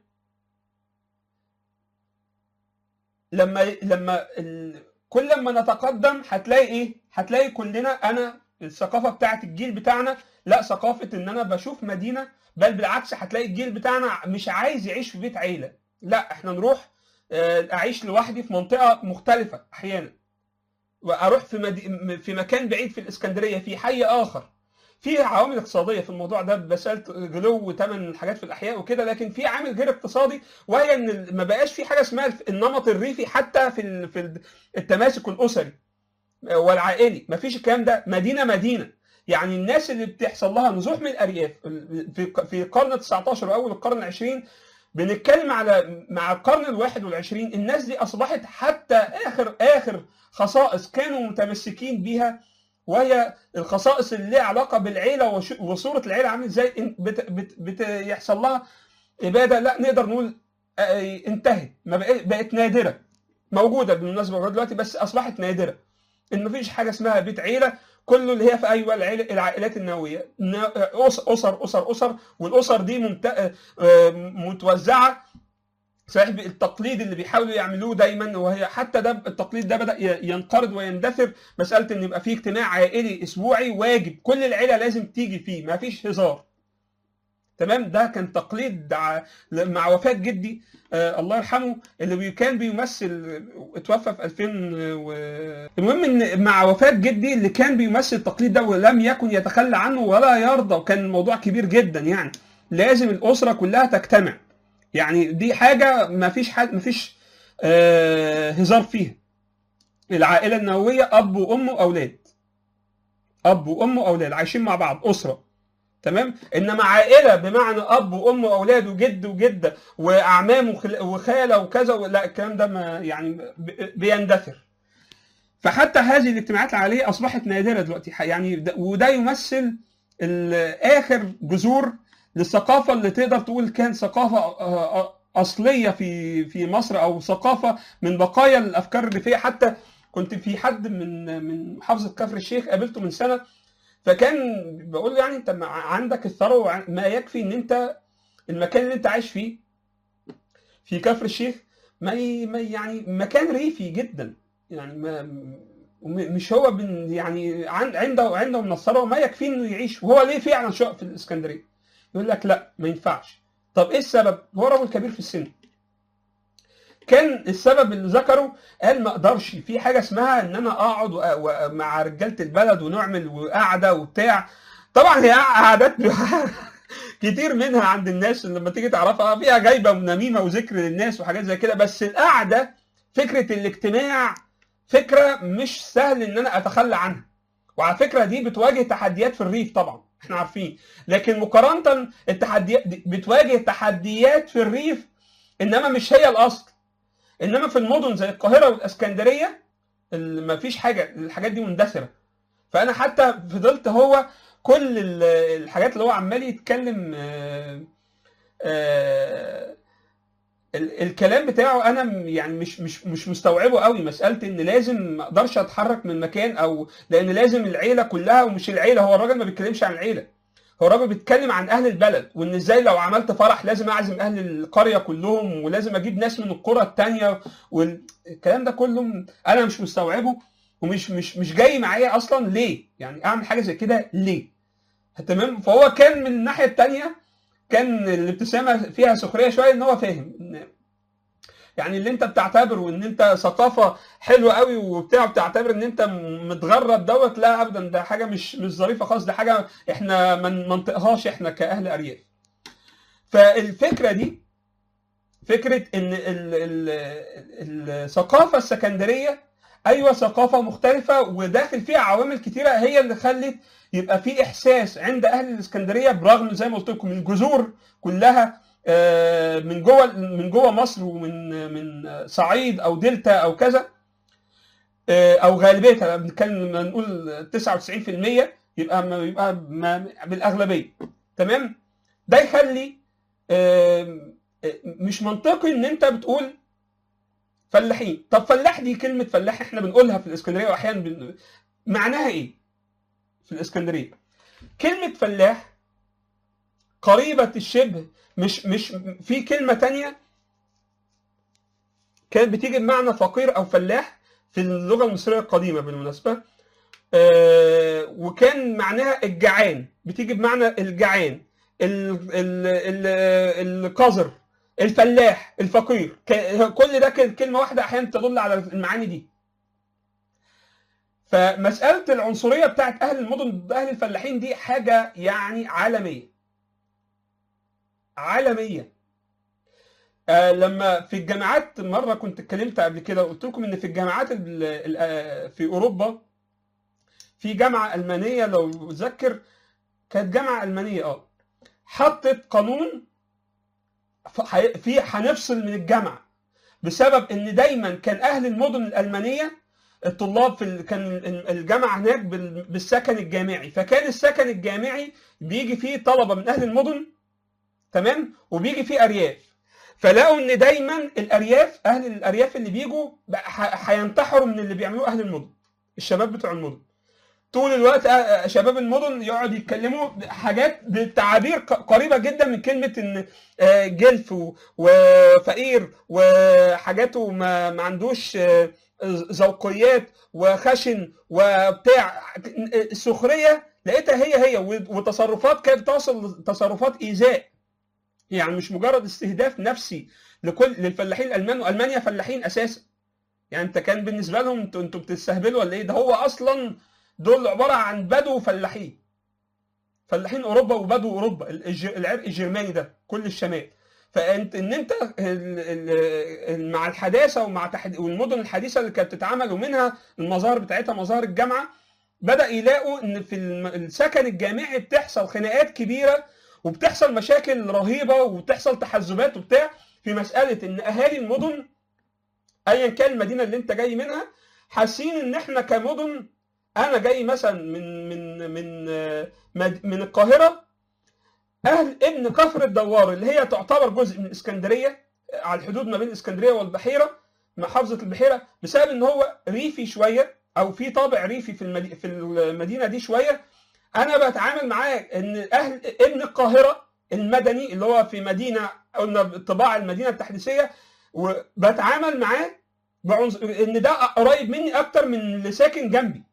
لما لما ال... كل ما نتقدم هتلاقي ايه هتلاقي كلنا انا الثقافه بتاعت الجيل بتاعنا لا ثقافه ان انا بشوف مدينه بل بالعكس هتلاقي الجيل بتاعنا مش عايز يعيش في بيت عيله لا احنا نروح آه، اعيش لوحدي في منطقه مختلفه احيانا واروح في مدي... في مكان بعيد في الاسكندريه في حي اخر في عوامل اقتصاديه في الموضوع ده مساله غلو وثمن الحاجات في الاحياء وكده لكن في عامل غير اقتصادي وهي ان ما بقاش في حاجه اسمها النمط الريفي حتى في ال- في التماسك الاسري والعائلي مفيش الكلام ده مدينه مدينه يعني الناس اللي بتحصل لها نزوح من الارياف في في القرن 19 واول القرن العشرين بنتكلم على مع القرن الواحد والعشرين الناس دي اصبحت حتى اخر اخر خصائص كانوا متمسكين بيها وهي الخصائص اللي ليها علاقه بالعيله وش- وصوره العيله عامل ازاي إن بت بت بت يحصل لها اباده لا نقدر نقول آه، انتهت ما بقت بقت نادره موجوده بالمناسبه لغاية دلوقتي بس اصبحت نادره ان مفيش حاجه اسمها بيت عيله كله اللي هي في ايوه العيله العائلات النوويه نا- أس- اسر اسر اسر والاسر دي ممت... آه، متوزعه صحيح التقليد اللي بيحاولوا يعملوه دايما وهي حتى ده التقليد ده بدا ي- ينقرض ويندثر مساله ان يبقى في اجتماع عائلي اسبوعي واجب كل العيله لازم تيجي فيه ما فيش هزار تمام ده كان تقليد ع- مع وفاه جدي آه الله يرحمه اللي بي- كان بيمثل اتوفى في 2000 و... المهم ان مع وفاه جدي اللي كان بيمثل التقليد ده ولم يكن يتخلى عنه ولا يرضى وكان الموضوع كبير جدا يعني لازم الاسره كلها تجتمع يعني دي حاجه ما فيش حاجه ما فيش آه هزار فيها العائله النوويه اب وام واولاد اب وام واولاد عايشين مع بعض اسره تمام انما عائله بمعنى اب وام واولاد وجد وجده واعمام وخل- وخاله وكذا لا الكلام ده ما يعني ب- بيندثر فحتى هذه الاجتماعات العائليه اصبحت نادره دلوقتي يعني ده- وده يمثل ال- اخر جذور للثقافه اللي تقدر تقول كان ثقافه آه، آه، اصليه في في مصر او ثقافه من بقايا الافكار الريفيه حتى كنت في حد من من محافظه كفر الشيخ قابلته من سنه فكان بقول له يعني انت مع- عندك الثروه وع- ما يكفي ان انت المكان اللي انت عايش فيه في كفر الشيخ ما ي- ما يعني مكان ريفي جدا يعني ما م- مش هو بن يعني عن- عنده عنده من الثروه ما يكفي انه يعيش وهو ليه فعلا شقق في الاسكندريه يقول لك لا ما ينفعش طب ايه السبب هو راجل كبير في السن كان السبب اللي ذكره قال ما اقدرش في حاجه اسمها ان انا اقعد وأ- وأ- مع رجاله البلد ونعمل وقعده وبتاع طبعا هي قعدات كتير منها عند الناس لما تيجي تعرفها فيها جايبه ونميمه وذكر للناس وحاجات زي كده بس القعده فكره الاجتماع فكره مش سهل ان انا اتخلى عنها وعلى فكره دي بتواجه تحديات في الريف طبعا احنا عارفين لكن مقارنه التحديات دي بتواجه تحديات في الريف انما مش هي الاصل انما في المدن زي القاهره والاسكندريه ما فيش حاجه الحاجات دي مندثره فانا حتى فضلت هو كل ال- الحاجات اللي هو عمال يتكلم آه، آه، ال- الكلام بتاعه انا م- يعني مش مش مش مستوعبه قوي مساله ان لازم ما اقدرش اتحرك من مكان او لان لازم العيله كلها ومش العيله هو الراجل ما بيتكلمش عن العيله هو الراجل بيتكلم عن اهل البلد وان ازاي لو عملت فرح لازم اعزم اهل القريه كلهم ولازم اجيب ناس من القرى التانية والكلام ده كله م- انا مش مستوعبه ومش مش مش جاي معايا اصلا ليه يعني اعمل حاجه زي كده ليه تمام فهو كان من الناحيه التانية كان الابتسامه فيها سخريه شويه ان هو فاهم إن يعني اللي انت بتعتبره ان انت ثقافه حلوه قوي وبتاع بتعتبر ان انت متغرب دوت لا ابدا ده حاجه مش مش ظريفه خالص ده حاجه احنا ما ننطقهاش احنا كاهل ارياف فالفكره دي فكره ان ال- ال- الثقافه السكندريه ايوه ثقافه مختلفه وداخل فيها عوامل كتيره هي اللي خلت يبقى في احساس عند اهل الاسكندريه برغم زي ما قلت لكم الجذور كلها آه، من جوه من جوه مصر ومن من صعيد او دلتا او كذا آه، او غالبيتها بنتكلم لما نقول 99% يبقى ما يبقى ما بالاغلبيه تمام ده يخلي آه، آه، مش منطقي ان انت بتقول فلاحين طب فلاح دي كلمه فلاح احنا بنقولها في الاسكندريه واحيانا بن... معناها ايه في الاسكندريه كلمه فلاح قريبه الشبه مش مش في كلمه تانية كانت بتيجي بمعنى فقير او فلاح في اللغه المصريه القديمه بالمناسبه آه وكان معناها الجعان بتيجي بمعنى الجعان ال- ال- ال- القذر الفلاح الفقير ك- كل ده كل- كلمه واحده احيانا تدل على المعاني دي فمساله العنصريه بتاعت اهل المدن ضد اهل الفلاحين دي حاجه يعني عالميه عالميه آه لما في الجامعات مره كنت اتكلمت قبل كده قلت لكم ان في الجامعات ال- ال- آه، في اوروبا في جامعه المانيه لو متذكر كانت جامعه المانيه اه حطت قانون ف- هي- في هنفصل من الجامعه بسبب ان دايما كان اهل المدن الالمانيه الطلاب في ال- كان ال- الجامعه هناك بال- بالسكن الجامعي فكان السكن الجامعي بيجي فيه طلبه من اهل المدن تمام وبيجي فيه ارياف فلقوا ان دايما الارياف اهل الارياف اللي بيجوا بقى ح- هينتحروا من اللي بيعملوه اهل المدن الشباب بتوع المدن طول الوقت آه، شباب المدن يقعدوا يتكلموا حاجات بتعابير ق- قريبه جدا من كلمه ان آه، جلف و- وفقير وحاجاته ما, ما عندوش آه، ذوقيات وخشن وبتاع السخريه لقيتها هي هي وتصرفات كانت توصل تصرفات ايذاء يعني مش مجرد استهداف نفسي لكل للفلاحين الالمان والمانيا فلاحين اساسا يعني انت كان بالنسبه لهم انتوا انتوا بتستهبلوا ولا ايه ده هو اصلا دول عباره عن بدو وفلاحين فلاحين اوروبا وبدو اوروبا الج- العرق الجرماني ده كل الشمال فانت ان انت ال- ال- ال- مع الحداثه ومع تحد والمدن الحديثه اللي كانت بتتعمل ومنها المظاهر بتاعتها مظاهر الجامعه بدا يلاقوا ان في الم- السكن الجامعي بتحصل خناقات كبيره وبتحصل مشاكل رهيبه وبتحصل تحزبات وبتاع في مساله ان اهالي المدن ايا كان المدينه اللي انت جاي منها حاسين ان احنا كمدن انا جاي مثلا من من من آه، مد- من القاهره اهل ابن كفر الدوار اللي هي تعتبر جزء من اسكندريه على الحدود ما بين اسكندريه والبحيره محافظه البحيره بسبب ان هو ريفي شويه او في طابع ريفي في المدي... في المدينه دي شويه انا بتعامل معاه ان اهل ابن القاهره المدني اللي هو في مدينه قلنا طباع المدينه التحديثيه وبتعامل معاه بعنص... ان ده قريب مني اكتر من اللي ساكن جنبي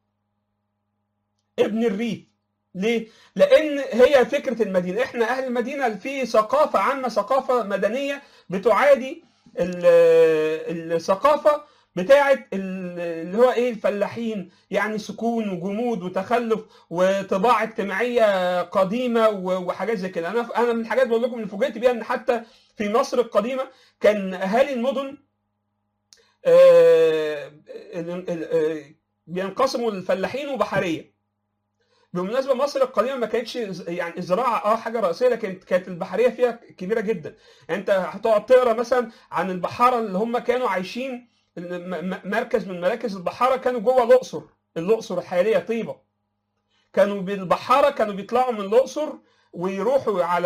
ابن الريف ليه؟ لان هي فكره المدينه احنا اهل المدينه في ثقافه عامه ثقافه مدنيه بتعادي ال- الثقافه بتاعه ال- اللي هو ايه الفلاحين يعني سكون وجمود وتخلف وطباع اجتماعيه قديمه و- وحاجات زي كده انا انا من الحاجات بقول لكم اللي فوجئت بيها ان حتى في مصر القديمه كان اهالي المدن آه، ال- ال- آه، بينقسموا لفلاحين وبحريه بالمناسبه مصر القديمه ما كانتش ز- يعني الزراعه اه حاجه رئيسيه لكن كانت البحريه فيها كبيره جدا يعني انت هتقعد تقرا مثلا عن البحاره اللي هم كانوا عايشين م- م- مركز من مراكز البحاره كانوا جوه الاقصر الاقصر الحاليه طيبه كانوا بالبحاره كانوا بيطلعوا من الاقصر ويروحوا على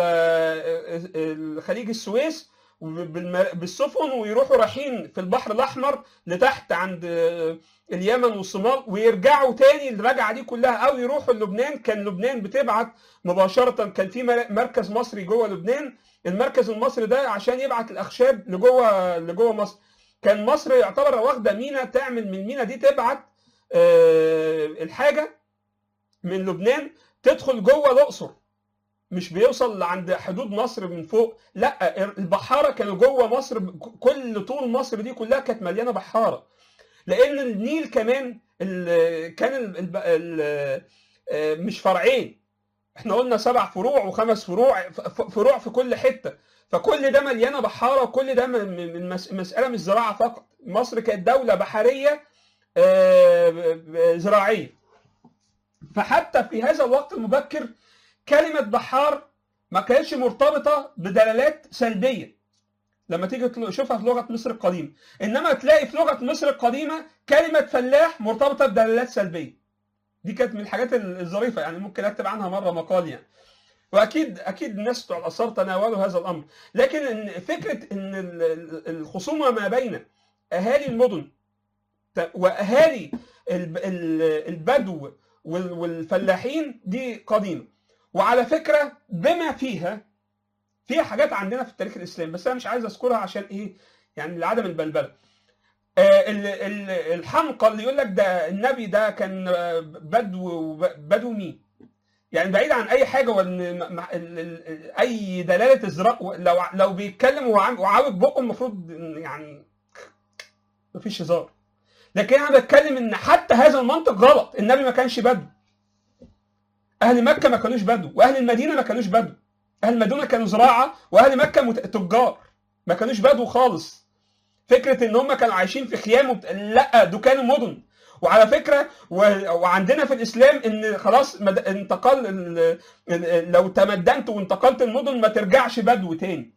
خليج السويس وبالم- بالسفن ويروحوا رايحين في البحر الاحمر لتحت عند اليمن والصومال ويرجعوا تاني الرجعه دي كلها او يروحوا لبنان كان لبنان بتبعت مباشره كان في مر- مركز مصري جوه لبنان المركز المصري ده عشان يبعت الاخشاب لجوه لجوه مصر كان مصر يعتبر واخده مينا تعمل من المينا دي تبعت آه، الحاجه من لبنان تدخل جوه الاقصر مش بيوصل عند حدود مصر من فوق لا البحاره كانوا جوه مصر كل طول مصر دي كلها كانت مليانه بحاره لان النيل كمان ال- كان ال- ال- ال- آه، مش فرعين احنا قلنا سبع فروع وخمس فروع ف- ف- فروع في كل حته فكل ده مليانه بحاره وكل ده من من مس- مساله مش زراعه فقط مصر كانت دوله بحريه آه، ب- ب- زراعيه فحتى في هذا الوقت المبكر كلمه بحار ما كانتش مرتبطه بدلالات سلبيه لما تيجي تشوفها في لغه مصر القديمه انما تلاقي في لغه مصر القديمه كلمه فلاح مرتبطه بدلالات سلبيه دي كانت من الحاجات الظريفه يعني ممكن اكتب عنها مره مقال يعني واكيد اكيد الناس بتوع الاثار تناولوا هذا الامر لكن إن فكره ان ال- ال- الخصومه ما بين اهالي المدن ت- واهالي الب- ال- البدو وال- والفلاحين دي قديمه وعلى فكره بما فيها فيها حاجات عندنا في التاريخ الاسلامي بس انا مش عايز اذكرها عشان ايه يعني لعدم البلبله آه، ال- ال- الحمقى اللي يقول لك ده النبي ده كان آه، بدو بدو مين يعني بعيد عن اي حاجه وان م- م- ال- ال- اي دلاله الزراء لو لو بيتكلم وعام- وعاوج بقه المفروض إن يعني مفيش هزار لكن انا بتكلم ان حتى هذا المنطق غلط النبي ما كانش بدو اهل مكه ما كانوش بدو واهل المدينه ما كانوش بدو اهل المدينه كانوا زراعه واهل مكه مت- تجار ما كانوش بدو خالص فكره ان هم كانوا عايشين في خيام وبت... لا دول كانوا مدن وعلى فكره و- وعندنا في الاسلام ان خلاص مد- انتقال ال- ال- لو تمدنت وانتقلت المدن ما ترجعش بدو تاني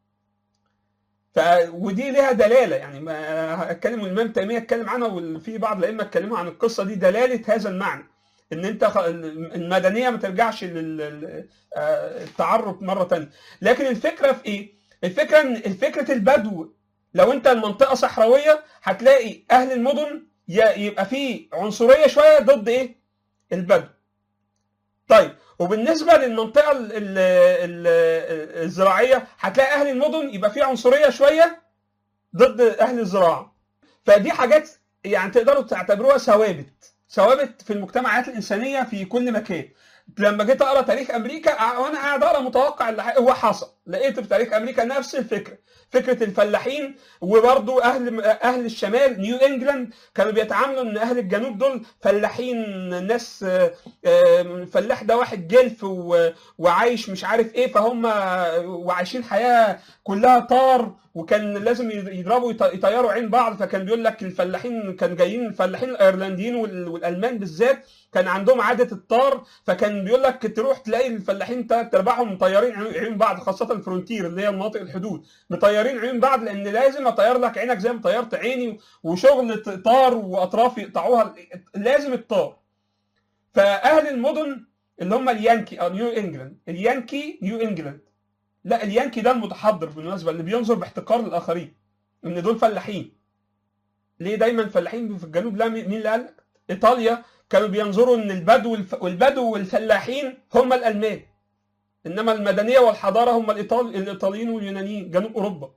ف ودي ليها دلاله يعني ما اتكلم الامام تيميه اتكلم عنها وفي بعض الائمه اتكلموا عن القصه دي دلاله هذا المعنى ان انت خ- المدنيه ما ترجعش للتعرف مره ثانيه لكن الفكره في ايه؟ الفكره ان فكره البدو لو انت المنطقه صحراويه هتلاقي اهل المدن ي- يبقى في عنصريه شويه ضد ايه؟ البدو. طيب وبالنسبه للمنطقه ال- ال- ال- الزراعيه هتلاقي اهل المدن يبقى في عنصريه شويه ضد اهل الزراعه. فدي حاجات يعني تقدروا تعتبروها ثوابت ثوابت في المجتمعات الانسانيه في كل مكان. لما جيت اقرا تاريخ امريكا وانا قاعد اقرا متوقع اللي ح- هو حصل لقيت في تاريخ امريكا نفس الفكره فكره الفلاحين وبرضو اهل اهل الشمال نيو انجلاند كانوا بيتعاملوا ان اهل الجنوب دول فلاحين ناس آه، آه، فلاح ده واحد جلف و- وعايش مش عارف ايه فهم وعايشين حياه كلها طار وكان لازم يضربوا يط- يطيروا عين بعض فكان بيقول لك الفلاحين كان جايين الفلاحين الايرلنديين وال- والالمان بالذات كان عندهم عاده الطار فكان بيقول لك تروح تلاقي الفلاحين تلات ارباعهم مطيرين عيون عيون بعض خاصه الفرونتير اللي هي مناطق الحدود مطيرين عيون بعض لان لازم اطير لك عينك زي ما طيرت عيني وشغل طار واطراف يقطعوها لازم الطار فاهل المدن اللي هم اليانكي او نيو انجلاند اليانكي نيو انجلاند لا اليانكي ده المتحضر بالمناسبه اللي بينظر باحتقار للاخرين ان دول فلاحين ليه دايما فلاحين في الجنوب لا مين اللي قال لك؟ ايطاليا كانوا بينظروا ان البدو والف- والبدو والفلاحين هم الالمان انما المدنيه والحضاره هم الايطال الايطاليين واليونانيين جنوب اوروبا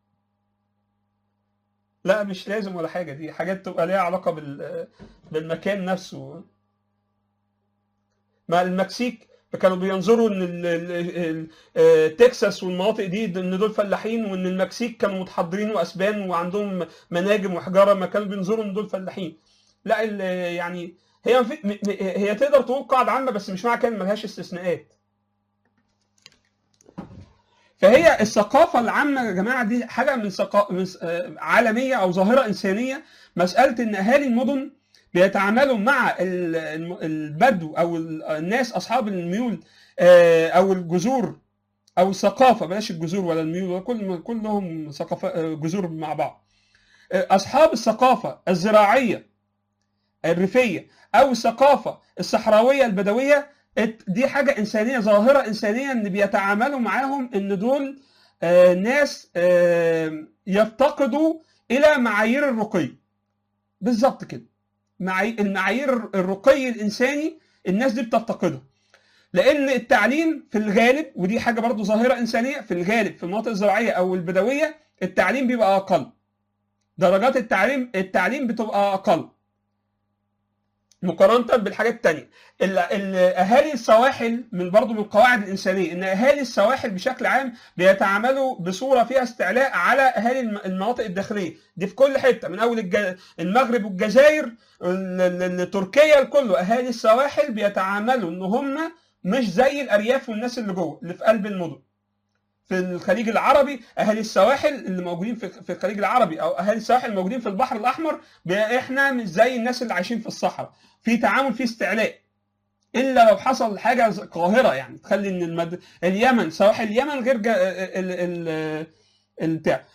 لا مش لازم ولا حاجه دي حاجات تبقى ليها علاقه بال بالمكان نفسه ما المكسيك كانوا بينظروا ان ال- ال- ال- آه، تكساس والمناطق دي ان دول فلاحين وان المكسيك كانوا متحضرين واسبان وعندهم مناجم وحجاره ما كانوا بينظروا ان دول فلاحين لا ال- يعني هي مفي- م- م- هي تقدر تقول قاعده عامه بس مش معنى كده إن ملهاش استثناءات فهي الثقافه العامه يا جماعه دي حاجه من ثقا... من س- آه، عالميه او ظاهره انسانيه مساله ان اهالي المدن بيتعاملوا مع ال- الم- البدو او ال- الناس اصحاب الميول آه، او الجذور او الثقافه بلاش الجذور ولا الميول كل كلهم ثقافه آه، جذور مع بعض آه، اصحاب الثقافه الزراعيه الريفيه او الثقافه الصحراويه البدويه ات- دي حاجه انسانيه ظاهره انسانيه ان بيتعاملوا معاهم ان دول آه، ناس آه، يفتقدوا الى معايير الرقي بالظبط كده معاي- المعايير الرقي الانساني الناس دي بتفتقدها لان التعليم في الغالب ودي حاجه برضو ظاهره انسانيه في الغالب في المناطق الزراعيه او البدويه التعليم بيبقى اقل درجات التعليم التعليم بتبقى اقل مقارنه بالحاجات التانية ال- ال- اهالي السواحل من برضو من القواعد الانسانيه ان اهالي السواحل بشكل عام بيتعاملوا بصوره فيها استعلاء على اهالي الم- المناطق الداخليه دي في كل حته من اول الج- المغرب والجزائر ال- ال- ال- تركيا كله اهالي السواحل بيتعاملوا ان هم مش زي الارياف والناس اللي جوه اللي في قلب المدن في الخليج العربي اهالي السواحل اللي موجودين في في الخليج العربي او اهالي السواحل الموجودين في البحر الاحمر بي- احنا مش زي الناس اللي عايشين في الصحراء في تعامل في استعلاء الا لو حصل حاجه ز- قاهره يعني تخلي ان المد... اليمن سواحل اليمن غير جا... ال... ال... البتاع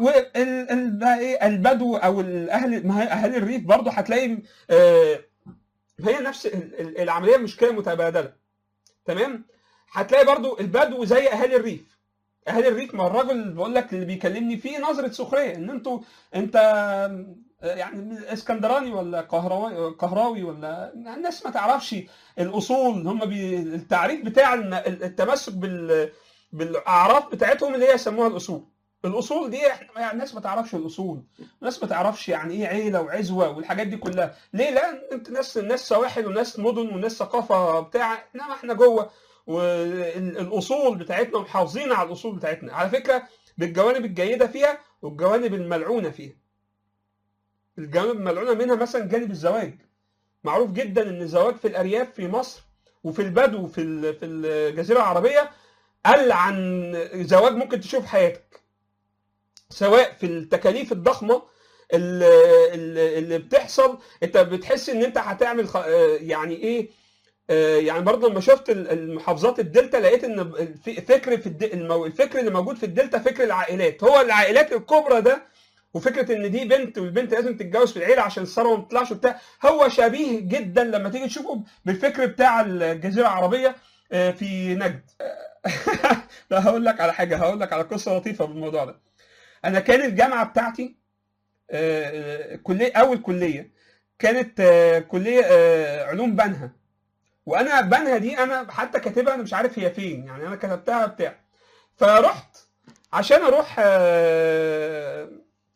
والبدو او الاهل ما هي اهالي الريف برضه هتلاقي آه، هي نفس ال- ال- العمليه مشكله متبادله تمام هتلاقي برضو البدو زي اهالي الريف اهالي الريف ما الراجل اللي بقول لك اللي بيكلمني فيه نظره سخريه ان انتوا انت يعني اسكندراني ولا قهراوي قهراوي ولا الناس ما تعرفش الاصول هم بي التعريف بتاع الم- التمسك بال بالاعراف بتاعتهم اللي هي يسموها الاصول الاصول دي إحنا- يعني الناس ما تعرفش الاصول الناس ما تعرفش يعني ايه عيله وعزوه والحاجات دي كلها ليه لان انت ناس ناس سواحل وناس مدن وناس ثقافه بتاع انما احنا جوه والاصول بتاعتنا محافظين على الاصول بتاعتنا على فكره بالجوانب الجيده فيها والجوانب الملعونه فيها الجوانب الملعونه منها مثلا جانب الزواج معروف جدا ان الزواج في الارياف في مصر وفي البدو في ال- في الجزيره العربيه قل عن زواج ممكن تشوف حياتك سواء في التكاليف الضخمه اللي, اللي بتحصل انت بتحس ان انت هتعمل خ... آه، يعني ايه آه، يعني برضه لما شفت ال- المحافظات الدلتا لقيت ان الف- فكر في الد... المو... الفكر اللي موجود في الدلتا فكر العائلات هو العائلات الكبرى ده وفكره ان دي بنت والبنت لازم تتجوز في العيله عشان الثروه ما تطلعش وبتاع هو شبيه جدا لما تيجي تشوفه بالفكر بتاع الجزيره العربيه آه، في نجد لا هقول لك على حاجه هقول لك على قصه لطيفه بالموضوع ده انا كان الجامعه بتاعتي آه، آه، كليه اول كليه كانت آه، كليه آه، علوم بنها وانا بنها دي انا حتى كاتبها انا مش عارف هي فين يعني انا كتبتها بتاع فرحت عشان اروح آه،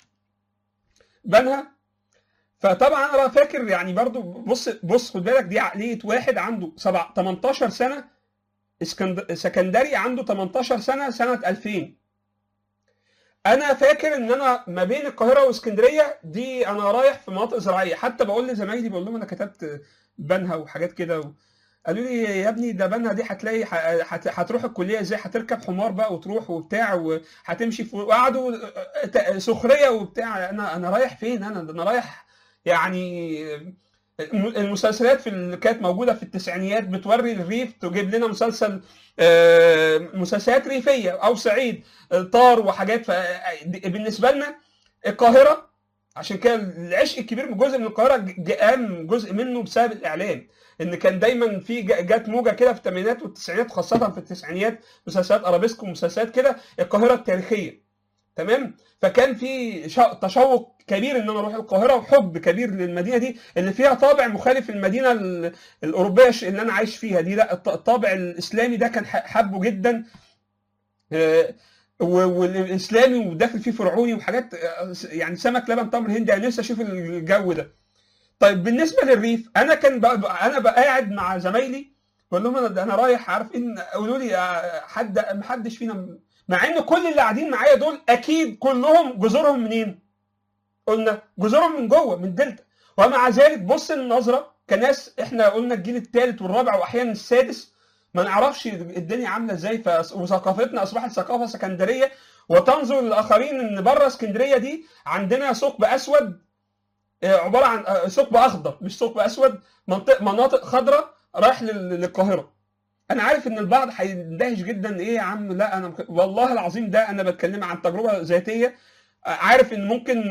بنها فطبعا انا فاكر يعني برضو بص بص خد بالك دي عقليه واحد عنده سبع 18 سنه اسكند... سكندري عنده 18 سنه سنه 2000 انا فاكر ان انا ما بين القاهره واسكندريه دي انا رايح في مناطق زراعيه حتى بقول لزمايلي بقول لهم انا كتبت بنها وحاجات كده و... قالوا لي يا ابني ده بنها دي هتلاقي ح- هت- هتروح الكليه ازاي هتركب حمار بقى وتروح وبتاع وهتمشي في وقعدوا ت- سخريه وبتاع انا انا رايح فين انا ده انا رايح يعني المسلسلات في اللي كانت موجوده في التسعينيات بتوري الريف تجيب لنا مسلسل آه، مسلسلات ريفيه او صعيد آه، طار وحاجات ف- بالنسبه لنا القاهره عشان كده العشق الكبير من جزء من القاهره ج- قام جزء منه بسبب الاعلام ان كان دايما في ج- جت موجه كده في الثمانينات والتسعينات خاصه في التسعينيات مسلسلات ارابيسك ومسلسلات كده القاهره التاريخيه تمام فكان في شا- تشوق كبير ان انا اروح القاهره وحب كبير للمدينه دي اللي فيها طابع مخالف المدينه ال- الاوروبيه ش- اللي انا عايش فيها دي لا الط- الطابع الاسلامي ده كان ح- حبه جدا آه، و- والاسلامي وداخل فيه فرعوني وحاجات آه، يعني سمك لبن تمر هندي انا نفسي اشوف الجو ده طيب بالنسبه للريف انا كان بقى بقى انا بقى قاعد مع زمايلي بقول لهم انا انا رايح عارف ان قولوا لي آه، حد ما حدش فينا مع ان كل اللي قاعدين معايا دول اكيد كلهم جذورهم منين؟ قلنا جذورهم من جوه من دلتا ومع ذلك بص النظره كناس احنا قلنا الجيل الثالث والرابع واحيانا السادس ما نعرفش الدنيا عامله ازاي ف- وثقافتنا اصبحت ثقافه سكندريه وتنظر للاخرين ان بره اسكندريه دي عندنا ثقب اسود آه، عباره عن آه، ثقب اخضر مش ثقب اسود منطق مناطق خضراء رايح لل- للقاهره انا عارف ان البعض هيندهش جدا ايه يا عم لا انا مك... والله العظيم ده انا بتكلم عن تجربه ذاتيه آه، عارف ان ممكن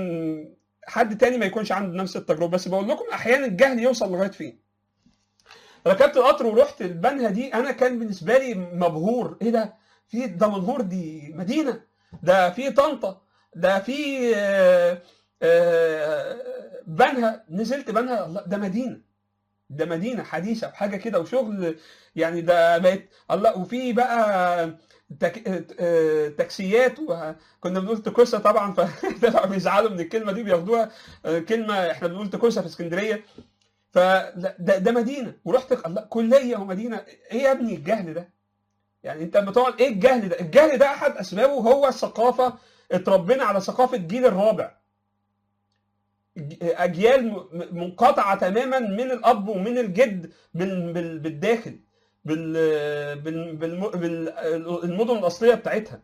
حد تاني ما يكونش عنده نفس التجربه بس بقول لكم احيانا الجهل يوصل لغايه فين ركبت القطر ورحت البنها دي انا كان بالنسبه لي مبهور ايه ده في دمنهور دي مدينه ده في طنطا ده في آه، آه، بنها نزلت بنها الله ده مدينه ده مدينه حديثه وحاجه كده وشغل يعني ده بقت الله وفي بقى تك... آه، تاكسيات وكنا بنقول تكوسه طبعا فطلعوا بيزعلوا من الكلمه دي بياخدوها آه، كلمه احنا بنقول تكوسه في اسكندريه فده ده, ده مدينه ورحت الله كليه ومدينه ايه يا ابني الجهل ده؟ يعني انت بتقعد ايه الجهل ده؟ الجهل ده احد اسبابه هو الثقافه اتربينا على ثقافه الجيل الرابع ج- اجيال م- منقطعه تماما من الاب ومن الجد بال- بال- بالداخل بال بال بالم- بالمدن الاصليه بتاعتها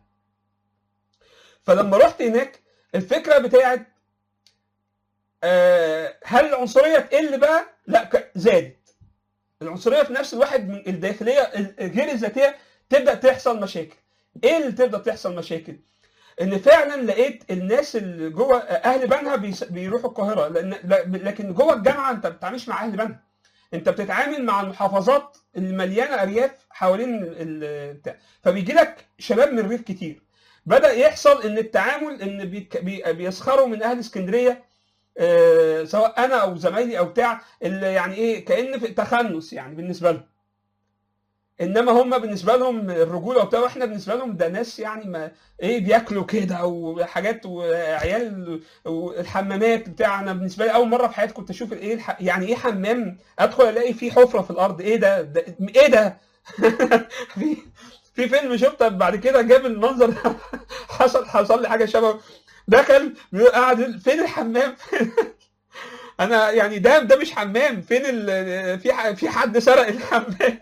فلما رحت هناك الفكره بتاعت آه، هل العنصريه تقل بقى؟ لا ك- زادت العنصريه في نفس الواحد من الداخليه ال- غير الذاتيه تبدا تحصل مشاكل ايه اللي تبدا تحصل مشاكل ان فعلا لقيت الناس اللي جوه اهل بنها بيس- بيروحوا القاهره لان ل- لكن جوه الجامعه انت ما بتتعاملش مع اهل بنها انت بتتعامل مع المحافظات اللي مليانه ارياف حوالين ال- ال- بتاع فبيجي لك شباب من الريف كتير بدا يحصل ان التعامل ان بيك- بي- بيسخروا من اهل اسكندريه آه، سواء انا او زمايلي او بتاع اللي يعني ايه كان في تخنس يعني بالنسبه لهم انما هم بالنسبه لهم الرجوله وبتاع واحنا بالنسبه لهم ده ناس يعني ما ايه بياكلوا كده وحاجات وعيال والحمامات بتاع انا بالنسبه لي اول مره في حياتي كنت اشوف ايه الح... يعني ايه حمام ادخل الاقي فيه حفره في الارض ايه ده, ده ايه ده في في فيلم شفته بعد كده جاب المنظر ده حصل حصل لي حاجه شبه دخل قاعد يقول فين الحمام انا يعني ده ده مش حمام فين ال... في ح- في حد سرق الحمام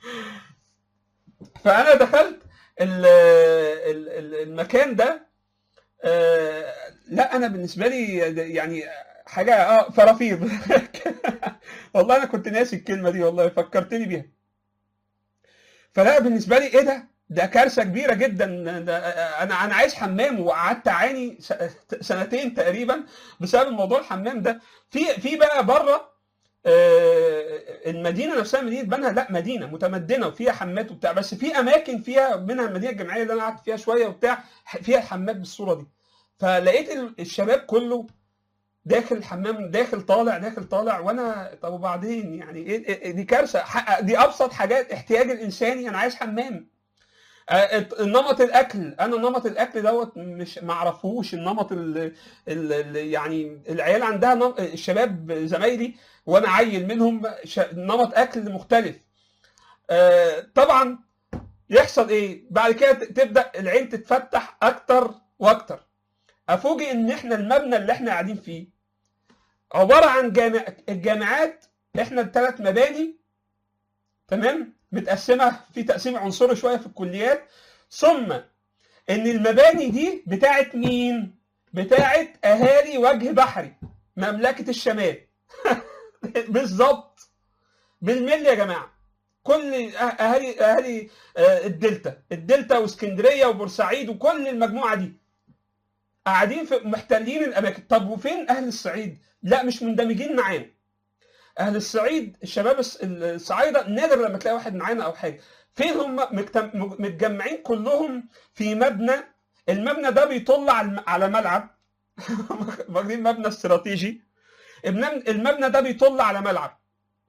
فانا دخلت ال- ال- ال- المكان ده آه، لا انا بالنسبه لي ده يعني حاجه اه فرافير والله انا كنت ناسي الكلمه دي والله فكرتني بيها فلا بالنسبه لي ايه ده ده كارثه كبيره جدا ده انا انا عايز حمام وقعدت اعاني س- سنتين تقريبا بسبب موضوع الحمام ده في في بقى بره آه، المدينه نفسها مدينه بنها لا مدينه متمدنه وفيها حمامات وبتاع بس في اماكن فيها منها المدينه الجامعيه اللي انا قعدت فيها شويه وبتاع فيها حمامات بالصوره دي فلقيت ال- الشباب كله داخل الحمام داخل طالع داخل طالع وانا طب وبعدين يعني ايه إيه- دي كارثه ح- دي ابسط حاجات احتياج الانساني انا عايز حمام آه، نمط الاكل انا نمط الاكل دوت مش ما اعرفوش النمط ال ال ال يعني العيال عندها نم... الشباب زمايلي وانا عيل منهم ش... نمط اكل مختلف آه، طبعا يحصل ايه بعد كده ت- تبدا العين تتفتح اكتر واكتر افوجئ ان احنا المبنى اللي احنا قاعدين فيه عباره عن جامع الجامعات احنا الثلاث مباني تمام متقسمه في تقسيم عنصري شويه في الكليات ثم ان المباني دي بتاعت مين بتاعت اهالي وجه بحري مملكه الشمال بالظبط بالملي يا جماعه كل أه- اهالي اهالي آه، الدلتا الدلتا واسكندريه وبورسعيد وكل المجموعه دي قاعدين في محتلين الاماكن طب وفين اهل الصعيد لا مش مندمجين معانا اهل الصعيد الشباب الص- الصعايده نادر لما تلاقي واحد معانا او حاجه فين هم مجتم- متجمعين كلهم في مبنى المبنى ده بيطل على الم- على ملعب واخدين مبنى استراتيجي المبنى المبنى ده بيطل على ملعب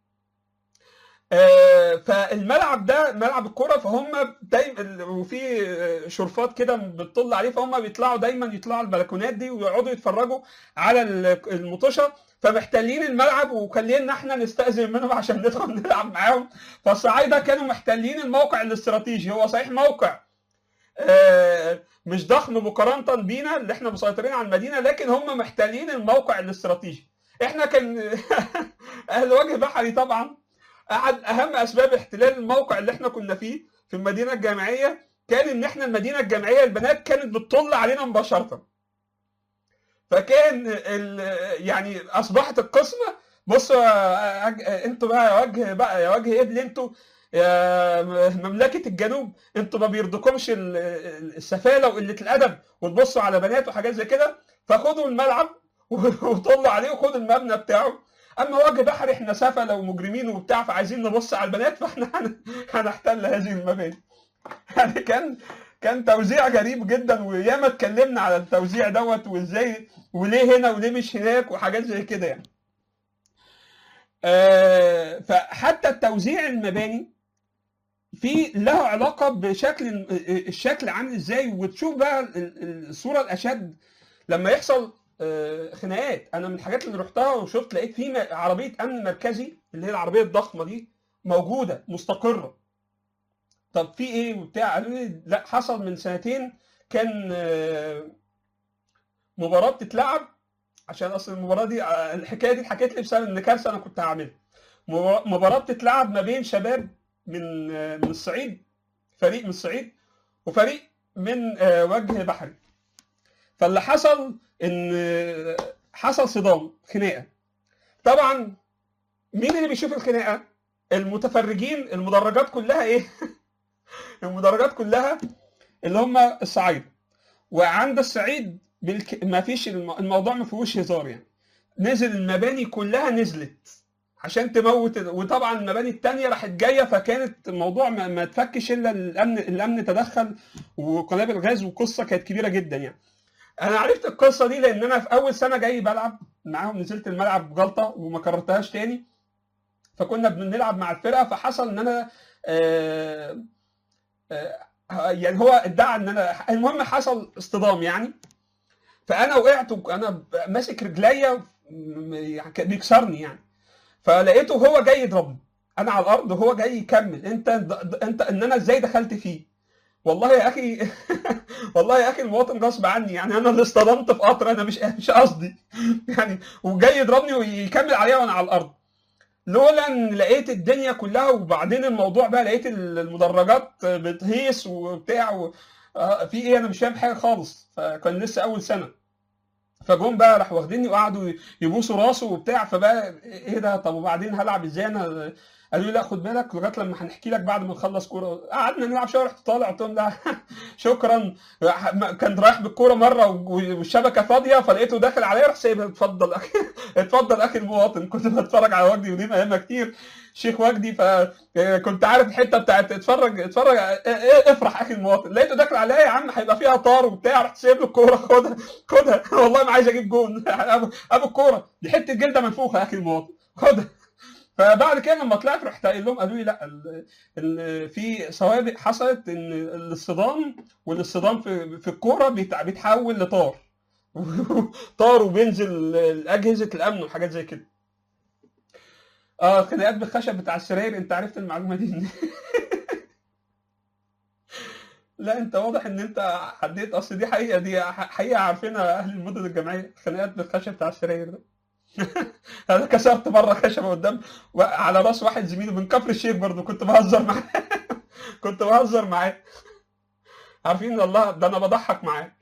آه، فالملعب ده ملعب الكرة فهم دايما وفي آه، شرفات كده بتطل عليه فهم بيطلعوا دايما يطلعوا البلكونات دي ويقعدوا يتفرجوا على ال- المطوشه فمحتلين الملعب وخلينا احنا نستأذن منهم عشان ندخل نلعب معاهم فالصعايده كانوا محتلين الموقع الاستراتيجي هو صحيح موقع آه، مش ضخم مقارنه بينا اللي احنا مسيطرين على المدينه لكن هم محتلين الموقع الاستراتيجي احنا كان اهل وجه بحري طبعا احد اهم اسباب احتلال الموقع اللي احنا كنا فيه في المدينه الجامعيه كان ان احنا المدينه الجامعيه البنات كانت بتطل علينا مباشره فكان ال- يعني اصبحت القسمه بصوا يا أج- انتوا بقى يا وجه بقى يا وجه ابل انتوا يا م- مملكه الجنوب انتوا ما بيرضكمش ال- ال- السفاله وقله الادب وتبصوا على بنات وحاجات زي كده فخدوا الملعب وطلوا عليه وخدوا المبنى بتاعه اما وجه بحر احنا سفله ومجرمين وبتاع فعايزين نبص على البنات فاحنا هن- هنحتل هذه المباني يعني كان كان توزيع غريب جدا وياما اتكلمنا على التوزيع دوت وازاي وليه هنا وليه مش هناك وحاجات زي كده يعني آه، فحتى التوزيع المباني في له علاقه بشكل الشكل عامل ازاي وتشوف بقى ال- ال- الصوره الاشد لما يحصل آه، خناقات انا من الحاجات اللي رحتها وشفت لقيت في م- عربيه امن مركزي اللي هي العربيه الضخمه دي موجوده مستقره طب في ايه وبتاع قالوا لي لا حصل من سنتين كان آه، مباراه بتتلعب عشان اصل المباراه دي آه، الحكايه دي اتحكت لي بسبب ان كارثه انا كنت هعملها مباراة- مباراه بتتلعب ما بين شباب من آه، من الصعيد فريق من الصعيد وفريق من آه، وجه بحري فاللي حصل ان آه، حصل صدام خناقه طبعا مين اللي بيشوف الخناقه المتفرجين المدرجات كلها ايه المدرجات كلها اللي هم الصعايده وعند الصعيد بالك... ما فيش الم... الموضوع ما فيهوش هزار يعني نزل المباني كلها نزلت عشان تموت ال- وطبعا المباني التانية راحت جايه فكانت الموضوع ما, ما تفكش الا الامن الامن تدخل وقنابل غاز وقصه كانت كبيره جدا يعني انا عرفت القصه دي لان انا في اول سنه جاي بلعب معاهم نزلت الملعب بجلطه وما كررتهاش تاني فكنا بنلعب مع الفرقه فحصل ان انا آه آه يعني هو ادعى ان انا المهم حصل اصطدام يعني فانا وقعت وانا ماسك رجليا م- يعني كان بيكسرني يعني فلقيته هو جاي يضربني انا على الارض وهو جاي يكمل انت انت ان انا ازاي دخلت فيه والله يا اخي والله يا اخي المواطن غصب عني يعني انا اللي اصطدمت في قطر انا مش مش قصدي يعني وجاي يضربني ويكمل عليا وانا على الارض لولا ان لقيت الدنيا كلها وبعدين الموضوع بقى لقيت المدرجات بتهيص وبتاع و... آه، في ايه انا مش فاهم حاجه خالص فكان لسه اول سنه فجم بقى راح واخديني وقعدوا يبوسوا راسه وبتاع فبقى ايه ده طب وبعدين هلعب ازاي انا قالوا لي لا خد بالك لغايه لما هنحكي لك بعد ما نخلص كوره قعدنا نلعب شويه رحت طالع قلت لهم لا شكرا كان رايح بالكوره مره والشبكه فاضيه فلقيته داخل عليا راح سايبها اتفضل أخي. اتفضل اخي المواطن كنت بتفرج على وجدي ودي ايامها كتير شيخ وجدي فكنت عارف الحته بتاعت اتفرج اتفرج افرح اخي المواطن لقيته داخل عليا يا عم هيبقى فيها طار وبتاع رحت سايب له الكوره خدها خدها والله ما عايز اجيب جون ابو ابو الكوره دي حته جلده منفوخه يا اخي المواطن خدها فبعد كده لما طلعت رحت قايل لهم قالوا لي لا ال ال في سوابق حصلت ان الاصطدام والاصطدام في في الكوره بيتحول لطار طار وبينزل اجهزه الامن وحاجات زي كده اه خناقات بالخشب بتاع السراير انت عرفت المعلومه دي لا انت واضح ان انت حديت اصل دي حقيقه دي حقيقه عارفينها اهل المدن الجامعيه خناقات بالخشب بتاع السراير ده انا كسرت مره خشبه قدام على راس واحد زميلي من كفر الشيخ برضه كنت بهزر معاه كنت بهزر معاه عارفين الله ده انا بضحك معاك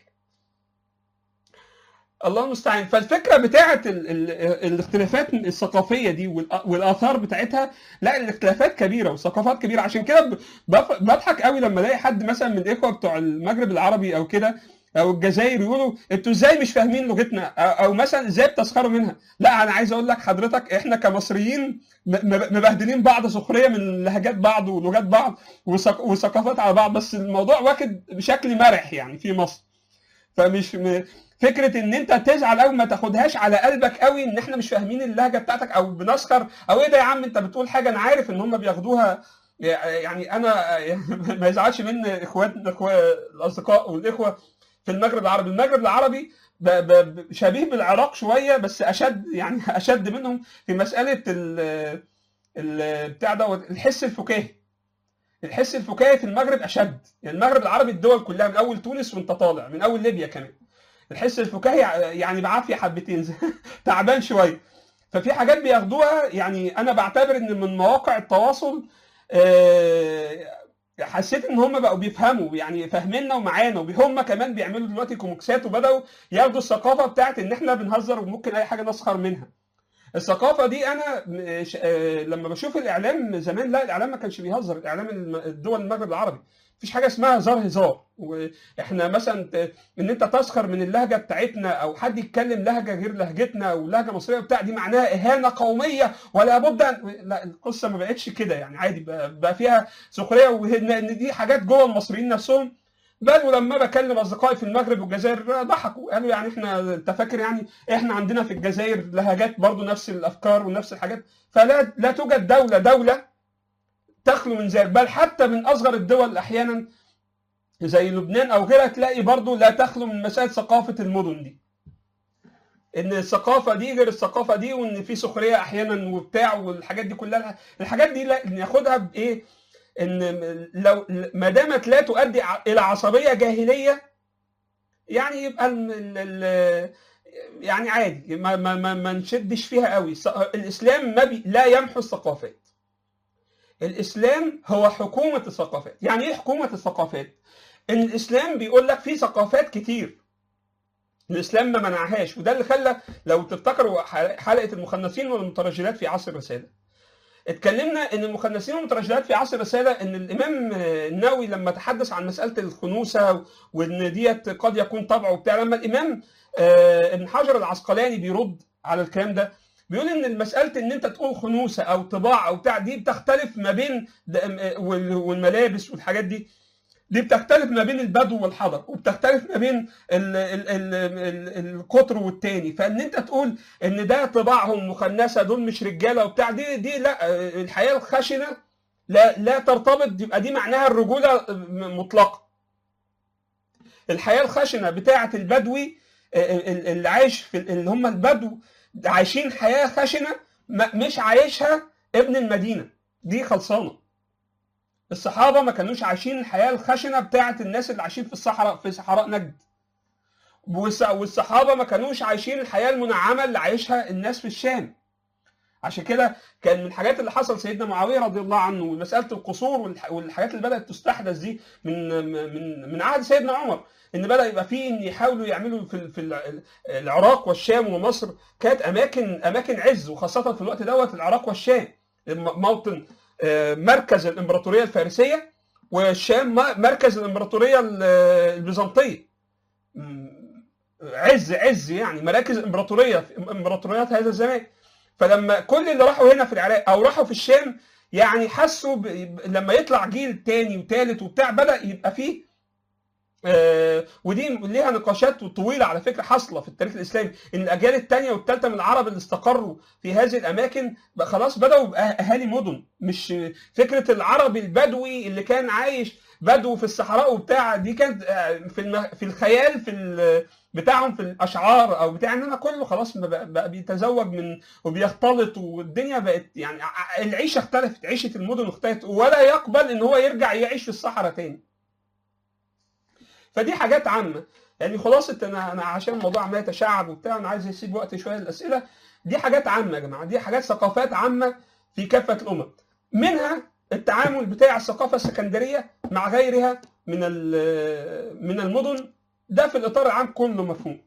الله المستعان فالفكره بتاعه ال ال الاختلافات الثقافيه دي والاثار بتاعتها لا الاختلافات كبيره والثقافات كبيره عشان كده بضحك قوي لما الاقي حد مثلا من الاخوه بتوع المغرب العربي او كده او الجزائر يقولوا انتوا ازاي مش فاهمين لغتنا او مثلا ازاي بتسخروا منها لا انا عايز اقول لك حضرتك احنا كمصريين مبهدلين بعض سخريه من لهجات بعض ولغات بعض وثقافات على بعض بس الموضوع واخد بشكل مرح يعني في مصر فمش فكره ان انت تزعل قوي ما تاخدهاش على قلبك قوي ان احنا مش فاهمين اللهجه بتاعتك او بنسخر او ايه ده يا عم انت بتقول حاجه انا عارف ان هم بياخدوها يعني انا ما يزعلش مني اخواتنا الاصدقاء والاخوه في المغرب العربي المغرب العربي ب ب شبيه بالعراق شويه بس اشد يعني اشد منهم في مساله ال ال بتاع دوت الحس الفكاهي الحس الفكاهي في المغرب اشد يعني المغرب العربي الدول كلها من اول تونس وانت طالع من اول ليبيا كمان الحس الفكاهي يعني بعافيه حبتين تعبان شويه ففي حاجات بياخدوها يعني انا بعتبر ان من مواقع التواصل حسيت ان هم بقوا بيفهموا يعني فاهميننا ومعانا وهم كمان بيعملوا دلوقتي كوميكسات وبداوا ياخدوا الثقافه بتاعت ان احنا بنهزر وممكن اي حاجه نسخر منها الثقافه دي انا لما بشوف الاعلام زمان لا الاعلام ما كانش بيهزر الاعلام الدول المغرب العربي مفيش حاجه اسمها هزار هزار واحنا مثلا ان انت تسخر من اللهجه بتاعتنا او حد يتكلم لهجه غير لهجتنا او لهجه مصريه بتاع دي معناها اهانه قوميه ولا بد ان لا القصه ما بقتش كده يعني عادي بقى فيها سخريه وان دي حاجات جوه المصريين نفسهم بل ولما بكلم اصدقائي في المغرب والجزائر ضحكوا قالوا يعني احنا انت فاكر يعني احنا عندنا في الجزائر لهجات برضو نفس الافكار ونفس الحاجات فلا لا توجد دوله دوله تخلو من ذلك بل حتى من اصغر الدول احيانا زي لبنان او غيرها تلاقي برضو لا تخلو من مسائل ثقافه المدن دي ان الثقافه دي غير الثقافه دي وان في سخريه احيانا وبتاع والحاجات دي كلها الحاجات دي ناخدها بايه ان لو ما دامت لا تؤدي الى عصبيه جاهليه يعني يبقى ال ال يعني عادي ما ما ما, ما نشدش فيها قوي الاسلام ما بي لا يمحو الثقافات الاسلام هو حكومه الثقافات يعني ايه حكومه الثقافات ان الاسلام بيقول لك في ثقافات كتير الاسلام ما منعهاش وده اللي خلى لو تفتكروا حلقه المخنثين والمترجلات في عصر الرساله اتكلمنا ان المخنثين والمترجلات في عصر الرساله ان الامام النووي لما تحدث عن مساله الخنوسه وان ديت قد يكون طبعه وبتاع لما الامام ابن حجر العسقلاني بيرد على الكلام ده بيقول ان المساله ان انت تقول خنوسه او طباع او بتاع دي بتختلف ما بين والملابس والحاجات دي دي بتختلف ما بين البدو والحضر وبتختلف ما بين ال ال ال ال القطر والتاني فان انت تقول ان ده طباعهم مخنثه دول مش رجاله وبتاع دي دي لا الحياه الخشنه لا لا ترتبط يبقى دي معناها الرجوله مطلقه الحياه الخشنه بتاعه البدوي اللي عايش في اللي هم البدو عايشين حياه خشنه مش عايشها ابن المدينه دي خلصانه الصحابه ما كانوش عايشين الحياه الخشنه بتاعه الناس اللي عايشين في الصحراء في صحراء نجد والصحابه ما كانوش عايشين الحياه المنعمه اللي عايشها الناس في الشام عشان كده كان من الحاجات اللي حصل سيدنا معاويه رضي الله عنه ومساله القصور والح- والحاجات اللي بدات تستحدث دي من من من عهد سيدنا عمر ان بدا يبقى فيه ان يحاولوا يعملوا في ال- في ال- العراق والشام ومصر كانت اماكن اماكن عز وخاصه في الوقت دوت العراق والشام م- موطن آه، مركز الامبراطوريه الفارسيه والشام م- مركز الامبراطوريه ال- البيزنطيه م- عز عز يعني مراكز امبراطوريه في امبراطوريات هذا الزمان فلما كل اللي راحوا هنا في العراق او راحوا في الشام يعني حسوا ب... لما يطلع جيل تاني وتالت وبتاع بدا يبقى فيه آه ودي ليها نقاشات طويله على فكره حاصله في التاريخ الاسلامي ان الاجيال الثانيه والثالثه من العرب اللي استقروا في هذه الاماكن بقى خلاص بداوا يبقى اهالي مدن مش فكره العربي البدوي اللي كان عايش بدو في الصحراء وبتاع دي كانت آه، في الم... في الخيال في ال... بتاعهم في الاشعار او بتاع انما كله خلاص ما بقى, بقى بيتزوج من وبيختلط والدنيا بقت يعني ع- العيشه اختلفت عيشه المدن اختلفت ولا يقبل ان هو يرجع يعيش في الصحراء تاني فدي حاجات عامه يعني خلاصه انا انا عشان الموضوع عمال يتشعب وبتاع انا عايز اسيب وقت شويه للاسئله دي حاجات عامه يا جماعه دي حاجات ثقافات عامه في كافه الامم منها التعامل بتاع الثقافه السكندريه مع غيرها من ال- من المدن ده في الاطار العام كله مفهوم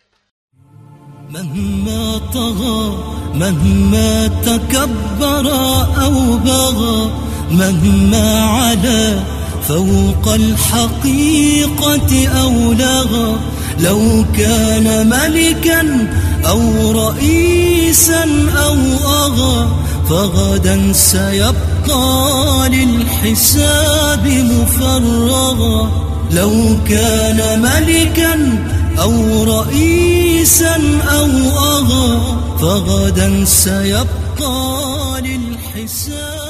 مهما طغى مهما تكبر أو بغى مهما علا فوق الحقيقة أو لغى لو كان ملكا أو رئيسا أو أغى فغدا سيبقى للحساب مفرغا لو كان ملكا أو رئيسا أو أغى فغدا سيبقى للحساب